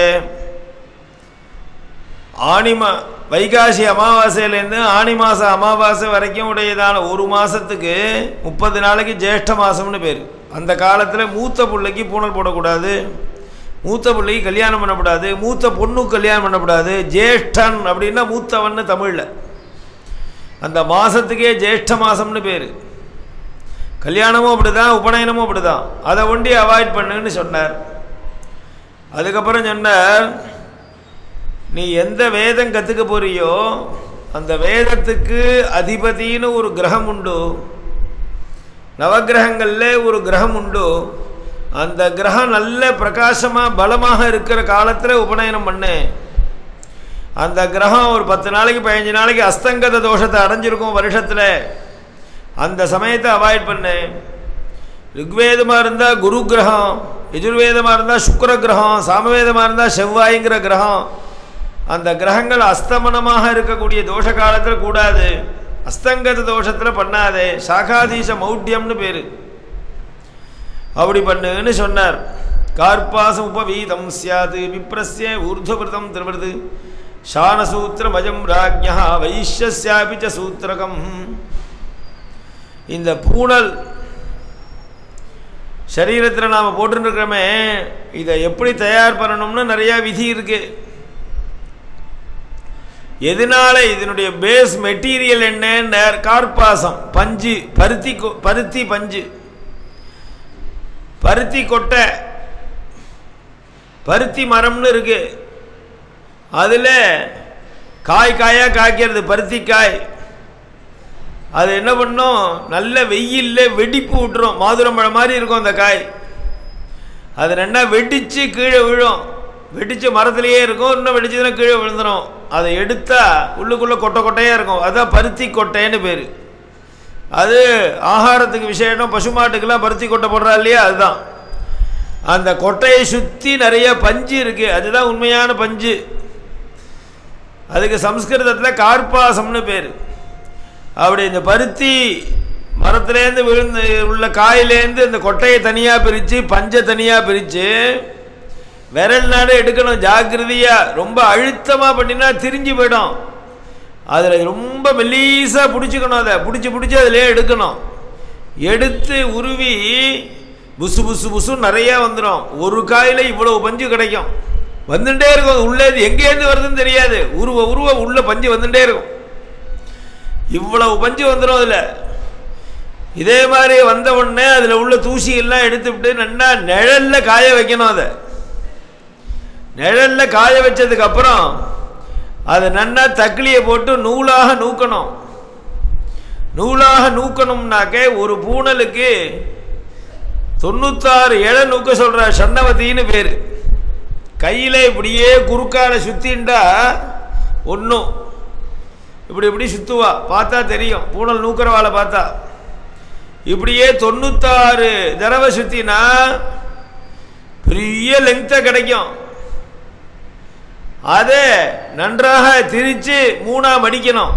ஆணிமா வைகாசி அமாவாசையிலேருந்து ஆணி மாதம் அமாவாசை வரைக்கும் உடையதான ஒரு மாதத்துக்கு முப்பது நாளைக்கு ஜேஷ்ட மாதம்னு பேர் அந்த காலத்தில் மூத்த பிள்ளைக்கு பூணல் போடக்கூடாது மூத்த பிள்ளைக்கு கல்யாணம் பண்ணக்கூடாது மூத்த பொண்ணுக்கு கல்யாணம் பண்ணக்கூடாது ஜேஷ்டன் அப்படின்னா மூத்தவன்னு தமிழில் அந்த மாதத்துக்கே ஜேஷ்ட மாதம்னு பேர் கல்யாணமும் அப்படி தான் உபநயனமும் அப்படி தான் அதை ஒண்டி அவாய்ட் பண்ணுன்னு சொன்னார் அதுக்கப்புறம் சொன்னார் நீ எந்த வேதம் கற்றுக்க போறியோ அந்த வேதத்துக்கு அதிபதின்னு ஒரு கிரகம் உண்டு நவகிரகங்களில் ஒரு கிரகம் உண்டு அந்த கிரகம் நல்ல பிரகாசமாக பலமாக இருக்கிற காலத்தில் உபநயனம் பண்ணு அந்த கிரகம் ஒரு பத்து நாளைக்கு பதினஞ்சு நாளைக்கு அஸ்தங்கத தோஷத்தை அடைஞ்சிருக்கும் வருஷத்தில் அந்த சமயத்தை அவாய்ட் பண்ணு ரிக்வேதமாக இருந்தால் குரு கிரகம் யஜுர்வேதமாக இருந்தால் சுக்கர கிரகம் சாமவேதமாக இருந்தால் செவ்வாய்ங்கிற கிரகம் அந்த கிரகங்கள் அஸ்தமனமாக இருக்கக்கூடிய தோஷ காலத்தில் கூடாது அஸ்தங்கத தோஷத்தில் பண்ணாதே சாகாதீச மௌட்டியம்னு பேர் அப்படி பண்ணுன்னு சொன்னார் கார்பாசம் உபவீதம் சியாது விப்ரஸ்ய ஊர்துவிரதம் திருவிருது ஷானசூத்திரமஜம் ராஜ்யா வைஷ்யஸ்யாபி ச சூத்திரகம் இந்த பூனல் சரீரத்தில் நாம் போட்டுருக்கிறோமே இதை எப்படி தயார் பண்ணணும்னு நிறையா விதி இருக்குது எதனால இதனுடைய பேஸ் மெட்டீரியல் என்ன கார்பாசம் பஞ்சு பருத்தி கொ- பருத்தி பஞ்சு பருத்தி கொட்டை பருத்தி மரம்னு இருக்கு அதில் காய் காயாக காய்க்கிறது பருத்தி காய் அது என்ன பண்ணும் நல்ல வெயிலில் வெடிப்பு விட்டுரும் மாதுளம்பழம் மாதிரி இருக்கும் அந்த காய் அது ரெண்டா வெடித்து கீழே விழும் வெடிச்சு மரத்துலேயே இருக்கும் இன்னும் வெடிச்சதுன்னா கீழே விழுந்துடும் அதை எடுத்தா உள்ளுக்குள்ளே கொட்டை கொட்டையாக இருக்கும் அதுதான் பருத்தி கொட்டைன்னு பேர் அது ஆகாரத்துக்கு விசேஷம் பசுமாட்டுக்கெல்லாம் பருத்தி கொட்டை போடுறா இல்லையா அதுதான் அந்த கொட்டையை சுற்றி நிறைய பஞ்சு இருக்குது அதுதான் உண்மையான பஞ்சு அதுக்கு சம்ஸ்கிருதத்தில் கார்பாசம்னு பேர் அப்படி இந்த பருத்தி மரத்துலேருந்து விழுந்து உள்ள காயிலேருந்து இந்த கொட்டையை தனியாக பிரித்து பஞ்சை தனியாக பிரித்து விரல் நாடு எடுக்கணும் ஜாக்கிரதையாக ரொம்ப அழுத்தமாக பண்ணினா திரிஞ்சு போயிடும் அதில் ரொம்ப மெல்லீஸாக பிடிச்சிக்கணும் அதை பிடிச்சி பிடிச்சி அதிலே எடுக்கணும் எடுத்து உருவி புசு புசு புசு நிறையா வந்துடும் ஒரு காயில் இவ்வளவு பஞ்சு கிடைக்கும் வந்துட்டே இருக்கும் அது உள்ளே எங்கேருந்து வருதுன்னு தெரியாது உருவ உருவ உள்ள பஞ்சு வந்துட்டே இருக்கும் இவ்வளவு பஞ்சு வந்துடும் அதில் இதே மாதிரி வந்த உடனே அதில் உள்ள தூசி எல்லாம் எடுத்துவிட்டு நல்லா நிழல்ல காய வைக்கணும் அதை நிழல்ல காய வச்சதுக்கு அப்புறம் அதை நன்னா தக்கிலியை போட்டு நூலாக நூக்கணும் நூலாக நூக்கணும்னாக்க ஒரு பூணலுக்கு தொண்ணூத்தாறு இலை நூக்க சொல்ற சன்னவத்தின்னு பேர் கையில் இப்படியே குறுக்கால சுத்தின்டா ஒன்றும் இப்படி இப்படி சுத்துவா பார்த்தா தெரியும் பூனல் நூக்கிறவாளை பார்த்தா இப்படியே தொண்ணூத்தாறு தடவை சுத்தினா பெரிய லெங்க்த்தை கிடைக்கும் அதை நன்றாக திரிச்சு மூணா மடிக்கணும்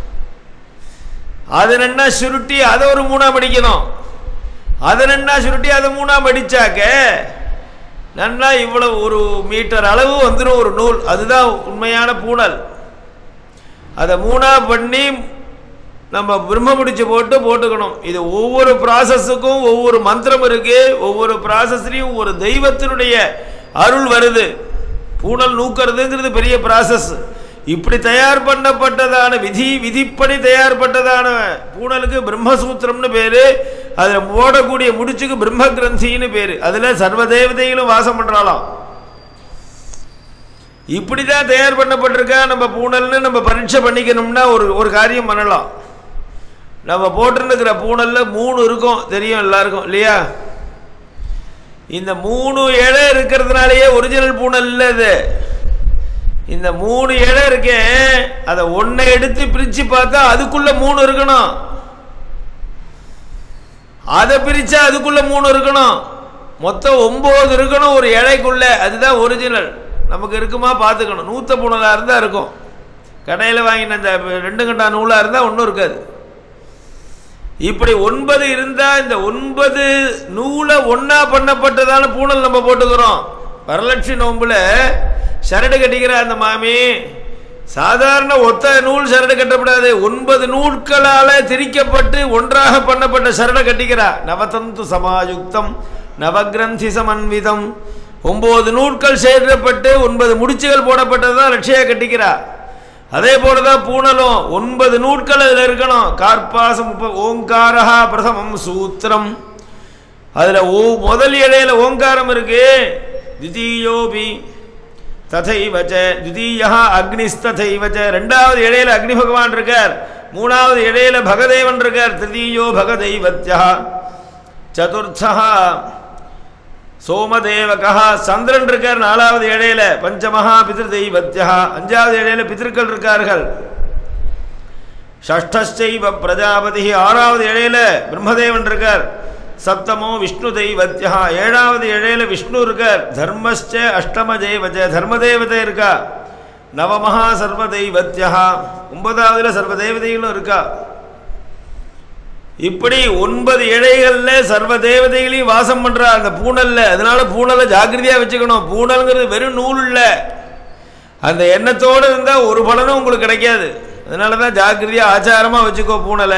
அதை நன்னா சுருட்டி அதை ஒரு மூணா மடிக்கணும் அதை நன்னா சுருட்டி அதை மூணா மடிச்சாக்க நன்னா இவ்வளவு ஒரு மீட்டர் அளவு வந்துடும் ஒரு நூல் அதுதான் உண்மையான பூணல் அதை மூணா பண்ணி நம்ம பிரம்ம முடிச்சு போட்டு போட்டுக்கணும் இது ஒவ்வொரு ப்ராசஸுக்கும் ஒவ்வொரு மந்திரம் இருக்கு ஒவ்வொரு ப்ராசஸ்லையும் ஒரு தெய்வத்தினுடைய அருள் வருது பூணல் நூக்கிறதுங்கிறது பெரிய ப்ராசஸ் இப்படி தயார் பண்ணப்பட்டதான விதி விதிப்படி தயார்பட்டதான பூணலுக்கு பிரம்மசூத்திரம்னு பேரு அதில் போடக்கூடிய முடிச்சுக்கு பிரம்ம கிரந்தின்னு பேரு அதில் சர்வதேவதைகளும் வாசம் பண்றாளாம் இப்படி தான் தயார் பண்ணப்பட்டிருக்கா நம்ம பூணல்னு நம்ம பரீட்சை பண்ணிக்கணும்னா ஒரு ஒரு காரியம் பண்ணலாம் நம்ம போட்டுருக்கிற பூணல்ல மூணு இருக்கும் தெரியும் எல்லாருக்கும் இல்லையா இந்த மூணு இழை இருக்கிறதுனாலயே ஒரிஜினல் பூணல் இல்லை இது இந்த மூணு இழை இருக்கே அதை ஒன்றை எடுத்து பிரித்து பார்த்தா அதுக்குள்ள மூணு இருக்கணும் அதை பிரிச்சா அதுக்குள்ள மூணு இருக்கணும் மொத்தம் ஒன்பது இருக்கணும் ஒரு இலைக்குள்ள அதுதான் ஒரிஜினல் நமக்கு இருக்குமா பார்த்துக்கணும் நூத்த பூணலாக இருந்தால் இருக்கும் கடையில் வாங்கின இந்த ரெண்டு கண்டா நூலாக இருந்தால் ஒன்றும் இருக்காது இப்படி ஒன்பது இருந்தால் இந்த ஒன்பது நூலை ஒன்றா பண்ணப்பட்டதான பூணல் நம்ம போட்டுக்கிறோம் வரலட்சுமி நோம்பில் சரடு கட்டிக்கிற அந்த மாமி சாதாரண ஒத்த நூல் சரடு கட்டப்படாது ஒன்பது நூல்களால் திரிக்கப்பட்டு ஒன்றாக பண்ணப்பட்ட சரடை கட்டிக்கிறா நவதந்து சமாயுக்தம் நவகிரந்தி சமன்விதம் ஒன்பது நூட்கள் சேர்க்கப்பட்டு ஒன்பது முடிச்சுகள் போடப்பட்டது தான் லட்சியா கட்டிக்கிறா அதே போல தான் பூணலும் ஒன்பது நூட்கள் அதில் இருக்கணும் கார்பாசம் உப ஓங்காரஹா பிரதமம் சூத்திரம் அதில் ஓ முதல் இடையில ஓங்காரம் இருக்கு திதீயோபி ததைவச்ச திதீயா அக்னிஸ்ததைவச்ச ரெண்டாவது இடையில அக்னி பகவான் இருக்கார் மூணாவது இடையில பகதேவன் இருக்கார் திருதீயோ பகதைவத்யா சதுர்த்தா சோமதேவகா சந்திரன் இருக்கார் நாலாவது இடையில பஞ்சமகா பிதிரு தெய்வத்யா அஞ்சாவது இடையில பித்திருக்கள் இருக்கார்கள் ஷஷ்டஸ்சைவ பிரஜாபதி ஆறாவது இடையில பிரம்மதேவன் இருக்கார் சப்தமோ விஷ்ணு தெய்வத்யா ஏழாவது இடையில விஷ்ணு இருக்கார் தர்மஸ்ச அஷ்டம தெய்வஜ தர்மதேவதை இருக்கா நவமகா சர்வ தெய்வத்யா ஒன்பதாவதுல சர்வ தேவதைகளும் இருக்கா இப்படி ஒன்பது இழைகள்ல சர்வ தேவதைகளையும் வாசம் பண்றா அந்த பூணல்ல அதனால பூணலை ஜாக்கிரதையா வச்சுக்கணும் பூணல்ங்கிறது வெறும் நூல் இல்ல அந்த எண்ணத்தோடு இருந்தா ஒரு பலனும் உங்களுக்கு கிடைக்காது அதனால தான் ஜாக்கிரதையா ஆச்சாரமா வச்சுக்கோ பூணலை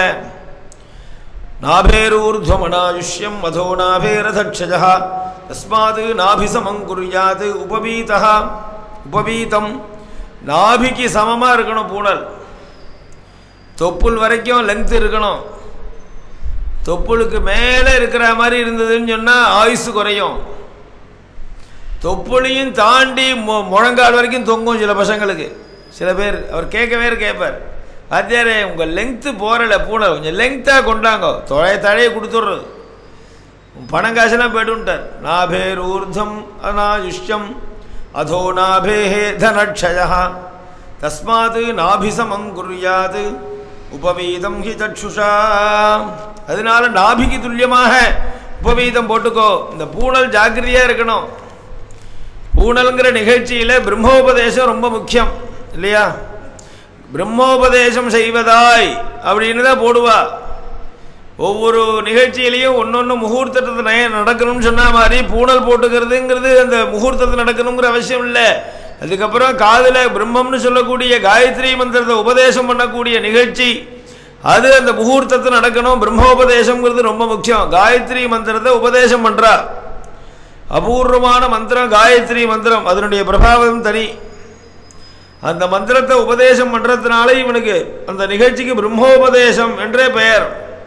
நாபேரூர்துவமனாயுஷ்யம் மதோ நாபேரதக்ஷஜா தஸ்மாத் நாபிசமங்குரியாத் உபவீதா உபவீதம் நாபிக்கு சமமாக இருக்கணும் பூணல் தொப்புள் வரைக்கும் லெங்த் இருக்கணும் தொப்புளுக்கு மேலே இருக்கிற மாதிரி இருந்ததுன்னு சொன்னால் ஆயுசு குறையும் தொப்புளையும் தாண்டி மு முழங்கால் வரைக்கும் தொங்கும் சில பசங்களுக்கு சில பேர் அவர் கேட்கவே கேட்பார் வாத்தியாரே உங்கள் லெங்க்த்து போகிறல பூனை கொஞ்சம் லெங்க்த்தாக கொண்டாங்க தொலை தழையை கொடுத்துட்றது பணம் காசுலாம் போய்ட்டுன்ட்டார் நாபேர் ஊர்தம் அநாயுஷ்யம் அதோ நாபேஹே தனக்ஷயா தஸ்மாத் நாபிசமம் குர்யாத் உபவீதம் ஹி தட்சுஷா அதனால நாபிக்கு துல்லியமாக உபவீதம் போட்டுக்கோ இந்த பூணல் ஜாக்கிரதையாக இருக்கணும் பூணல்ங்கிற நிகழ்ச்சியில் பிரம்மோபதேசம் ரொம்ப முக்கியம் இல்லையா பிரம்மோபதேசம் செய்வதாய் அப்படின்னு தான் போடுவா ஒவ்வொரு நிகழ்ச்சியிலையும் ஒன்னொன்று முகூர்த்தத்தில் நய நடக்கணும்னு சொன்ன மாதிரி பூணல் போட்டுக்கிறதுங்கிறது அந்த முகூர்த்தத்தில் நடக்கணுங்கிற அவசியம் இல்லை அதுக்கப்புறம் காதில் பிரம்மம்னு சொல்லக்கூடிய காயத்ரி மந்திரத்தை உபதேசம் பண்ணக்கூடிய நிகழ்ச்சி அது அந்த முகூர்த்தத்தில் நடக்கணும் பிரம்மோபதேசம்ங்கிறது ரொம்ப முக்கியம் காயத்ரி மந்திரத்தை உபதேசம் பண்ணுறா அபூர்வமான மந்திரம் காயத்ரி மந்திரம் அதனுடைய பிரபாவம் தனி அந்த மந்திரத்தை உபதேசம் பண்ணுறதுனால இவனுக்கு அந்த நிகழ்ச்சிக்கு பிரம்மோபதேசம் என்றே பெயர்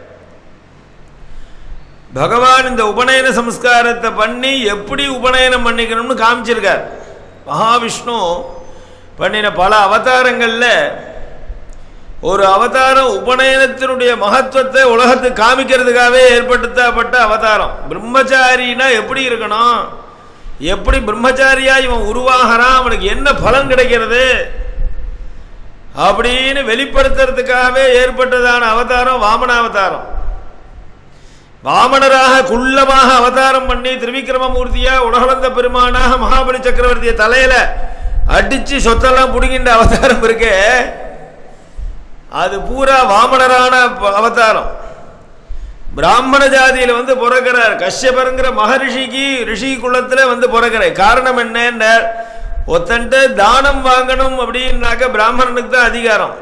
பகவான் இந்த உபநயன சம்ஸ்காரத்தை பண்ணி எப்படி உபநயனம் பண்ணிக்கணும்னு காமிச்சிருக்கார் மகாவிஷ்ணு பண்ணின பல அவதாரங்களில் ஒரு அவதாரம் உபநயனத்தினுடைய மகத்துவத்தை உலகத்துக்கு காமிக்கிறதுக்காகவே ஏற்படுத்தப்பட்ட அவதாரம் பிரம்மச்சாரினா எப்படி இருக்கணும் எப்படி பிரம்மச்சாரியா இவன் உருவாகிறான் அவனுக்கு என்ன பலன் கிடைக்கிறது அப்படின்னு வெளிப்படுத்துறதுக்காகவே ஏற்பட்டதான அவதாரம் வாமன அவதாரம் வாமனராக குள்ளமாக அவதாரம் பண்ணி திரிவிக்ரமமூர்த்தியா உலகளந்த பெருமானாக மகாபலி சக்கரவர்த்திய தலையில அடிச்சு சொத்தெல்லாம் பிடுங்கின்ற அவதாரம் இருக்கே அது பூரா வாமனரான அவதாரம் பிராமண ஜாதியில் வந்து பிறக்கிறார் கஷ்யபருங்கிற மகரிஷிக்கு ரிஷி குலத்தில் வந்து பிறக்கிறார் காரணம் என்ன ஒத்தன்ட்டு தானம் வாங்கணும் அப்படின்னாக்க பிராமணனுக்கு தான் அதிகாரம்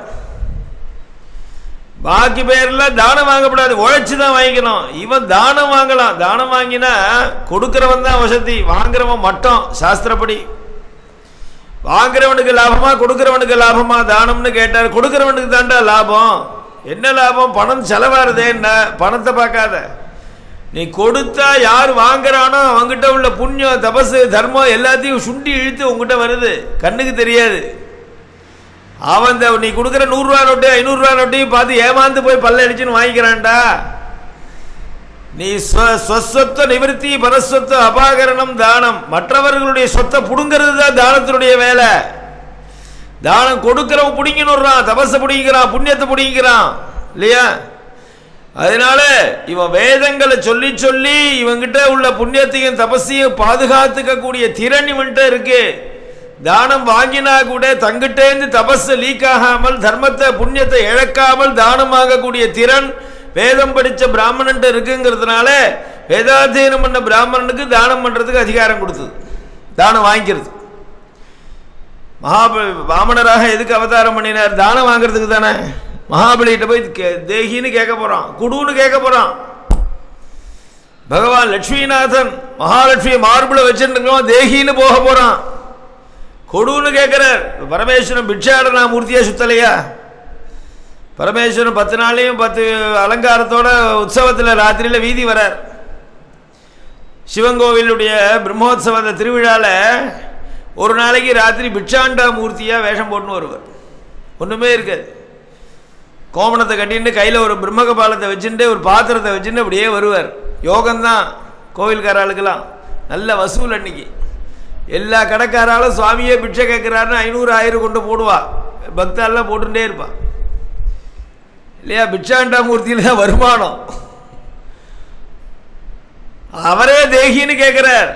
பாக்கி பேர்ல தானம் வாங்கப்படாது உழைச்சி தான் வாங்கிக்கணும் இவன் தானம் வாங்கலாம் தானம் வாங்கினா கொடுக்கிறவன் தான் வசதி வாங்குறவன் மட்டும் சாஸ்திரப்படி வாங்குறவனுக்கு லாபமா கொடுக்கிறவனுக்கு லாபமா தானம்னு கேட்டார் கொடுக்கிறவனுக்கு தாண்டா லாபம் என்ன லாபம் பணம் செலவாருதே என்ன பணத்தை பார்க்காத நீ கொடுத்தா யார் வாங்குறானோ அவங்ககிட்ட உள்ள புண்ணியம் தபசு தர்மம் எல்லாத்தையும் சுண்டி இழுத்து உங்ககிட்ட வருது கண்ணுக்கு தெரியாது அவன் இந்த நீ கொடுக்குற நூறுரூவா நோட்டு ஐநூறுரூவா நோட்டையும் பார்த்து ஏமாந்து போய் பல்ல அடிச்சுன்னு வாங்கிக்கிறான்டா நீ ஸ்வ- ஸ்வஸ்வத்த நிவர்த்தி பரஸ்வத்த அபாகரணம் தானம் மற்றவர்களுடைய சொத்தை புடுங்கிறது தான் தானத்தினுடைய வேலை தானம் கொடுக்கிறவன் பிடிங்கணுறான் தபஸை பிடிங்கிறான் புண்ணியத்தை பிடிங்கிறான் இல்லையா அதனால இவன் வேதங்களை சொல்லி சொல்லி இவங்கிட்ட உள்ள புண்ணியத்தையும் தபஸையும் பாதுகாத்துக்கக்கூடிய திறன் இவன்கிட்ட இருக்கு தானம் வாங்கினா கூட தங்கிட்டேந்து தபஸ் லீக் ஆகாமல் தர்மத்தை புண்ணியத்தை இழக்காமல் தானம் வாங்கக்கூடிய திறன் வேதம் படிச்ச பிராமணன்ட்ட இருக்குங்கிறதுனால வேதாத்தியனம் பண்ண பிராமணனுக்கு தானம் பண்றதுக்கு அதிகாரம் கொடுத்தது தானம் வாங்கிக்கிறது மகாபலி வாமனராக எதுக்கு அவதாரம் பண்ணினார் தானம் வாங்குறதுக்கு தானே மகாபலிகிட்ட போய் கே- தேகின்னு கேட்க போறான் குடுன்னு கேட்க போறான் பகவான் லட்சுமிநாதன் மகாலட்சுமி மார்பிள வச்சிருக்கோம் தேகின்னு போக போறான் கொடுன்னு கேட்கிறார் பரமேஸ்வரன் பிட்சாடனா மூர்த்தியா சுத்தலையா பரமேஸ்வரன் பத்து நாளையும் பத்து அலங்காரத்தோட உற்சவத்தில் ராத்திரியில் வீதி வரார் சிவங்கோவிலுடைய பிரம்மோத்சவ அந்த திருவிழால ஒரு நாளைக்கு ராத்திரி பிட்சாண்டா மூர்த்தியாக வேஷம் போட்டுன்னு வருவார் ஒன்றுமே இருக்காது கோமணத்தை கட்டிட்டு கையில் ஒரு பிரம்மகபாலத்தை வச்சுட்டு ஒரு பாத்திரத்தை வச்சுட்டு அப்படியே வருவார் யோகம்தான் கோவில்காராளுக்கெல்லாம் நல்ல வசூல் அன்னைக்கு எல்லா கடைக்காராலும் சுவாமியே பிட்சை கேட்குறாருன்னு ஐநூறு ஆயிரம் கொண்டு போடுவா பக்தாலாம் போட்டுட்டே இருப்பான் இல்லையா பிட்சாண்டா மூர்த்தியில் தான் வருமானம் அவரே தேகின்னு கேட்குறார்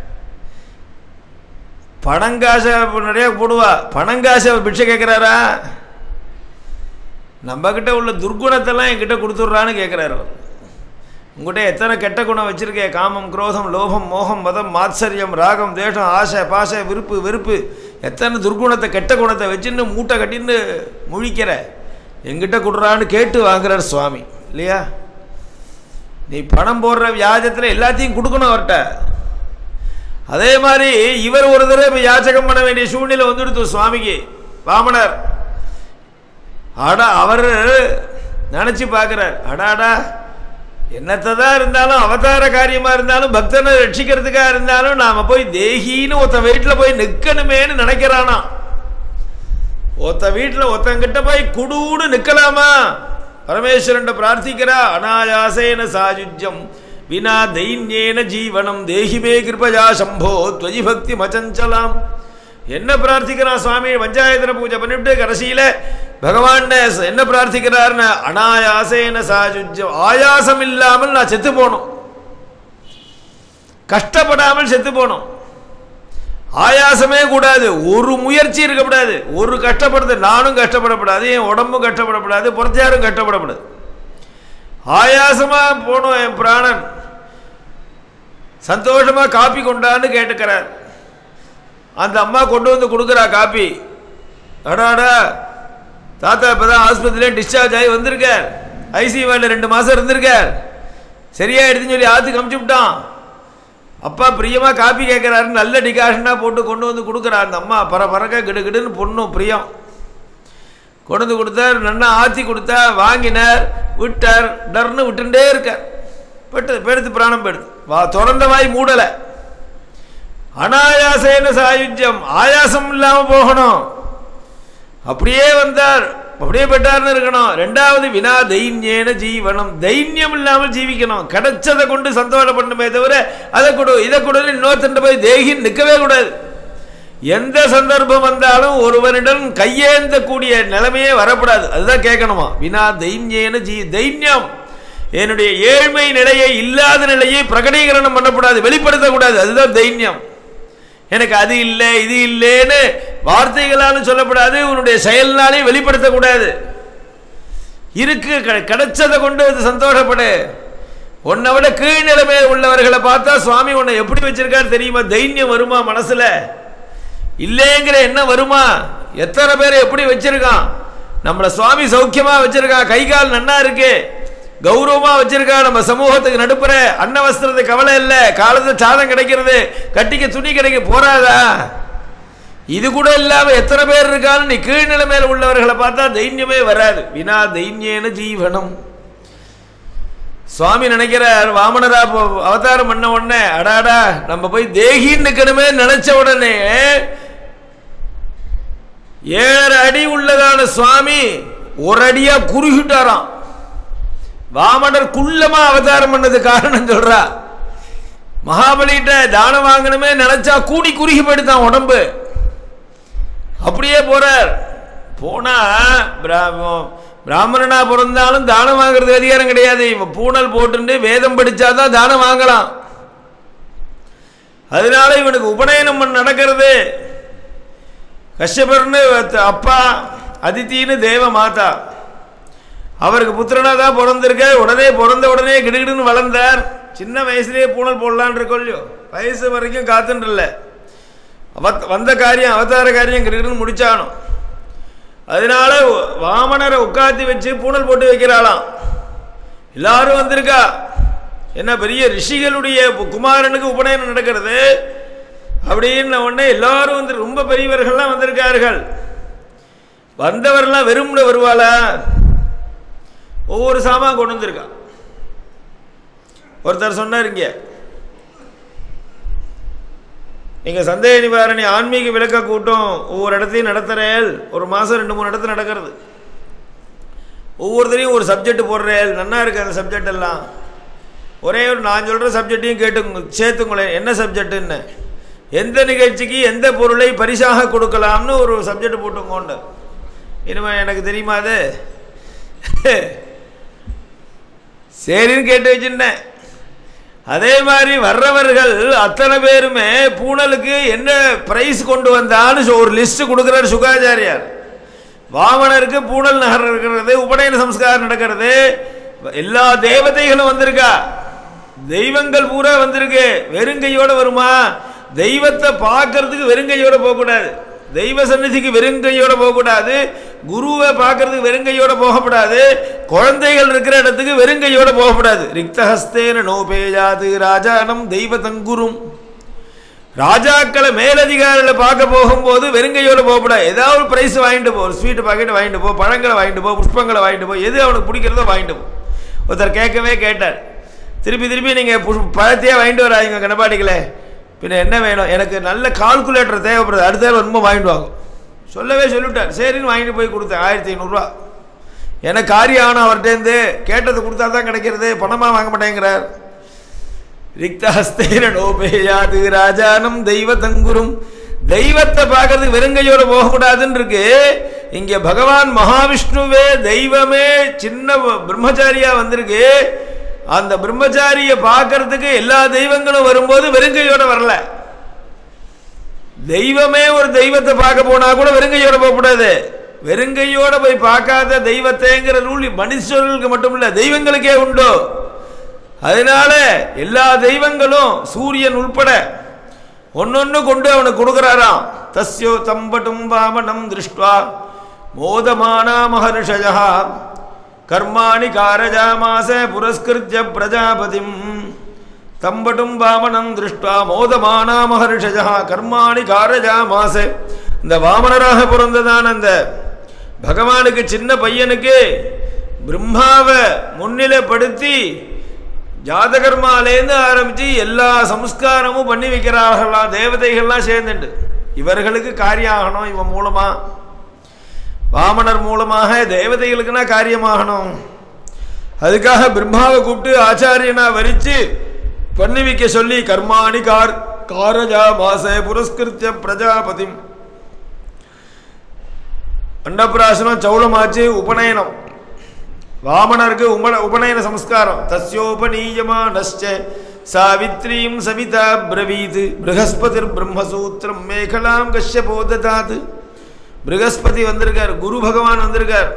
பணங்காசை நிறைய போடுவா பணங்காசை பிட்சை கேட்குறாரா நம்மக்கிட்ட உள்ள துர்குணத்தெல்லாம் என்கிட்ட கொடுத்துட்றான்னு கேட்குறாரு அவர் உங்கள்கிட்ட எத்தனை கெட்ட குணம் வச்சிருக்கே காமம் குரோதம் லோபம் மோகம் மதம் மாத்சரியம் ராகம் தேஷம் ஆசை பாசை விருப்பு வெறுப்பு எத்தனை துர்குணத்தை கெட்ட குணத்தை வச்சுன்னு மூட்டை கட்டின்னு முழிக்கிற எங்கிட்ட கொடுறான்னு கேட்டு வாங்குறார் சுவாமி இல்லையா நீ பணம் போடுற வியாஜத்தில் எல்லாத்தையும் கொடுக்கணும் அவர்கிட்ட அதே மாதிரி இவர் ஒரு தடவை இப்ப யாச்சகம் பண்ண வேண்டிய சூழ்நிலை வந்துடுத்து சுவாமிக்கு வாமனர் அடா அவர் நினச்சி பார்க்குறார் அடாடா என்னத்தை தான் இருந்தாலும் அவதார காரியமாக இருந்தாலும் பக்தனை ரட்சிக்கிறதுக்காக இருந்தாலும் நாம் போய் தேகின்னு ஒருத்தன் வீட்டில் போய் நிற்கணுமேன்னு நினைக்கிறானா ஒருத்த வீட்டில் ஒருத்தங்கிட்ட போய் குடுன்னு நிற்கலாமா பரமேஸ்வரன் பிரார்த்திக்கிறா அனாயாசேன சாயுஜ்யம் வினா தைன்யேன ஜீவனம் தேகிமே கிருபயா சம்போ துவஜி பக்தி மச்சஞ்சலாம் என்ன பிரார்த்திக்கிறான் சுவாமி பஞ்சாயத்தன பூஜை பண்ணிவிட்டு கடைசியில் பகவான் என்ன பிரார்த்திக்கிறார்னு அனாயாசேன சாயுஜ்யம் ஆயாசம் இல்லாமல் நான் செத்து போகணும் கஷ்டப்படாமல் செத்து போகணும் ஆயாசமே கூடாது ஒரு முயற்சி இருக்கக்கூடாது ஒரு கஷ்டப்படுறது நானும் கஷ்டப்படக்கூடாது என் உடம்பும் கஷ்டப்படக்கூடாது புறத்தியாரும் கஷ்டப்படக்கூடாது ஆயாசமா போகணும் என் பிராணன் சந்தோஷமா காப்பி கொண்டான்னு கேட்டுக்கிறார் அந்த அம்மா கொண்டு வந்து கொடுக்குறா காப்பி அடாடா தாத்தா இப்பதான் ஆஸ்பத்திரியிலே டிஸ்சார்ஜ் ஆகி வந்திருக்கார் ஐசியூவில் ரெண்டு மாசம் இருந்திருக்கார் சரியாயிடுதுன்னு சொல்லி ஆத்துக்கு அமுச்சு விட்டான் அப்பா பிரியமாக காப்பி கேட்குறாரு நல்ல டிகாஷனாக போட்டு கொண்டு வந்து கொடுக்குறா அந்த அம்மா பர பறக்க கிடு கிடுன்னு பொண்ணும் பிரியம் கொண்டு வந்து கொடுத்தார் நன்னா ஆற்றி கொடுத்தா வாங்கினார் விட்டார் டர்னு விட்டுட்டே இருக்கார் பெட்டு பெடுத்து பிராணம் பெடுத்து வா திறந்த வாய் மூடலை அனாயாசேன சாயுஜ்யம் ஆயாசம் இல்லாமல் போகணும் அப்படியே வந்தார் அப்படியே பெற்றார்னு இருக்கணும் ரெண்டாவது வினா தைன்யேன ஜீவனம் தைன்யம் இல்லாமல் ஜீவிக்கணும் கிடைச்சதை கொண்டு சந்தோஷப்படணுமே தவிர அதை கொடு இதை கொடு இன்னொருத்தன் போய் தேகின்னு நிற்கவே கூடாது எந்த சந்தர்ப்பம் வந்தாலும் ஒருவனிடம் கையேந்தக்கூடிய நிலைமையே வரக்கூடாது அதுதான் கேட்கணுமா வினா தைன்யேன ஜீ தைன்யம் என்னுடைய ஏழ்மை நிலையை இல்லாத நிலையை பிரகடீகரணம் பண்ணக்கூடாது வெளிப்படுத்தக்கூடாது அதுதான் தைன்யம் எனக்கு அது இல்லை இது இல்லைன்னு வார்த்தைகளாலும் சொல்லப்படாது உன்னுடைய செயல்னாலே வெளிப்படுத்தக்கூடாது இருக்கு க- கிடைச்சதை கொண்டு அது சந்தோஷப்படு உன்னை விட கீழ் நிலைமையில் உள்ளவர்களை பார்த்தா சுவாமி உன்னை எப்படி வச்சிருக்காரு தெரியுமா தைரியம் வருமா மனசுல இல்லைங்கிற எண்ணம் வருமா எத்தனை பேரை எப்படி வச்சிருக்கான் நம்மளை சுவாமி சௌக்கியமா வச்சிருக்கான் கை கால் நன்னா இருக்கு கௌரவமா வச்சிருக்கா நம்ம சமூகத்துக்கு நடுப்புற அன்ன வஸ்திரத்து கவலை இல்லை காலத்து சாதம் கிடைக்கிறது கட்டிக்க துணி கிடைக்க போறாதா இது கூட இல்லாம எத்தனை பேர் இருக்கான்னு நீ கீழ்நிலைமையில உள்ளவர்களை பார்த்தா தைரியமே வராது வினா தைன்யேன ஜீவனம் சுவாமி நினைக்கிறார் வாமனரா போ- அவதாரம் பண்ண உடனே அடாடா நம்ம போய் தேகின்னு நிக்கணுமே நினைச்ச உடனே ஏழரை அடி உள்ளதான சுவாமி ஒரு அடியா குறுகிட்டாராம் வாமனர் குள்ளமா அவதாரம் பண்ணது காரணம் சொல்றா மகாபலிகிட்ட தானம் வாங்கணுமே நினைச்சா கூடி குறுகி போயிடுதான் உடம்பு அப்படியே போறார் போனா பிரா- பிராமணனா பிறந்தாலும் தானம் வாங்குறது அதிகாரம் கிடையாது இவன் பூணல் போட்டுட்டு வேதம் படிச்சாதான் தானம் வாங்கலாம் அதனால இவனுக்கு உபநயனம் பண்ண நடக்கிறது கஷ்யபர்னு ஒருத்த அப்பா அதித்தின்னு தேவ மாதா அவருக்கு புத்திரனா தான் பிறந்திருக்க உடனே பிறந்த உடனே கிடுகிடுன்னு வளர்ந்தார் சின்ன வயசுலயே பூணல் போடலான்னு இருக்கோம் இல்லையோ வயசு வரைக்கும் காத்துட்டு இல்லை அவத் வந்த காரியம் அவதார காரியம் கிடுகிடுன்னு முடிச்சானும் அதனால வாமனரை உட்காத்தி வச்சு பூணல் போட்டு வைக்கிறாளாம் எல்லாரும் வந்திருக்கா என்ன பெரிய ரிஷிகளுடைய குமாரனுக்கு உபநயனம் நடக்கிறது அப்படின்ன உடனே எல்லாரும் வந்து ரொம்ப பெரியவர்கள்லாம் வந்திருக்கார்கள் வந்தவரெல்லாம் வெறும்னு வருவாளா ஒவ்வொரு சாமான் கொண்டு வந்திருக்கா ஒருத்தர் சொன்னார் இங்க நீங்க சந்தேக நிவாரணி ஆன்மீக விளக்க கூட்டம் ஒவ்வொரு இடத்தையும் நடத்துறேன் ஒரு மாசம் ரெண்டு மூணு இடத்துல நடக்கிறது ஒவ்வொருத்தரையும் ஒரு சப்ஜெக்ட் போடுறேன் நன்னா இருக்கு அந்த சப்ஜெக்ட் எல்லாம் ஒரே ஒரு நான் சொல்ற சப்ஜெக்டையும் கேட்டு சேர்த்துங்களேன் என்ன சப்ஜெக்ட்டுன்னு எந்த நிகழ்ச்சிக்கு எந்த பொருளை பரிசாக கொடுக்கலாம்னு ஒரு சப்ஜெக்ட் போட்டுங்கோண்டு இனிமே எனக்கு தெரியுமா அது சரின்னு கேட்டு வச்சுட்டேன் அதே மாதிரி வர்றவர்கள் அத்தனை பேருமே பூனலுக்கு என்ன பிரைஸ் கொண்டு வந்தான்னு சொ- ஒரு லிஸ்ட் கொடுக்குறார் சுகாச்சாரியார் வாமனருக்கு பூனல் நகர் இருக்கிறது உபநயன சம்ஸ்காரம் நடக்கிறது எல்லா தேவதைகளும் வந்திருக்கா தெய்வங்கள் பூரா வந்திருக்கு வெறுங்கையோட வருமா தெய்வத்தை பார்க்கறதுக்கு வெறுங்கையோட போகக்கூடாது தெய்வ சந்நிதிக்கு வெறுங்கையோட போகக்கூடாது குருவை பார்க்கறதுக்கு வெறுங்கையோட போகக்கூடாது குழந்தைகள் இருக்கிற இடத்துக்கு வெறுங்கையோட போகக்கூடாது ரிக்தஹஸ்தேன நோபேயாது ராஜானம் தெய்வ தங்குரும் ராஜாக்களை மேலதிகாரிகளை பார்க்க போகும்போது வெறுங்கையோட போகக்கூடாது ஏதாவது ஒரு பிரைஸ் வாங்கிட்டு போ ஒரு ஸ்வீட் பாக்கெட் வாங்கிட்டு போ பழங்களை வாங்கிட்டு போ புஷ்பங்களை வாங்கிட்டு போ எது அவனுக்கு பிடிக்கிறதோ வாங்கிட்டு போ ஒருத்தர் கேட்கவே கேட்டார் திருப்பி திருப்பி நீங்கள் புஷ் பழத்தையே வாங்கிட்டு வராங்க கணப்பாடிகளே பின்ன என்ன வேணும் எனக்கு நல்ல கால்குலேட்டர் தேவைப்படுது அடுத்த தடவை ரொம்ப வாங்கிட்டு வாங்க சொல்லவே சொல்லிவிட்டார் சரின்னு வாங்கிட்டு போய் கொடுத்தேன் ஆயிரத்தி ஐநூறுரூவா எனக்கு காரியம் ஆகணும் அவர்கிட்டேருந்து கேட்டது கொடுத்தா தான் கிடைக்கிறது பணமாக வாங்க மாட்டேங்கிறார் ரிக்தஹஸ்தேன நோபேயாது ராஜானம் தெய்வ தங்குரும் தெய்வத்தை பார்க்கறதுக்கு வெறுங்கையோட போகக்கூடாதுன்னு இருக்கு இங்க பகவான் மகாவிஷ்ணுவே தெய்வமே சின்ன பிரம்மச்சாரியா வந்திருக்கு அந்த பிரம்மச்சாரிய பார்க்கறதுக்கு எல்லா தெய்வங்களும் வரும்போது வெறுங்கையோட வரல தெய்வமே ஒரு தெய்வத்தை பார்க்க போனா கூட வெறுங்கையோட போகக்கூடாது வெறுங்கையோட போய் பார்க்காத தெய்வத்தைங்கிற ரூல் மனுஷர்களுக்கு மட்டும் இல்ல தெய்வங்களுக்கே உண்டு அதனால எல்லா தெய்வங்களும் சூரியன் உள்பட ஒன்னொன்னு கொண்டு அவனுக்கு கொடுக்கிறாராம் தஸ்யோ தம்பட்டும் வாமனம் திருஷ்டுவா மோதமானா மகர்ஷயா கர்மாணி காரஜாமாச புரஸ்கிருத்திய பிரஜாபதிம் தம்பட்டும் வாமனம் திருஷ்டுவா மோதமானா மகர்ஷயா கர்மாணி காரஜாமாச இந்த வாமனராக பிறந்ததான அந்த பகவானுக்கு சின்ன பையனுக்கு பிரம்மாவை முன்னிலைப்படுத்தி ஜாதகர்மாலேருந்து ஆரம்பித்து எல்லா சம்ஸ்காரமும் பண்ணி வைக்கிறார்களாம் தேவதைகள்லாம் சேர்ந்துட்டு இவர்களுக்கு காரியம் ஆகணும் இவன் மூலமா வாமனர் மூலமாக தேவதைகளுக்குனா காரியமாகணும் அதுக்காக பிரம்மாவை கூப்பிட்டு ஆச்சாரியனா வரிச்சு பண்ணி வைக்க சொல்லி கர்மாணி கார் காரஜா மாச புரஸ்கிருத்திய பிரஜாபதிம் அன்னப்பிராசனம் சௌளமாச்சு உபநயனம் வாமனருக்கு உபன உபநயன சம்ஸ்காரம் தஸ்யோபநீயமானச்ச சாவித்ரீம் சவிதா பிரவீத் ப்ரகஸ்பதிர் பிரம்மசூத்திரம் மேகலாம் கஷ்யபோ ததாத் ப்ரகஸ்பதி வந்திருக்கார் குரு பகவான் வந்திருக்கார்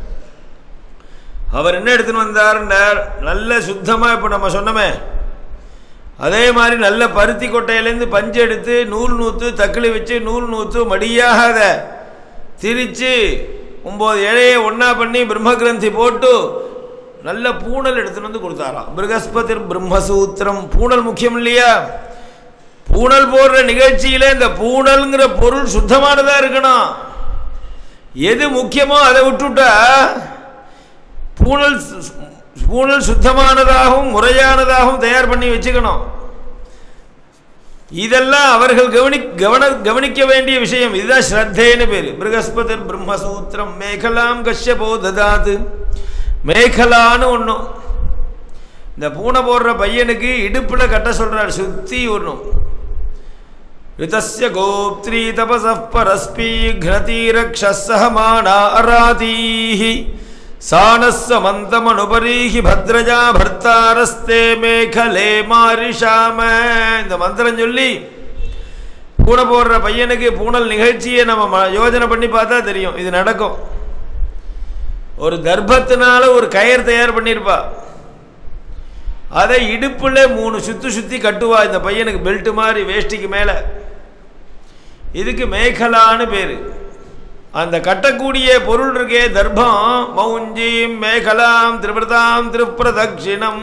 அவர் என்ன எடுத்துன்னு வந்தார்னார் நல்ல சுத்தமாக இப்போ நம்ம சொன்னோமே அதே மாதிரி நல்ல பருத்தி கொட்டையிலேருந்து பஞ்சு எடுத்து நூல் நூற்று தக்கிளி வச்சு நூல் நூற்று மடியாக அதை திரிச்சு ஒம்பது இழையை ஒன்றா பண்ணி பிரம்மகிரந்தி போட்டு நல்ல பூணல் எடுத்துன்னு வந்து கொடுத்தாராம் பிருகஸ்பதி பிரம்மசூத்திரம் பூணல் முக்கியம் இல்லையா பூணல் போடுற நிகழ்ச்சியில இந்த பூணல்ங்கிற பொருள் சுத்தமானதா இருக்கணும் எது முக்கியமோ அதை விட்டுட்டா பூணல் சு- பூணல் சுத்தமானதாகவும் முறையானதாகவும் தயார் பண்ணி வச்சுக்கணும் இதெல்லாம் அவர்கள் கவனி கவன கவனிக்க வேண்டிய விஷயம் இதுதான் ஸ்ரத்தேன்னு பேரு பிருகஸ்பதி பிரம்மசூத்திரம் மேகலாம் கஷ்யபோ ததாது மேகலான்னு ஒன்றும் இந்த பூனை போடுற பையனுக்கு இடுப்புல கட்ட சொல்றார் சுத்தி ஒன்றும் ऋतस्य गोप्त्री तपसः परस्पी घ्नतीरक्षः अरातीः सानस्य मन्तमनुपरीः भद्रजा भर्तारस्ते மேகலே மாரிஷாம இந்த மந்திரம் சொல்லி பூனை போடுற பையனுக்கு பூனல் நிகழ்ச்சியை நம்ம ம- யோஜனை பண்ணி பார்த்தா தெரியும் இது நடக்கும் ஒரு தர்ப்பத்தினால ஒரு கயிறு தயார் பண்ணியிருப்பா அதை இடுப்புல மூணு சுத்து சுத்தி கட்டுவா இந்த பையனுக்கு பெல்ட் மாதிரி வேஷ்டிக்கு மேல இதுக்கு மேகலான்னு பேரு அந்த கட்டக்கூடிய பொருள் இருக்கே தர்ப்பம் மௌஞ்சீம் மேகலாம் திரிபிரதாம் திரிப்பிரதட்சிணம்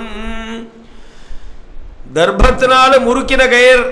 தர்ப்பத்தினால முறுக்கின கயிர்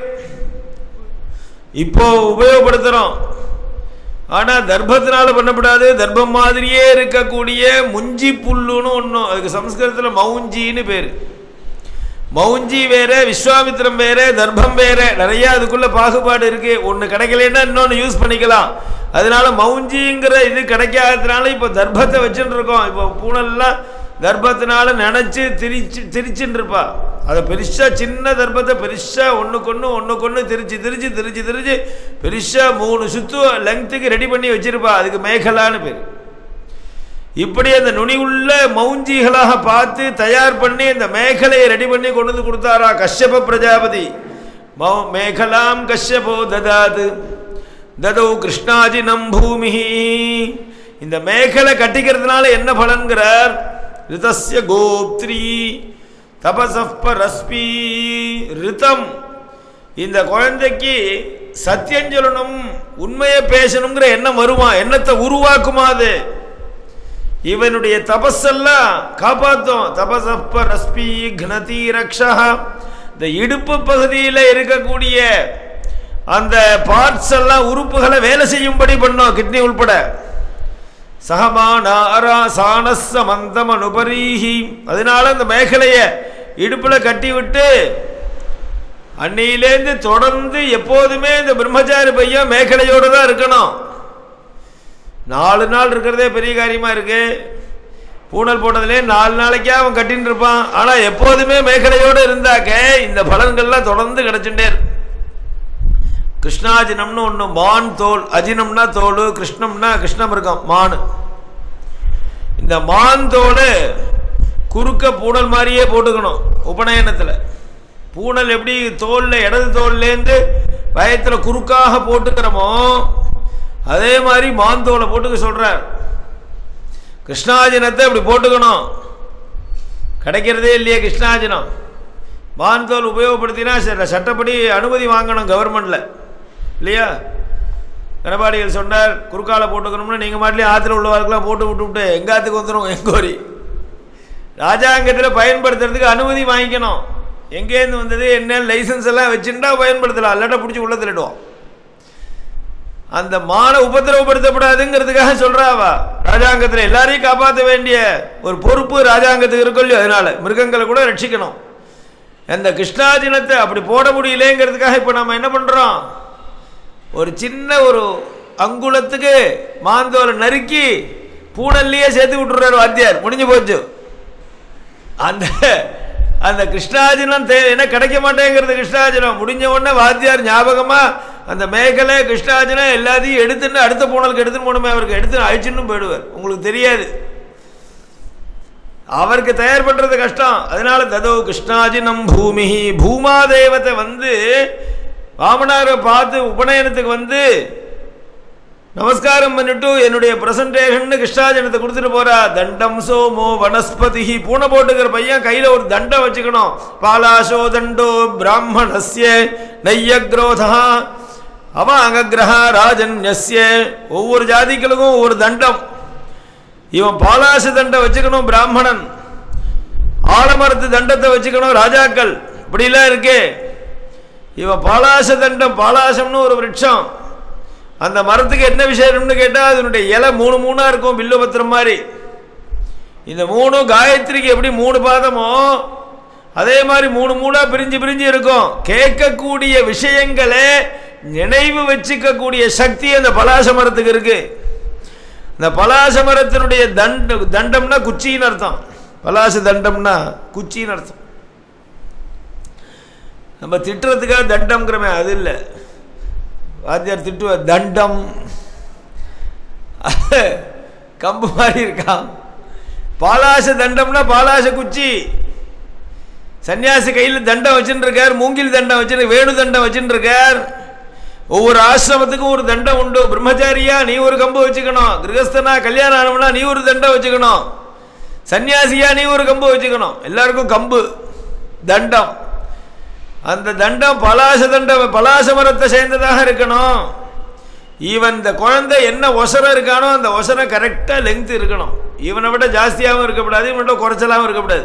இப்போ உபயோகப்படுத்துறோம் ஆனா தர்ப்பத்தினால பண்ணப்படாது தர்ப்பம் மாதிரியே இருக்கக்கூடிய முஞ்சி புல்லுன்னு ஒன்றும் அதுக்கு சம்ஸ்கிருதத்தில் மௌஞ்சின்னு பேரு மௌஞ்சி வேற விஸ்வாமித்திரம் வேற தர்ப்பம் வேற நிறைய அதுக்குள்ள பாகுபாடு இருக்கு ஒன்று கிடைக்கலன்னா இன்னொன்று யூஸ் பண்ணிக்கலாம் அதனால மௌஞ்சிங்கிற இது கிடைக்காததுனால இப்போ தர்ப்பத்தை வச்சுட்டு இருக்கோம் இப்போ பூனல்லாம் தர்ப்பத்தினால நினைச்சு திரிச்சு திரிச்சுன்னு இருப்பா அதை பெருசா சின்ன தர்ப்பத்தை பெருசா ஒண்ணுக்கொன்னு ஒண்ணுக்கொன்னு திரிச்சு திரிச்சு திரிச்சு திரிச்சு பெருசா மூணு சுத்து லெங்க்த்துக்கு ரெடி பண்ணி வச்சிருப்பா அதுக்கு மேகலான்னு பேர் இப்படி அந்த நுனி உள்ள மௌஞ்சிகளாக பார்த்து தயார் பண்ணி அந்த மேகலையை ரெடி பண்ணி கொண்டு வந்து கொடுத்தாரா கஷ்யப பிரஜாபதி மௌ மேகலாம் கஷ்யபோ ததாது ததௌ கிருஷ்ணாஜினம் பூமி இந்த மேகலை கட்டிக்கிறதுனால என்ன பலன்கிறார் ரிதஸ்ய கோப்த்ரி தபசப்பரஸ்பி ரிதம் இந்த குழந்தைக்கு சத்தியம் சொல்லணும் உண்மையை பேசணுங்கிற எண்ணம் வருமா எண்ணத்தை உருவாக்குமா அது இவனுடைய தபஸெல்லாம் காப்பாத்தும் தபசப்ப ரஸ்பி கணதி ரக்ஷா இந்த இடுப்பு பகுதியில் இருக்கக்கூடிய அந்த பார்ட்ஸ் எல்லாம் உறுப்புகளை வேலை செய்யும்படி பண்ணும் கிட்னி உள்பட சகமானாரா சானஸ்ஸ மந்தம் அனுபரீஹி அதனால அந்த மேகலையை இடுப்புல கட்டி விட்டு அன்னையிலேருந்து தொடர்ந்து எப்போதுமே இந்த பிரம்மச்சாரி பையன் மேகலையோட தான் இருக்கணும் நாலு நாள் இருக்கிறதே பெரிய காரியமா இருக்கு பூனல் போட்டதுலே நாலு நாளைக்கே அவன் கட்டின்னு இருப்பான் ஆனா எப்போதுமே மேகலையோடு இருந்தாக்க இந்த பலன்கள்லாம் தொடர்ந்து கிடைச்சுட்டே இருக்கு கிருஷ்ணாஜினம்னு ஒன்று மான் தோல் அஜினம்னா தோல் கிருஷ்ணம்னா கிருஷ்ணம் இருக்கும் மான் இந்த மான் தோல் குறுக்க பூனல் மாதிரியே போட்டுக்கணும் உபநயனத்தில் பூனல் எப்படி தோலில் இடது தோல்லேருந்து வயத்தில் குறுக்காக போட்டுக்கிறோமோ அதே மாதிரி மாந்தோலை போட்டுக்க சொல்றார் கிருஷ்ணாஜினத்தை இப்படி போட்டுக்கணும் கிடைக்கிறதே இல்லையே கிருஷ்ணாஜினம் மாந்தோல் உபயோகப்படுத்தினா ச- சட்டப்படி அனுமதி வாங்கணும் கவர்மெண்ட்ல இல்லையா கணபாடிகள் சொன்னார் குறுக்கால போட்டுக்கணும்னு நீங்கள் மாட்டிலே ஆற்றுல உள்ளவர்களுக்கெல்லாம் போட்டு விட்டு விட்டு எங்காத்துக்கு வந்துடும் எங்கோரி ராஜாங்கத்தில் பயன்படுத்துறதுக்கு அனுமதி வாங்கிக்கணும் எங்கேருந்து வந்தது என்ன லைசன்ஸ் எல்லாம் வச்சுருந்தா பயன்படுத்தலாம் இல்லாட்டா பிடிச்சி உள்ள தள்ளிடுவோம் அந்த மான உபத்திரவப்படுத்தப்படாதுங்கிறதுக்காக சொல்றாவா ராஜாங்கத்தில் எல்லாரையும் காப்பாற்ற வேண்டிய ஒரு பொறுப்பு ராஜாங்கத்துக்கு இருக்கும் இல்லையோ அதனால மிருகங்களை கூட ரட்சிக்கணும் அந்த கிருஷ்ணாஜினத்தை அப்படி போட முடியலேங்கிறதுக்காக இப்போ நம்ம என்ன பண்றோம் ஒரு சின்ன ஒரு அங்குலத்துக்கு மாந்தோலை நறுக்கி பூனல்லையே சேர்த்து விட்டுறாரு வாத்தியார் முடிஞ்சு போச்சு அந்த அந்த கிருஷ்ணாஜினம் தே என்ன கிடைக்க மாட்டேங்கிறது கிருஷ்ணாஜினம் முடிஞ்ச உடனே வாத்தியார் ஞாபகமா அந்த மேகலை கிருஷ்ணாஜினம் எல்லாத்தையும் எடுத்துட்டு அடுத்த பூனலுக்கு எடுத்துன்னு போகணுமே அவருக்கு எடுத்து அழிச்சுன்னு போயிடுவார் உங்களுக்கு தெரியாது அவருக்கு தயார் பண்றது கஷ்டம் அதனால ததோ கிருஷ்ணாஜினம் பூமி பூமாதேவத்தை வந்து வாமனாரை பார்த்து உபநயனத்துக்கு வந்து நமஸ்காரம் பண்ணிட்டு என்னுடைய பிரசன்டேஷன் கிருஷ்ணாஜனத்தை கொடுத்துட்டு போறா தண்டம் சோமோ வனஸ்பதி பூனை போட்டுக்கிற பையன் கையில ஒரு தண்டம் வச்சுக்கணும் பாலாசோ தண்டோ பிராமணஸ்ய நையக்ரோதா அவாங்ககிரகா ராஜன்யஸ்ய ஒவ்வொரு ஜாதிகளுக்கும் ஒவ்வொரு தண்டம் இவன் பாலாச தண்டம் வச்சுக்கணும் பிராமணன் ஆலமரத்து தண்டத்தை வச்சுக்கணும் ராஜாக்கள் இப்படிலாம் இருக்கே இவன் பாலாச தண்டம் பாலாசம்னு ஒரு விருட்சம் அந்த மரத்துக்கு என்ன விசேஷம்னு கேட்டால் அதனுடைய இலை மூணு மூணாக இருக்கும் வில்லுபத்திரம் மாதிரி இந்த மூணு காயத்ரிக்கு எப்படி மூணு பாதமோ அதே மாதிரி மூணு மூணாக பிரிஞ்சு பிரிஞ்சு இருக்கும் கேட்கக்கூடிய விஷயங்களை நினைவு வச்சுக்கக்கூடிய சக்தி அந்த பலாச மரத்துக்கு இருக்கு இந்த பலாச மரத்தினுடைய தண்ட தண்டம்னா குச்சின்னு அர்த்தம் பலாச தண்டம்னா குச்சின்னு அர்த்தம் நம்ம திட்டுறதுக்காக தண்டம்ங்கிறமே அது இல்லை வாத்தியார் திட்டுவார் தண்டம் கம்பு மாதிரி இருக்கான் பாலாச தண்டம்னா பாலாச குச்சி சன்னியாசி கையில் தண்டம் வச்சுட்டு இருக்கார் மூங்கில் தண்டம் வச்சு வேணு தண்டம் வச்சுட்டு இருக்கார் ஒவ்வொரு ஆசிரமத்துக்கும் ஒரு தண்டம் உண்டு பிரம்மச்சாரியா நீ ஒரு கம்பு வச்சுக்கணும் கிரகஸ்தனா கல்யாணம் ஆனவனா நீ ஒரு தண்டம் வச்சுக்கணும் சன்னியாசியா நீ ஒரு கம்பு வச்சுக்கணும் எல்லாருக்கும் கம்பு தண்டம் அந்த தண்டம் பலாச தண்டம் பலாச மரத்தை சேர்ந்ததாக இருக்கணும் ஈவன் இந்த குழந்தை என்ன ஒசரம் இருக்கானோ அந்த ஒசரம் கரெக்டாக லெங்க் இருக்கணும் இவனை விட ஜாஸ்தியாகவும் இருக்கக்கூடாது இவனை விட குறைச்சலாகவும் இருக்கக்கூடாது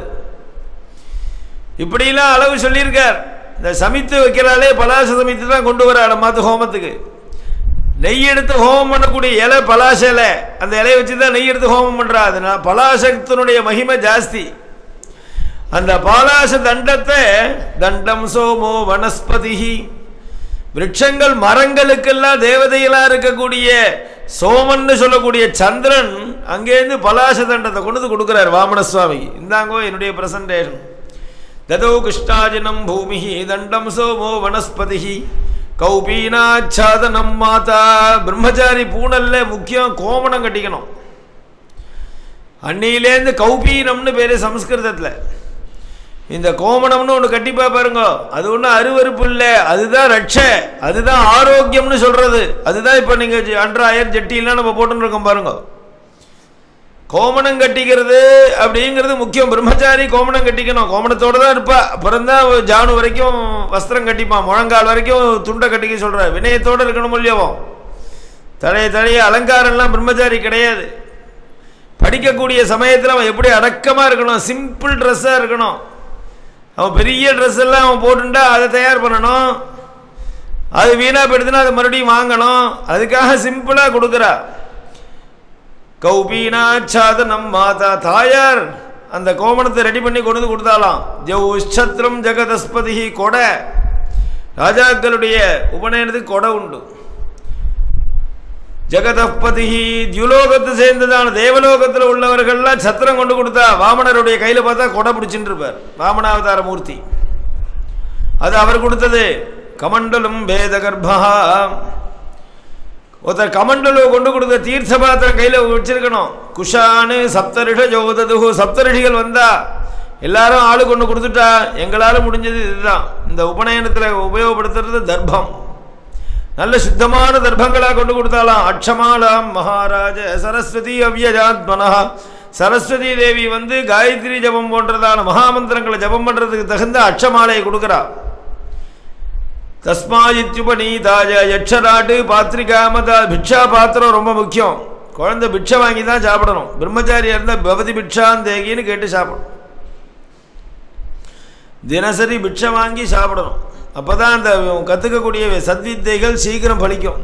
இப்படிலாம் அளவு சொல்லியிருக்கார் இந்த சமித்து வைக்கிறாலே பலாச சமித்து தான் கொண்டு வர மாத்து ஹோமத்துக்கு நெய் எடுத்து ஹோமம் பண்ணக்கூடிய இலை பலாச இலை அந்த இலையை வச்சு தான் நெய் எடுத்து ஹோமம் பண்ணுறா அதனால் பலாசத்தினுடைய மகிமை ஜாஸ்தி அந்த பாலாச தண்டத்தை தண்டம் சோமோ வனஸ்பதி விரட்சங்கள் மரங்களுக்கெல்லாம் தேவதைகளா இருக்கக்கூடிய சோமன்னு சொல்லக்கூடிய சந்திரன் அங்கேருந்து பலாச தண்டத்தை கொண்டு வந்து கொடுக்குறார் வாமன சுவாமி இந்தாங்கோ என்னுடைய பிரசன்டேஷன் ததோ கிருஷ்ணாஜினம் பூமி தண்டம் சோமோ வனஸ்பதி கௌபீனாச்சாதனம் மாதா பிரம்மச்சாரி பூனல்ல முக்கியம் கோமணம் கட்டிக்கணும் அன்னியிலேருந்து கௌபீனம்னு பேர் சம்ஸ்கிருதத்தில் இந்த கோமணம்னு ஒன்று கட்டிப்பா பாருங்க அது ஒன்றும் அருவறுப்பு இல்லை அதுதான் ரட்ச அதுதான் ஆரோக்கியம்னு சொல்றது அதுதான் இப்போ நீங்கள் அன்றாயர் ஜட்டிலாம் நம்ம போட்டுன்னு இருக்கோம் பாருங்க கோமணம் கட்டிக்கிறது அப்படிங்கிறது முக்கியம் பிரம்மச்சாரி கோமணம் கட்டிக்கணும் கோமணத்தோடு தான் இருப்பா அப்புறம் தான் ஜானு வரைக்கும் வஸ்திரம் கட்டிப்பான் முழங்கால் வரைக்கும் துண்டை கட்டிக்க சொல்கிற வினயத்தோடு இருக்கணும் இல்லையோ தலைய தலைய அலங்காரம்லாம் பிரம்மச்சாரி கிடையாது படிக்கக்கூடிய சமயத்தில் அவன் எப்படி அடக்கமாக இருக்கணும் சிம்பிள் ட்ரெஸ்ஸாக இருக்கணும் அவன் பெரிய ட்ரெஸ் எல்லாம் அவன் போட்டுட்டா அதை தயார் பண்ணணும் அது வீணாக போயிடுதுன்னா அதை மறுபடியும் வாங்கணும் அதுக்காக சிம்பிளாக கொடுக்குறா கௌபீனாச்சாதனம் மாதா தாயார் அந்த கோமணத்தை ரெடி பண்ணி கொண்டு வந்து கொடுத்தாலாம் ஜௌஷத்ரம் ஜெகதஸ்பதி கொடை ராஜாக்களுடைய உபநயனத்துக்கு கொடை உண்டு ஜெகதப்பதி தியுலோகத்தை சேர்ந்ததான தேவலோகத்தில் உள்ளவர்கள்லாம் சத்திரம் கொண்டு கொடுத்தா வாமனருடைய கையில் பார்த்தா கொடை பிடிச்சின்னு இருப்பார் வாமனாவதார மூர்த்தி அது அவர் கொடுத்தது கமண்டலும் பேத கர்ப்பா ஒருத்தர் கமண்டலு கொண்டு கொடுத்த தீர்த்த பாத்திரம் கையில் வச்சிருக்கணும் குஷானு சப்தரிஷ ஜோததுகு சப்தரிஷிகள் வந்தா எல்லாரும் ஆளு கொண்டு கொடுத்துட்டா எங்களால் முடிஞ்சது இதுதான் இந்த உபநயனத்தில் உபயோகப்படுத்துறது தர்ப்பம் நல்ல சுத்தமான தர்ப்பங்களாக கொண்டு கொடுத்தாலாம் அக்ஷமாலாம் மகாராஜ சரஸ்வதி அவ்யஜாத்மனா சரஸ்வதி தேவி வந்து காயத்ரி ஜபம் போன்றதான மகாமந்திரங்களை ஜபம் பண்ணுறதுக்கு தகுந்த அக்ஷமாலையை கொடுக்குறா தஸ்மாயித்யுபநீதாய யட்சராட்டு பாத்திரிகாமதா பிக்ஷா பாத்திரம் ரொம்ப முக்கியம் குழந்தை பிக்ஷை வாங்கி தான் சாப்பிடணும் பிரம்மச்சாரியா இருந்தால் பவதி பிக்ஷான் தேகின்னு கேட்டு சாப்பிடணும் தினசரி பிக்ஷை வாங்கி சாப்பிடணும் அப்போ தான் அந்த கற்றுக்கக்கூடிய சத்வித்தைகள் சீக்கிரம் பலிக்கும்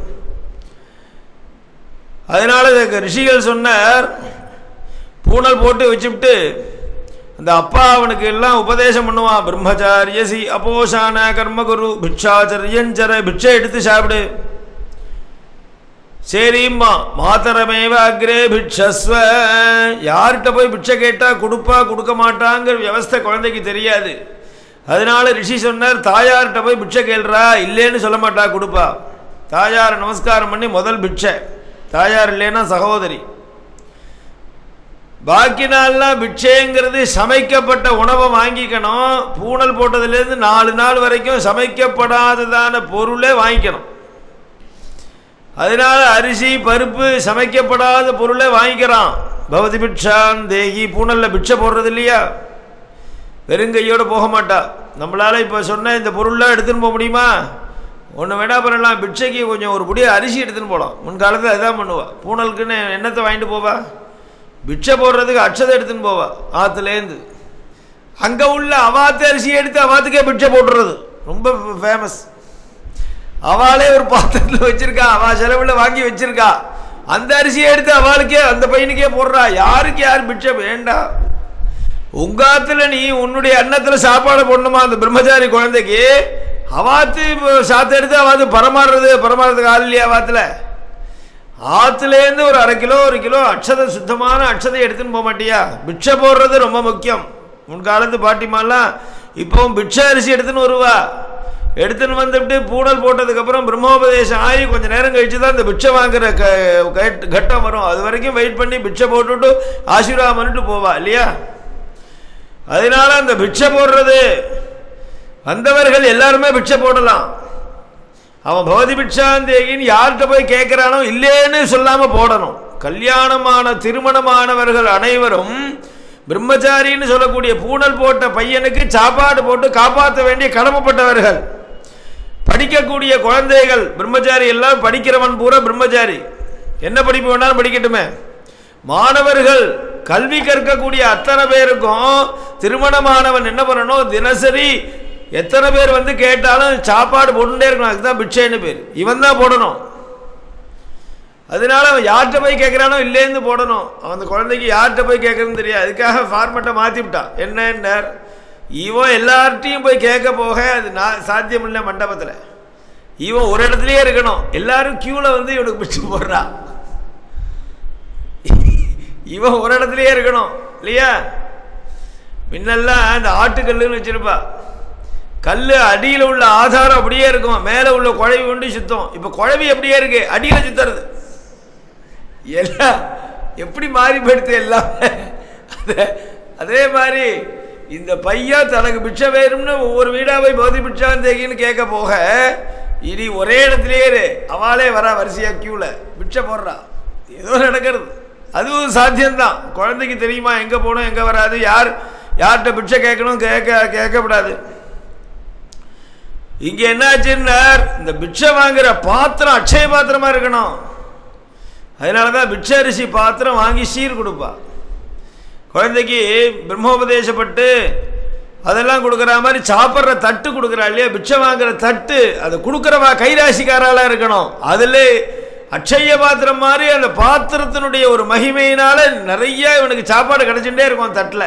அதனால் ரிஷிகள் சொன்னார் பூனல் போட்டு வச்சுவிட்டு அந்த அப்பா அவனுக்கு எல்லாம் உபதேசம் பண்ணுவான் பிரம்மச்சாரியசி அபோஷான கர்மகுரு பிக்ஷாச்சரியஞ்சர பிக்ஷை எடுத்து சாப்பிடு சரிம்மா மாத்தரமேவ அக்ரே பிக்ஷஸ்வ யார்கிட்ட போய் பிக்ஷை கேட்டால் கொடுப்பா கொடுக்க மாட்டாங்கிற வியவஸ்தை குழந்தைக்கு தெரியாது அதனால ரிஷி சொன்னார் தாயார்கிட்ட போய் பிட்சை கேள்றா இல்லைன்னு சொல்ல மாட்டா கொடுப்பா தாயாரை நமஸ்காரம் பண்ணி முதல் பிட்சை தாயார் இல்லைன்னா சகோதரி பாக்கி நாள்லாம் பிட்சைங்கிறது சமைக்கப்பட்ட உணவை வாங்கிக்கணும் பூனல் போட்டதுலேருந்து நாலு நாள் வரைக்கும் சமைக்கப்படாததான பொருளே வாங்கிக்கணும் அதனால அரிசி பருப்பு சமைக்கப்படாத பொருளே வாங்கிக்கிறான் பவதி பிட்சான் தேகி பூனலில் பிட்சை போடுறது இல்லையா வெறுங்கையோடு போக மாட்டா நம்மளால் இப்போ சொன்ன இந்த பொருள்லாம் எடுத்துன்னு போக முடியுமா ஒன்று வேணா பண்ணலாம் பிட்சைக்கு கொஞ்சம் ஒரு புடிய அரிசி எடுத்துன்னு போகலாம் முன்காலத்தில் அதுதான் பண்ணுவா பூனலுக்குன்னு எண்ணத்தை வாங்கிட்டு போவா பிட்சை போடுறதுக்கு அட்சதை எடுத்துன்னு போவா ஆற்றுலேருந்து அங்கே உள்ள அவாத்து அரிசியை எடுத்து அவாத்துக்கே பிட்சை போட்டுறது ரொம்ப ஃபேமஸ் அவளே ஒரு பாத்திரத்தில் வச்சிருக்கா அவ செலவில் வாங்கி வச்சிருக்கா அந்த அரிசியை எடுத்து அவளுக்கே அந்த பையனுக்கே போடுறா யாருக்கு யார் பிட்சை வேண்டாம் உங்காத்துல நீ உன்னுடைய அன்னத்துல சாப்பாடு போடணுமா அந்த பிரம்மச்சாரி குழந்தைக்கு அவாத்து இப்போ சாத்து எடுத்து அவாத்து பரமாறுறது பரமாறுறதுக்கு ஆள் இல்லையா அவாத்துல ஆத்துலேருந்து ஒரு அரை கிலோ ஒரு கிலோ அக்ஷதை சுத்தமான அக்ஷதை எடுத்துன்னு போக மாட்டியா பிட்சை போடுறது ரொம்ப முக்கியம் முன்காலத்து பாட்டிமாலாம் இப்போவும் பிட்சை அரிசி எடுத்துன்னு வருவா எடுத்துன்னு வந்துட்டு பூடல் போட்டதுக்கப்புறம் பிரம்மோபதேசம் ஆகி கொஞ்சம் நேரம் கழிச்சு தான் இந்த பிட்சை வாங்குற க கட்- கட்டம் வரும் அது வரைக்கும் வெயிட் பண்ணி பிட்சை போட்டுட்டு ஆசீர்வாதம் பண்ணிட்டு போவா இல்லையா அதனால அந்த பிட்சை போடுறது வந்தவர்கள் எல்லாருமே பிட்சை போடலாம் அவன் பவதி பிட்சாந்தேகின்னு யார்கிட்ட போய் கேட்குறானோ இல்லேன்னு சொல்லாம போடணும் கல்யாணமான திருமணமானவர்கள் அனைவரும் பிரம்மச்சாரின்னு சொல்லக்கூடிய பூணல் போட்ட பையனுக்கு சாப்பாடு போட்டு காப்பாற்ற வேண்டிய கடமைப்பட்டவர்கள் படிக்கக்கூடிய குழந்தைகள் பிரம்மச்சாரி எல்லாம் படிக்கிறவன் பூரா பிரம்மச்சாரி என்ன படிப்பு வேணாலும் படிக்கட்டுமே மாணவர்கள் கல்வி கற்கக்கூடிய அத்தனை பேருக்கும் திருமணமானவன் என்ன பண்ணணும் தினசரி எத்தனை பேர் வந்து கேட்டாலும் சாப்பாடு போட்டுட்டே இருக்கணும் அதுதான் பிட்சைன்னு பேர் இவன் தான் போடணும் அதனால அவன் யார்கிட்ட போய் கேட்குறானோ இல்லேன்னு போடணும் அவன் அந்த குழந்தைக்கு யார்கிட்ட போய் கேட்கறதுன்னு தெரியாது அதுக்காக ஃபார்மெட்டை மாற்றி விட்டான் என்னன்னார் இவன் எல்லார்ட்டையும் போய் கேட்க போக அது நான் சாத்தியம் இல்லை மண்டபத்தில் இவன் ஒரு இடத்துலயே இருக்கணும் எல்லாரும் கியூவில் வந்து இவனுக்கு பிடிச்சி போடுறான் இவன் ஒரு இடத்துலயே இருக்கணும் இல்லையா முன்னெல்லாம் இந்த ஆட்டுக்கல்லுன்னு வச்சிருப்பா கல் அடியில் உள்ள ஆதாரம் அப்படியே இருக்கும் மேலே உள்ள குழவி கொண்டு சுத்தம் இப்போ குழவி அப்படியே இருக்கு அடியில் சுத்துறது எல்லாம் எப்படி மாறி போயிடுது எல்லாமே அதே அதே மாதிரி இந்த பையன் தனக்கு பிட்சை வேணும்னு ஒவ்வொரு வீடா போய் போதி பிட்சான் தேகின்னு கேட்க போக இனி ஒரே இடத்துலயே இரு அவளே வரா வரிசையா கியூல பிட்சை போடுறா ஏதோ நடக்கிறது அதுவும் சாத்தியம்தான் குழந்தைக்கு தெரியுமா எங்க போகணும் எங்க வராது யார் யார்கிட்ட பிட்சை கேட்கணும் கேட்க கேட்கக்கூடாது இங்க என்னாச்சுன்னார் இந்த பிட்சை வாங்குற பாத்திரம் அட்சய பாத்திரமா இருக்கணும் அதனால தான் பிட்சை அரிசி பாத்திரம் வாங்கி சீர் கொடுப்பா குழந்தைக்கு பிரம்மோபதேசப்பட்டு அதெல்லாம் கொடுக்குற மாதிரி சாப்பிட்ற தட்டு கொடுக்குறா இல்லையா பிட்சை வாங்குற தட்டு அதை கொடுக்குறவா கைராசிக்காரால இருக்கணும் அதில் அட்சய பாத்திரம் மாதிரி அந்த பாத்திரத்தினுடைய ஒரு மகிமையினால நிறைய இவனுக்கு சாப்பாடு கிடைச்சுட்டே இருக்கும் தட்டில்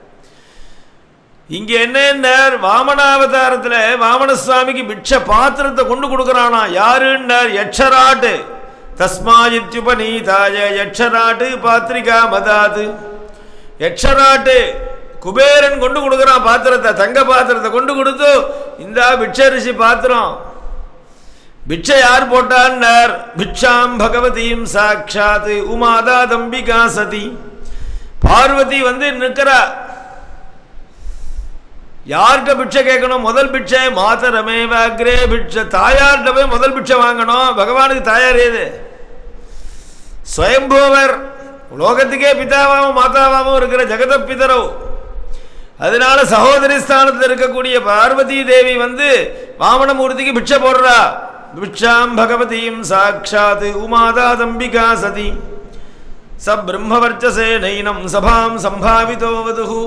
இங்க என்ன வாமனாவதாரத்துல வாமன சுவாமிக்கு பிட்ச பாத்திரத்தை கொண்டு கொடுக்கறானா யாருன்னார் யட்சராட்டு தஸ்மாயித்யுபநீதாய யட்சராட்டு பாத்திரிகா மதாது யட்சராட்டு குபேரன் கொண்டு கொடுக்கறான் பாத்திரத்தை தங்க பாத்திரத்தை கொண்டு கொடுத்து இந்த பிட்சரிசி பாத்திரம் பிட்சை யார் போட்டான்னார் பிட்சாம் பகவதியும் சாட்சாத் உமாதா தம்பிகா சதி பார்வதி வந்து நிற்கிறா யார்கிட்ட பிட்சை கேட்கணும் முதல் பிட்சை மாதரமே அக்ரே பிட்சை தாயார்கிட்ட போய் முதல் பிட்சை வாங்கணும் பகவானுக்கு தாயார் ஏது ஸ்வயம்பூவர் லோகத்துக்கே பிதாவாவும் மாதாவாவும் இருக்கிற ஜெகத பிதரோ அதனால சகோதரி ஸ்தானத்தில் இருக்கக்கூடிய பார்வதி தேவி வந்து வாமனமூர்த்திக்கு பிட்சை போடுறா பிட்சாம் பகவதியும் சாட்சாத் உமாதா தம்பிகா சதி ச பிரம்மவர்ச்சசே நைனம் சபாம் சம்பாவிதோவதுஹு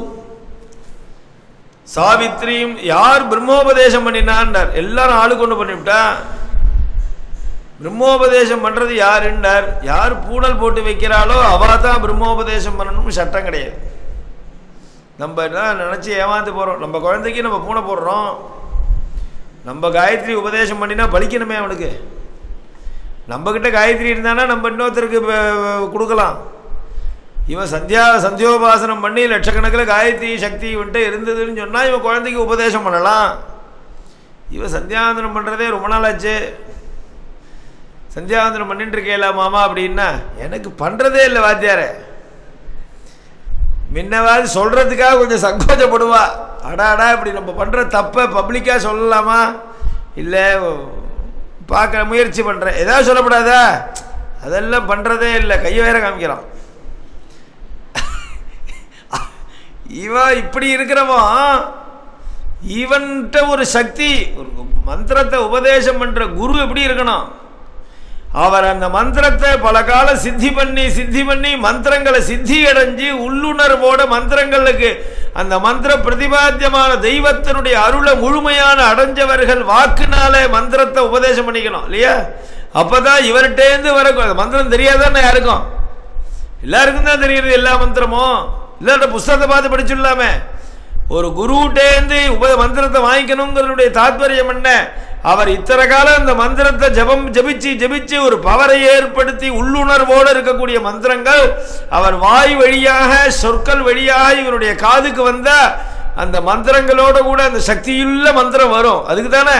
சாவித்ரியும் யார் பிரம்மோபதேசம் பண்ணினான்டார் எல்லாரும் ஆளு கொண்டு பண்ணிவிட்டா பிரம்மோபதேசம் பண்றது யாருன்னார் யார் பூடல் போட்டு வைக்கிறாளோ அவ தான் பிரம்மோபதேசம் பண்ணணும்னு சட்டம் கிடையாது நம்ம தான் நினச்சி ஏமாந்து போகிறோம் நம்ம குழந்தைக்கு நம்ம பூனை போடுறோம் நம்ம காயத்ரி உபதேசம் பண்ணினா பலிக்கணுமே அவனுக்கு நம்மக்கிட்ட காயத்ரி இருந்தானா நம்ம இன்னொருத்தருக்கு ப- கொடுக்கலாம் இவன் சந்தியா சந்தியோபாசனம் பண்ணி லட்சக்கணக்கில் காயத்ரி சக்தி இவன்ட்டு இருந்ததுன்னு சொன்னால் இவன் குழந்தைக்கு உபதேசம் பண்ணலாம் இவன் சந்தியாவந்தனம் பண்ணுறதே ரொம்ப நாள் ஆச்சு சந்தியாவந்தனம் பண்ணிட்டு இருக்கேல மாமா அப்படின்னா எனக்கு பண்ணுறதே இல்லை வாத்தியாரே முன்னவாது சொல்கிறதுக்காக கொஞ்சம் சங்கோச்சப்படுவா அடா அடா இப்படி நம்ம பண்ணுற தப்பை பப்ளிக்காக சொல்லலாமா இல்லை பார்க்குற முயற்சி பண்ணுறேன் ஏதாவது சொல்லக்கூடாதா அதெல்லாம் பண்ணுறதே இல்லை கையை வேற காமிக்கிறான் இவன் இப்படி இருக்கிறவன் இவன்கிட்ட ஒரு சக்தி ஒரு மந்திரத்தை உபதேசம் பண்ற குரு எப்படி இருக்கணும் அவர் அந்த மந்திரத்தை பல காலம் சித்தி பண்ணி சித்தி பண்ணி மந்திரங்களை சித்தி அடைஞ்சு உள்ளுணர்வோட மந்திரங்களுக்கு அந்த மந்திர பிரதிபாத்தியமான தெய்வத்தினுடைய அருளை முழுமையான அடைஞ்சவர்கள் வாக்குனால மந்திரத்தை உபதேசம் பண்ணிக்கணும் இல்லையா அப்பதான் இவர்கிட்டேருந்து வர மந்திரம் தெரியாதானே யாருக்கும் எல்லாருக்கும் தான் தெரியுது எல்லா மந்திரமும் இல்லாட்ட புஸ்தகத்தை பார்த்து படிச்சுடலாமே ஒரு குருட்டேந்து உப மந்திரத்தை வாங்கிக்கணுங்கிறதுடைய தாத்பரியம் என்ன அவர் இத்தனை காலம் இந்த மந்திரத்தை ஜபம் ஜபிச்சு ஜபிச்சு ஒரு பவரை ஏற்படுத்தி உள்ளுணர்வோடு இருக்கக்கூடிய மந்திரங்கள் அவர் வாய் வழியாக சொற்கள் வழியாக இவருடைய காதுக்கு வந்த அந்த மந்திரங்களோட கூட அந்த சக்தியுள்ள மந்திரம் வரும் அதுக்கு தானே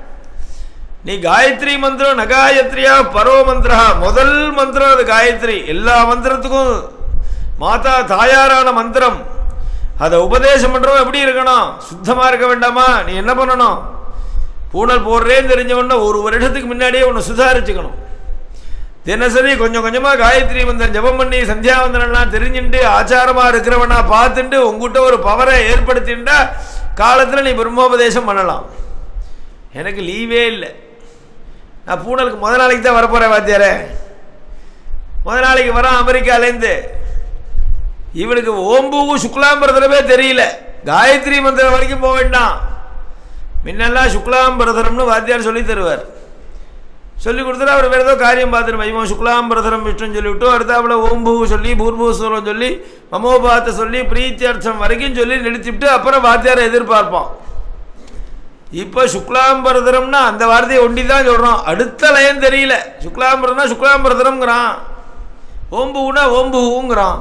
நீ காயத்ரி மந்திரம் நகாயத்ரியா பரோ மந்திரா முதல் மந்திரம் அது காயத்ரி எல்லா மந்திரத்துக்கும் மாதா தாயாரான மந்திரம் அதை உபதேசம் பண்றவன் எப்படி இருக்கணும் சுத்தமா இருக்க வேண்டாமா நீ என்ன பண்ணணும் பூனல் போடுறேன்னு தெரிஞ்சவன ஒரு வருஷத்துக்கு முன்னாடியே உன்னை சுதாரிச்சுக்கணும் தினசரி கொஞ்சம் கொஞ்சமா காயத்ரி மந்திரம் ஜபம் பண்ணி சந்தியாவந்தனம்லாம் தெரிஞ்சுட்டு ஆச்சாரமா இருக்கிறவனா பார்த்துட்டு உங்ககிட்ட ஒரு பவரை ஏற்படுத்திண்டா காலத்தில் நீ பிரம்மோபதேசம் பண்ணலாம் எனக்கு லீவே இல்லை நான் பூனலுக்கு முத நாளைக்கு தான் வரப்போகிறேன் வாத்தியாரே முத நாளைக்கு வரேன் அமெரிக்காலேருந்து இவனுக்கு ஓம்பூவு சுக்லாம்பரதரமே தெரியல காயத்ரி மந்திரம் வரைக்கும் போக வேண்டாம் முன்னெல்லாம் சுக்லாம்பரதரம்னு வாத்தியார் சொல்லி தருவார் சொல்லி கொடுத்துட்டு அவர் வேறு ஏதோ காரியம் பார்த்துட்டு வைமம் சுக்லாம்பரதரம் விஷ்ணுன்னு சொல்லிவிட்டு அடுத்தாப்புல ஓம்பூ சொல்லி பூர்பூஸ்வரம் சொல்லி மமோபாத்தை சொல்லி பிரீத்தியர்த்தம் வரைக்கும் சொல்லி நிறுத்திவிட்டு அப்புறம் வாத்தியாரை எதிர்பார்ப்போம் இப்போ சுக்லாம்பரதரம்னா அந்த வார்த்தையை ஒண்டி தான் சொல்கிறோம் அடுத்த லயம் தெரியல சுக்லாம்பரம்னா சுக்லாம்பரதரம்ங்கிறான் ஓம்புனா ஓம்புங்கிறான்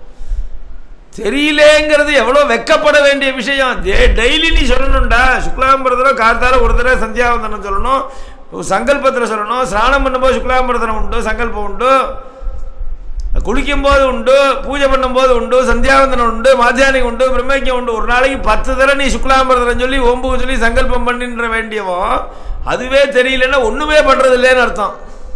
தெரியலேங்கிறது எவ்வளோ வெக்கப்பட வேண்டிய விஷயம் டெய்லி நீ சொல்லணும்டா சுக்லாம்பரதரம் கார்த்தால ஒரு தடவை சந்தியாவந்தனம் சொல்லணும் சங்கல்பத்தில் சொல்லணும் ஸ்நானம் பண்ணும்போது சுக்லாம்பரதனம் உண்டு சங்கல்பம் உண்டு குளிக்கும் போது உண்டு பூஜை பண்ணும்போது உண்டு சந்தியாவந்தனம் உண்டு மாத்தியானிகம் உண்டு பிரம்மக்கியம் உண்டு ஒரு நாளைக்கு பத்து தடவை நீ சுக்லாம்பரதனம் சொல்லி ஓம்பு சொல்லி சங்கல்பம் பண்ணின்ற வேண்டியவோ அதுவே தெரியலன்னா ஒன்றுமே பண்ணுறது இல்லைன்னு அர்த்தம்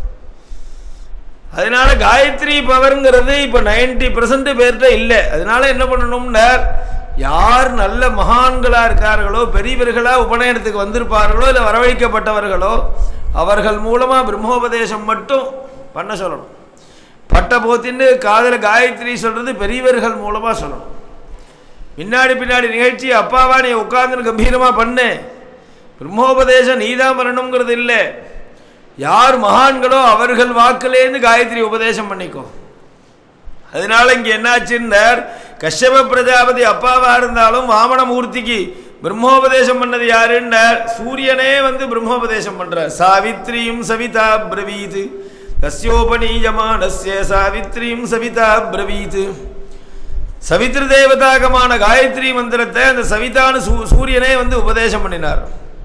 அதனால காயத்ரி பவர்ங்கிறது இப்போ நைன்டி பர்சன்ட் பேர்கிட்ட இல்லை அதனால என்ன பண்ணணும்னார் யார் நல்ல மகான்களாக இருக்கார்களோ பெரியவர்களாக உபநயனத்துக்கு வந்திருப்பார்களோ இல்லை வரவழைக்கப்பட்டவர்களோ அவர்கள் மூலமாக பிரம்மோபதேசம் மட்டும் பண்ண சொல்லணும் பட்ட போத்தின்னு காதில் காயத்ரி சொல்கிறது பெரியவர்கள் மூலமாக சொல்லணும் பின்னாடி பின்னாடி நிகழ்ச்சி அப்பாவா நீ உட்கார்ந்து கம்பீரமாக பண்ணு பிரம்மோபதேசம் நீதான் பண்ணணுங்கிறது இல்லை யார் மகான்களோ அவர்கள் வாக்குலேருந்து காயத்ரி உபதேசம் பண்ணிக்கோ அதனால இங்க என்னாச்சுன்னார் கஷ்யப பிரஜாபதி அப்பாவா இருந்தாலும் வாமனமூர்த்திக்கு பிரம்மோபதேசம் பண்ணது யாருன்னார் சூரியனே வந்து பிரம்மோபதேசம் பண்றார் சாவித்ரியும் சவிதா பிரவீத் கஸ்யோபனீயமானஸ்ய சாவித்ரியும் சவிதா பிரவீத் சவித்ரு தேவதாகமான காயத்ரி மந்திரத்தை அந்த சவிதான சூரியனே வந்து உபதேசம் பண்ணினார்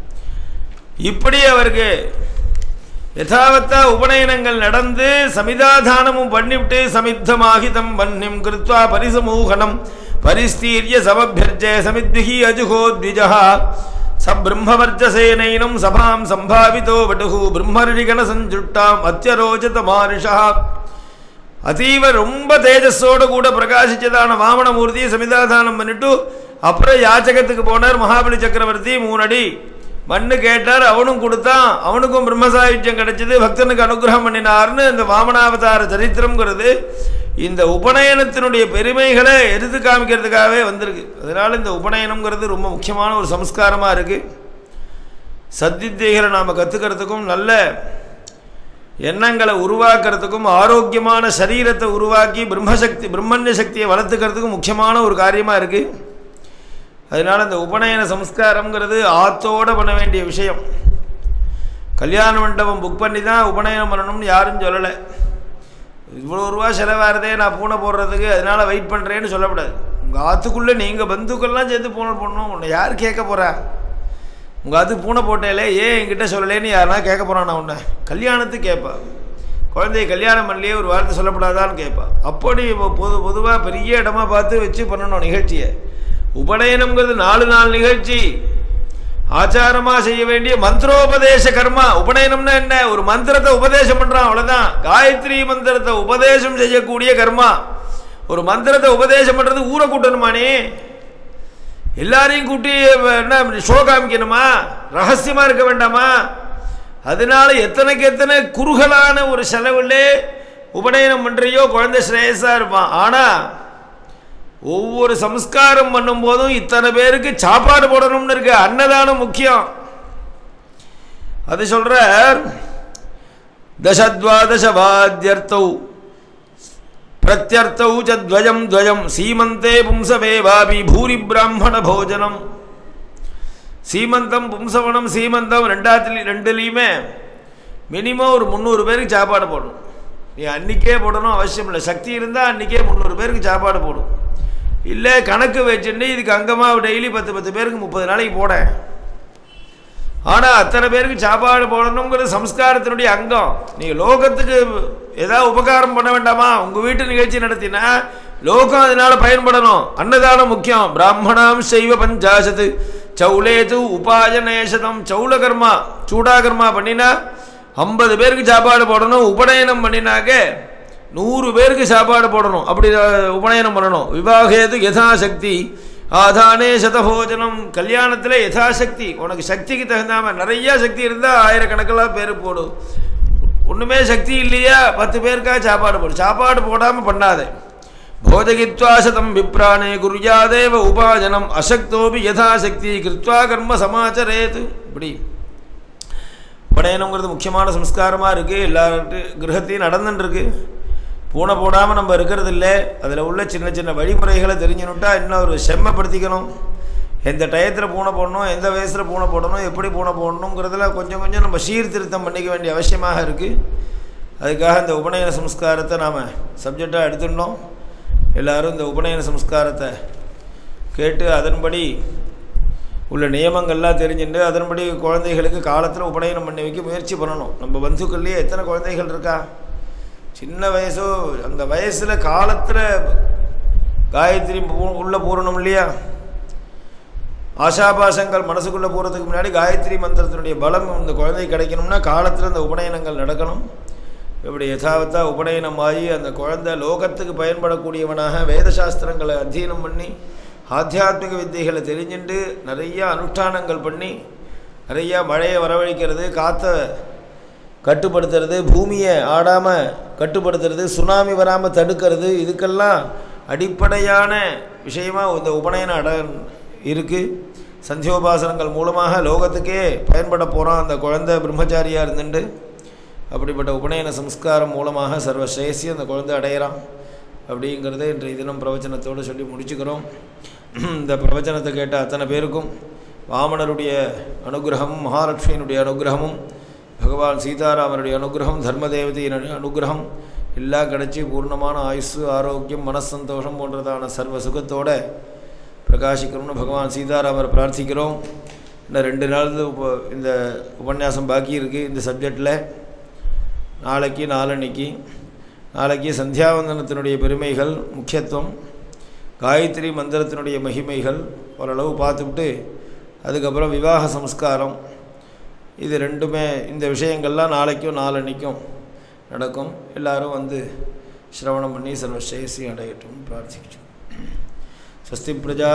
இப்படி அவருக்கு யதாவத்தா உபநயனங்கள் நடந்து சமிதாதானமும் பண்ணிவிட்டு சமித்தமாகிதம் வன்னிம் கிருத்வா பரிசமூகனம் பரிஸ்தீரிய சமபியர்ஜய சமித்விஹி அஜுகோ த்விஜா சபிரம்மவர்ஜசேனைனம் சபாம் சம்பாவிதோ வடுகு பிரம்மரிகண சஞ்சுட்டாம் அத்தியரோஜத மாரிஷா அதீவ ரொம்ப தேஜஸோடு கூட பிரகாசிச்சதான வாமனமூர்த்தி சமிதாதானம் பண்ணிட்டு அப்புறம் யாச்சகத்துக்கு போனார் மகாபலி சக்கரவர்த்தி மூணடி மண்ணு கேட்டார் அவனும் கொடுத்தான் அவனுக்கும் பிரம்மசாயுஜ்யம் கிடைச்சது பக்தனுக்கு அனுகிரகம் பண்ணினார்னு இந்த வாமனாவதார சரித்திரம்ங்கிறது இந்த உபநயனத்தினுடைய பெருமைகளை எடுத்து காமிக்கிறதுக்காகவே வந்திருக்கு அதனால இந்த உபநயனம்ங்கிறது ரொம்ப முக்கியமான ஒரு சம்ஸ்காரமாக இருக்குது சத்தியத்தைகளை நாம் கற்றுக்கிறதுக்கும் நல்ல எண்ணங்களை உருவாக்குறதுக்கும் ஆரோக்கியமான சரீரத்தை உருவாக்கி பிரம்மசக்தி பிரம்மண்ய சக்தியை வளர்த்துக்கிறதுக்கும் முக்கியமான ஒரு காரியமாக இருக்குது அதனால் இந்த உபநயன சம்ஸ்காரங்கிறது ஆத்தோடு பண்ண வேண்டிய விஷயம் கல்யாண மண்டபம் புக் பண்ணி தான் உபநயனம் பண்ணணும்னு யாரும் சொல்லலை இவ்வளோ ரூபா செலவாகிறதே நான் பூனை போடுறதுக்கு அதனால் வெயிட் பண்ணுறேன்னு சொல்லக்கூடாது உங்கள் ஆற்றுக்குள்ளே நீங்கள் பந்துக்கள்லாம் சேர்த்து பூனை போடணும் உன்னை யார் கேட்க போகிறா உங்கள் அது பூனை போட்டேலே ஏன் என்கிட்ட சொல்லலேன்னு யாருனா கேட்க போகிறான் நான் உன்னை கல்யாணத்துக்கு கேட்பா குழந்தைய கல்யாணம் பண்ணலையே ஒரு வார்த்தை சொல்லப்படாதான்னு கேட்பா அப்படி பொது பொதுவாக பெரிய இடமா பார்த்து வச்சு பண்ணணும் நிகழ்ச்சியை உபநயனம்ங்கிறது நாலு நாள் நிகழ்ச்சி ஆச்சாரமா செய்ய வேண்டிய மந்திரோபதேச கர்மா உபநயனம்னா என்ன ஒரு மந்திரத்தை உபதேசம் பண்றான் அவ்வளவுதான் காயத்ரி மந்திரத்தை உபதேசம் செய்யக்கூடிய கர்மா ஒரு மந்திரத்தை உபதேசம் பண்றது ஊரை கூட்டணுமானே எல்லாரையும் கூட்டி என்ன ஷோ காமிக்கணுமா ரகசியமா இருக்க வேண்டாமா அதனால எத்தனைக்கு எத்தனை குறுகலான ஒரு செலவுலே உபநயனம் பண்ணுறியோ குழந்தை ஸ்ரேயஸாக இருப்பான் ஆனால் ஒவ்வொரு சம்ஸ்காரம் பண்ணும்போதும் இத்தனை பேருக்கு சாப்பாடு போடணும்னு இருக்கு அன்னதானம் முக்கியம் அது சொல்றார் தசத்வாதச வாத்தியர்த்தௌ பிரத்யர்த்தௌ ச துவயம் துவயம் சீமந்தே பும்சவே வாபி பூரி பிராமண போஜனம் சீமந்தம் பும்சவனம் சீமந்தம் ரெண்டாத்துல ரெண்டுலேயுமே மினிமம் ஒரு முந்நூறு பேருக்கு சாப்பாடு போடணும் நீ அன்றைக்கே போடணும் அவசியம் இல்லை சக்தி இருந்தால் அன்றைக்கே முந்நூறு பேருக்கு சாப்பாடு போடும் இல்லை கணக்கு வச்சுட்டு இதுக்கு அங்கமாக டெய்லி பத்து பத்து பேருக்கு முப்பது நாளைக்கு போட ஆனால் அத்தனை பேருக்கு சாப்பாடு போடணுங்கிறது சம்ஸ்காரத்தினுடைய அங்கம் நீங்கள் லோகத்துக்கு ஏதாவது உபகாரம் பண்ண வேண்டாமா உங்கள் வீட்டு நிகழ்ச்சி நடத்தினா லோகம் அதனால பயன்படணும் அன்னதானம் முக்கியம் பிராமணாம் செய்வ பஞ்சாசத்து சௌலேது உபாயநேசதம் சௌல கர்மா சூடா கர்மா பண்ணினா ஐம்பது பேருக்கு சாப்பாடு போடணும் உபநயனம் பண்ணினாக்க நூறு பேருக்கு சாப்பாடு போடணும் அப்படி அஹ், உபநயனம் பண்ணணும் விவாகேது யதாசக்தி ஆதானே சதபோஜனம் கல்யாணத்தில் யதாசக்தி உனக்கு சக்திக்கு தகுந்தாம நிறைய சக்தி இருந்தால் ஆயிரக்கணக்கெல்லாம் பேர் போடு ஒன்றுமே சக்தி இல்லையா பத்து பேருக்காக சாப்பாடு போடு சாப்பாடு போடாமல் பண்ணாதே போஜகித்வா சதம் விப்ராணே குருயாதேவ உபாஜனம் அசக்தோபி யதாசக்தி கிருத்வா கர்ம சமாச்சரேத் இப்படி உபநயனங்கிறது முக்கியமான சம்ஸ்காரமாக இருக்குது எல்லா கிரகத்தையும் நடந்துட்டுருக்கு பூனை போடாமல் நம்ம இருக்கிறது இல்லை அதில் உள்ள சின்ன சின்ன வழிமுறைகளை தெரிஞ்சுனுட்டா இன்னும் ஒரு செம்மப்படுத்திக்கணும் எந்த டயத்தில் பூனை போடணும் எந்த வயசில் பூனை போடணும் எப்படி பூனை போடணுங்கிறதுல கொஞ்சம் கொஞ்சம் நம்ம சீர்திருத்தம் பண்ணிக்க வேண்டிய அவசியமாக இருக்குது அதுக்காக இந்த உபநயன சம்ஸ்காரத்தை நாம் சப்ஜெக்டாக எடுத்துட்டோம் எல்லாரும் இந்த உபநயன சம்ஸ்காரத்தை கேட்டு அதன்படி உள்ள நியமங்கள்லாம் தெரிஞ்சுட்டு அதன்படி குழந்தைகளுக்கு காலத்தில் உபநயனம் பண்ணி வைக்க முயற்சி பண்ணணும் நம்ம பந்துக்கள்லேயே எத்தனை குழந்தைகள் இருக்கா சின்ன வயசோ அந்த வயசில் காலத்தில் காயத்ரி பூ- உள்ள பூரணும் இல்லையா ஆசாபாசங்கள் மனசுக்குள்ளே போகிறதுக்கு முன்னாடி காயத்ரி மந்திரத்தினுடைய பலம் இந்த குழந்தைக்கு கிடைக்கணும்னா காலத்தில் இந்த உபநயனங்கள் நடக்கணும் இப்படி யதாவத்தா உபநயனம் ஆகி அந்த குழந்தை லோகத்துக்கு பயன்படக்கூடியவனாக வேத சாஸ்திரங்களை அத்தியனம் பண்ணி ஆத்தியாத்மிக வித்தைகளை தெரிஞ்சுட்டு நிறைய அனுஷ்டானங்கள் பண்ணி நிறையா மழையை வரவழைக்கிறது காற்றை கட்டுப்படுத்துறது பூமியை ஆடாமல் கட்டுப்படுத்துறது சுனாமி வராமல் தடுக்கிறது இதுக்கெல்லாம் அடிப்படையான விஷயமா இந்த உபநயன அட இருக்குது சந்தியோபாசனங்கள் மூலமாக லோகத்துக்கே பயன்பட போகிறான் அந்த குழந்தை பிரம்மச்சாரியாக இருந்துட்டு அப்படிப்பட்ட உபநயன சம்ஸ்காரம் மூலமாக சர்வ ஸ்ரேயசி அந்த குழந்தை அடையிறான் அப்படிங்கிறத இன்றைய தினம் பிரவச்சனத்தோடு சொல்லி முடிச்சுக்கிறோம் இந்த பிரவச்சனத்தை கேட்ட அத்தனை பேருக்கும் வாமனருடைய அனுகிரகமும் மகாலட்சுமியினுடைய அனுகிரகமும் பகவான் சீதாராமனுடைய அனுகிரகம் தர்மதேவதையின் அனு- அனுகிரகம் எல்லாம் கிடைச்சி பூர்ணமான ஆயுசு ஆரோக்கியம் மனசந்தோஷம் போன்றதான சர்வ சுகத்தோட பிரகாசிக்கணும்னு பகவான் சீதாராமரை பிரார்த்திக்கிறோம் இன்னும் ரெண்டு நாள் உப இந்த உபன்யாசம் பாக்கி இருக்குது இந்த சப்ஜெக்டில் நாளைக்கு நாளன்னைக்கு நாளைக்கு சந்தியாவந்தனத்தினுடைய பெருமைகள் முக்கியத்துவம் காயத்ரி மந்திரத்தினுடைய மகிமைகள் ஓரளவு பார்த்துவிட்டு அதுக்கப்புறம் விவாக சம்ஸ்காரம் இது ரெண்டுமே இந்த விஷயங்கள்லாம் நாளைக்கும் நாளன்னைக்கும் நடக்கும் எல்லாரும் வந்து சிரவணம் பண்ணி சர்வ ஸ்ரேயசி அடையட்டும் பிரார்த்திக்கிறோம் ஸ்வஸ்தி பிரஜா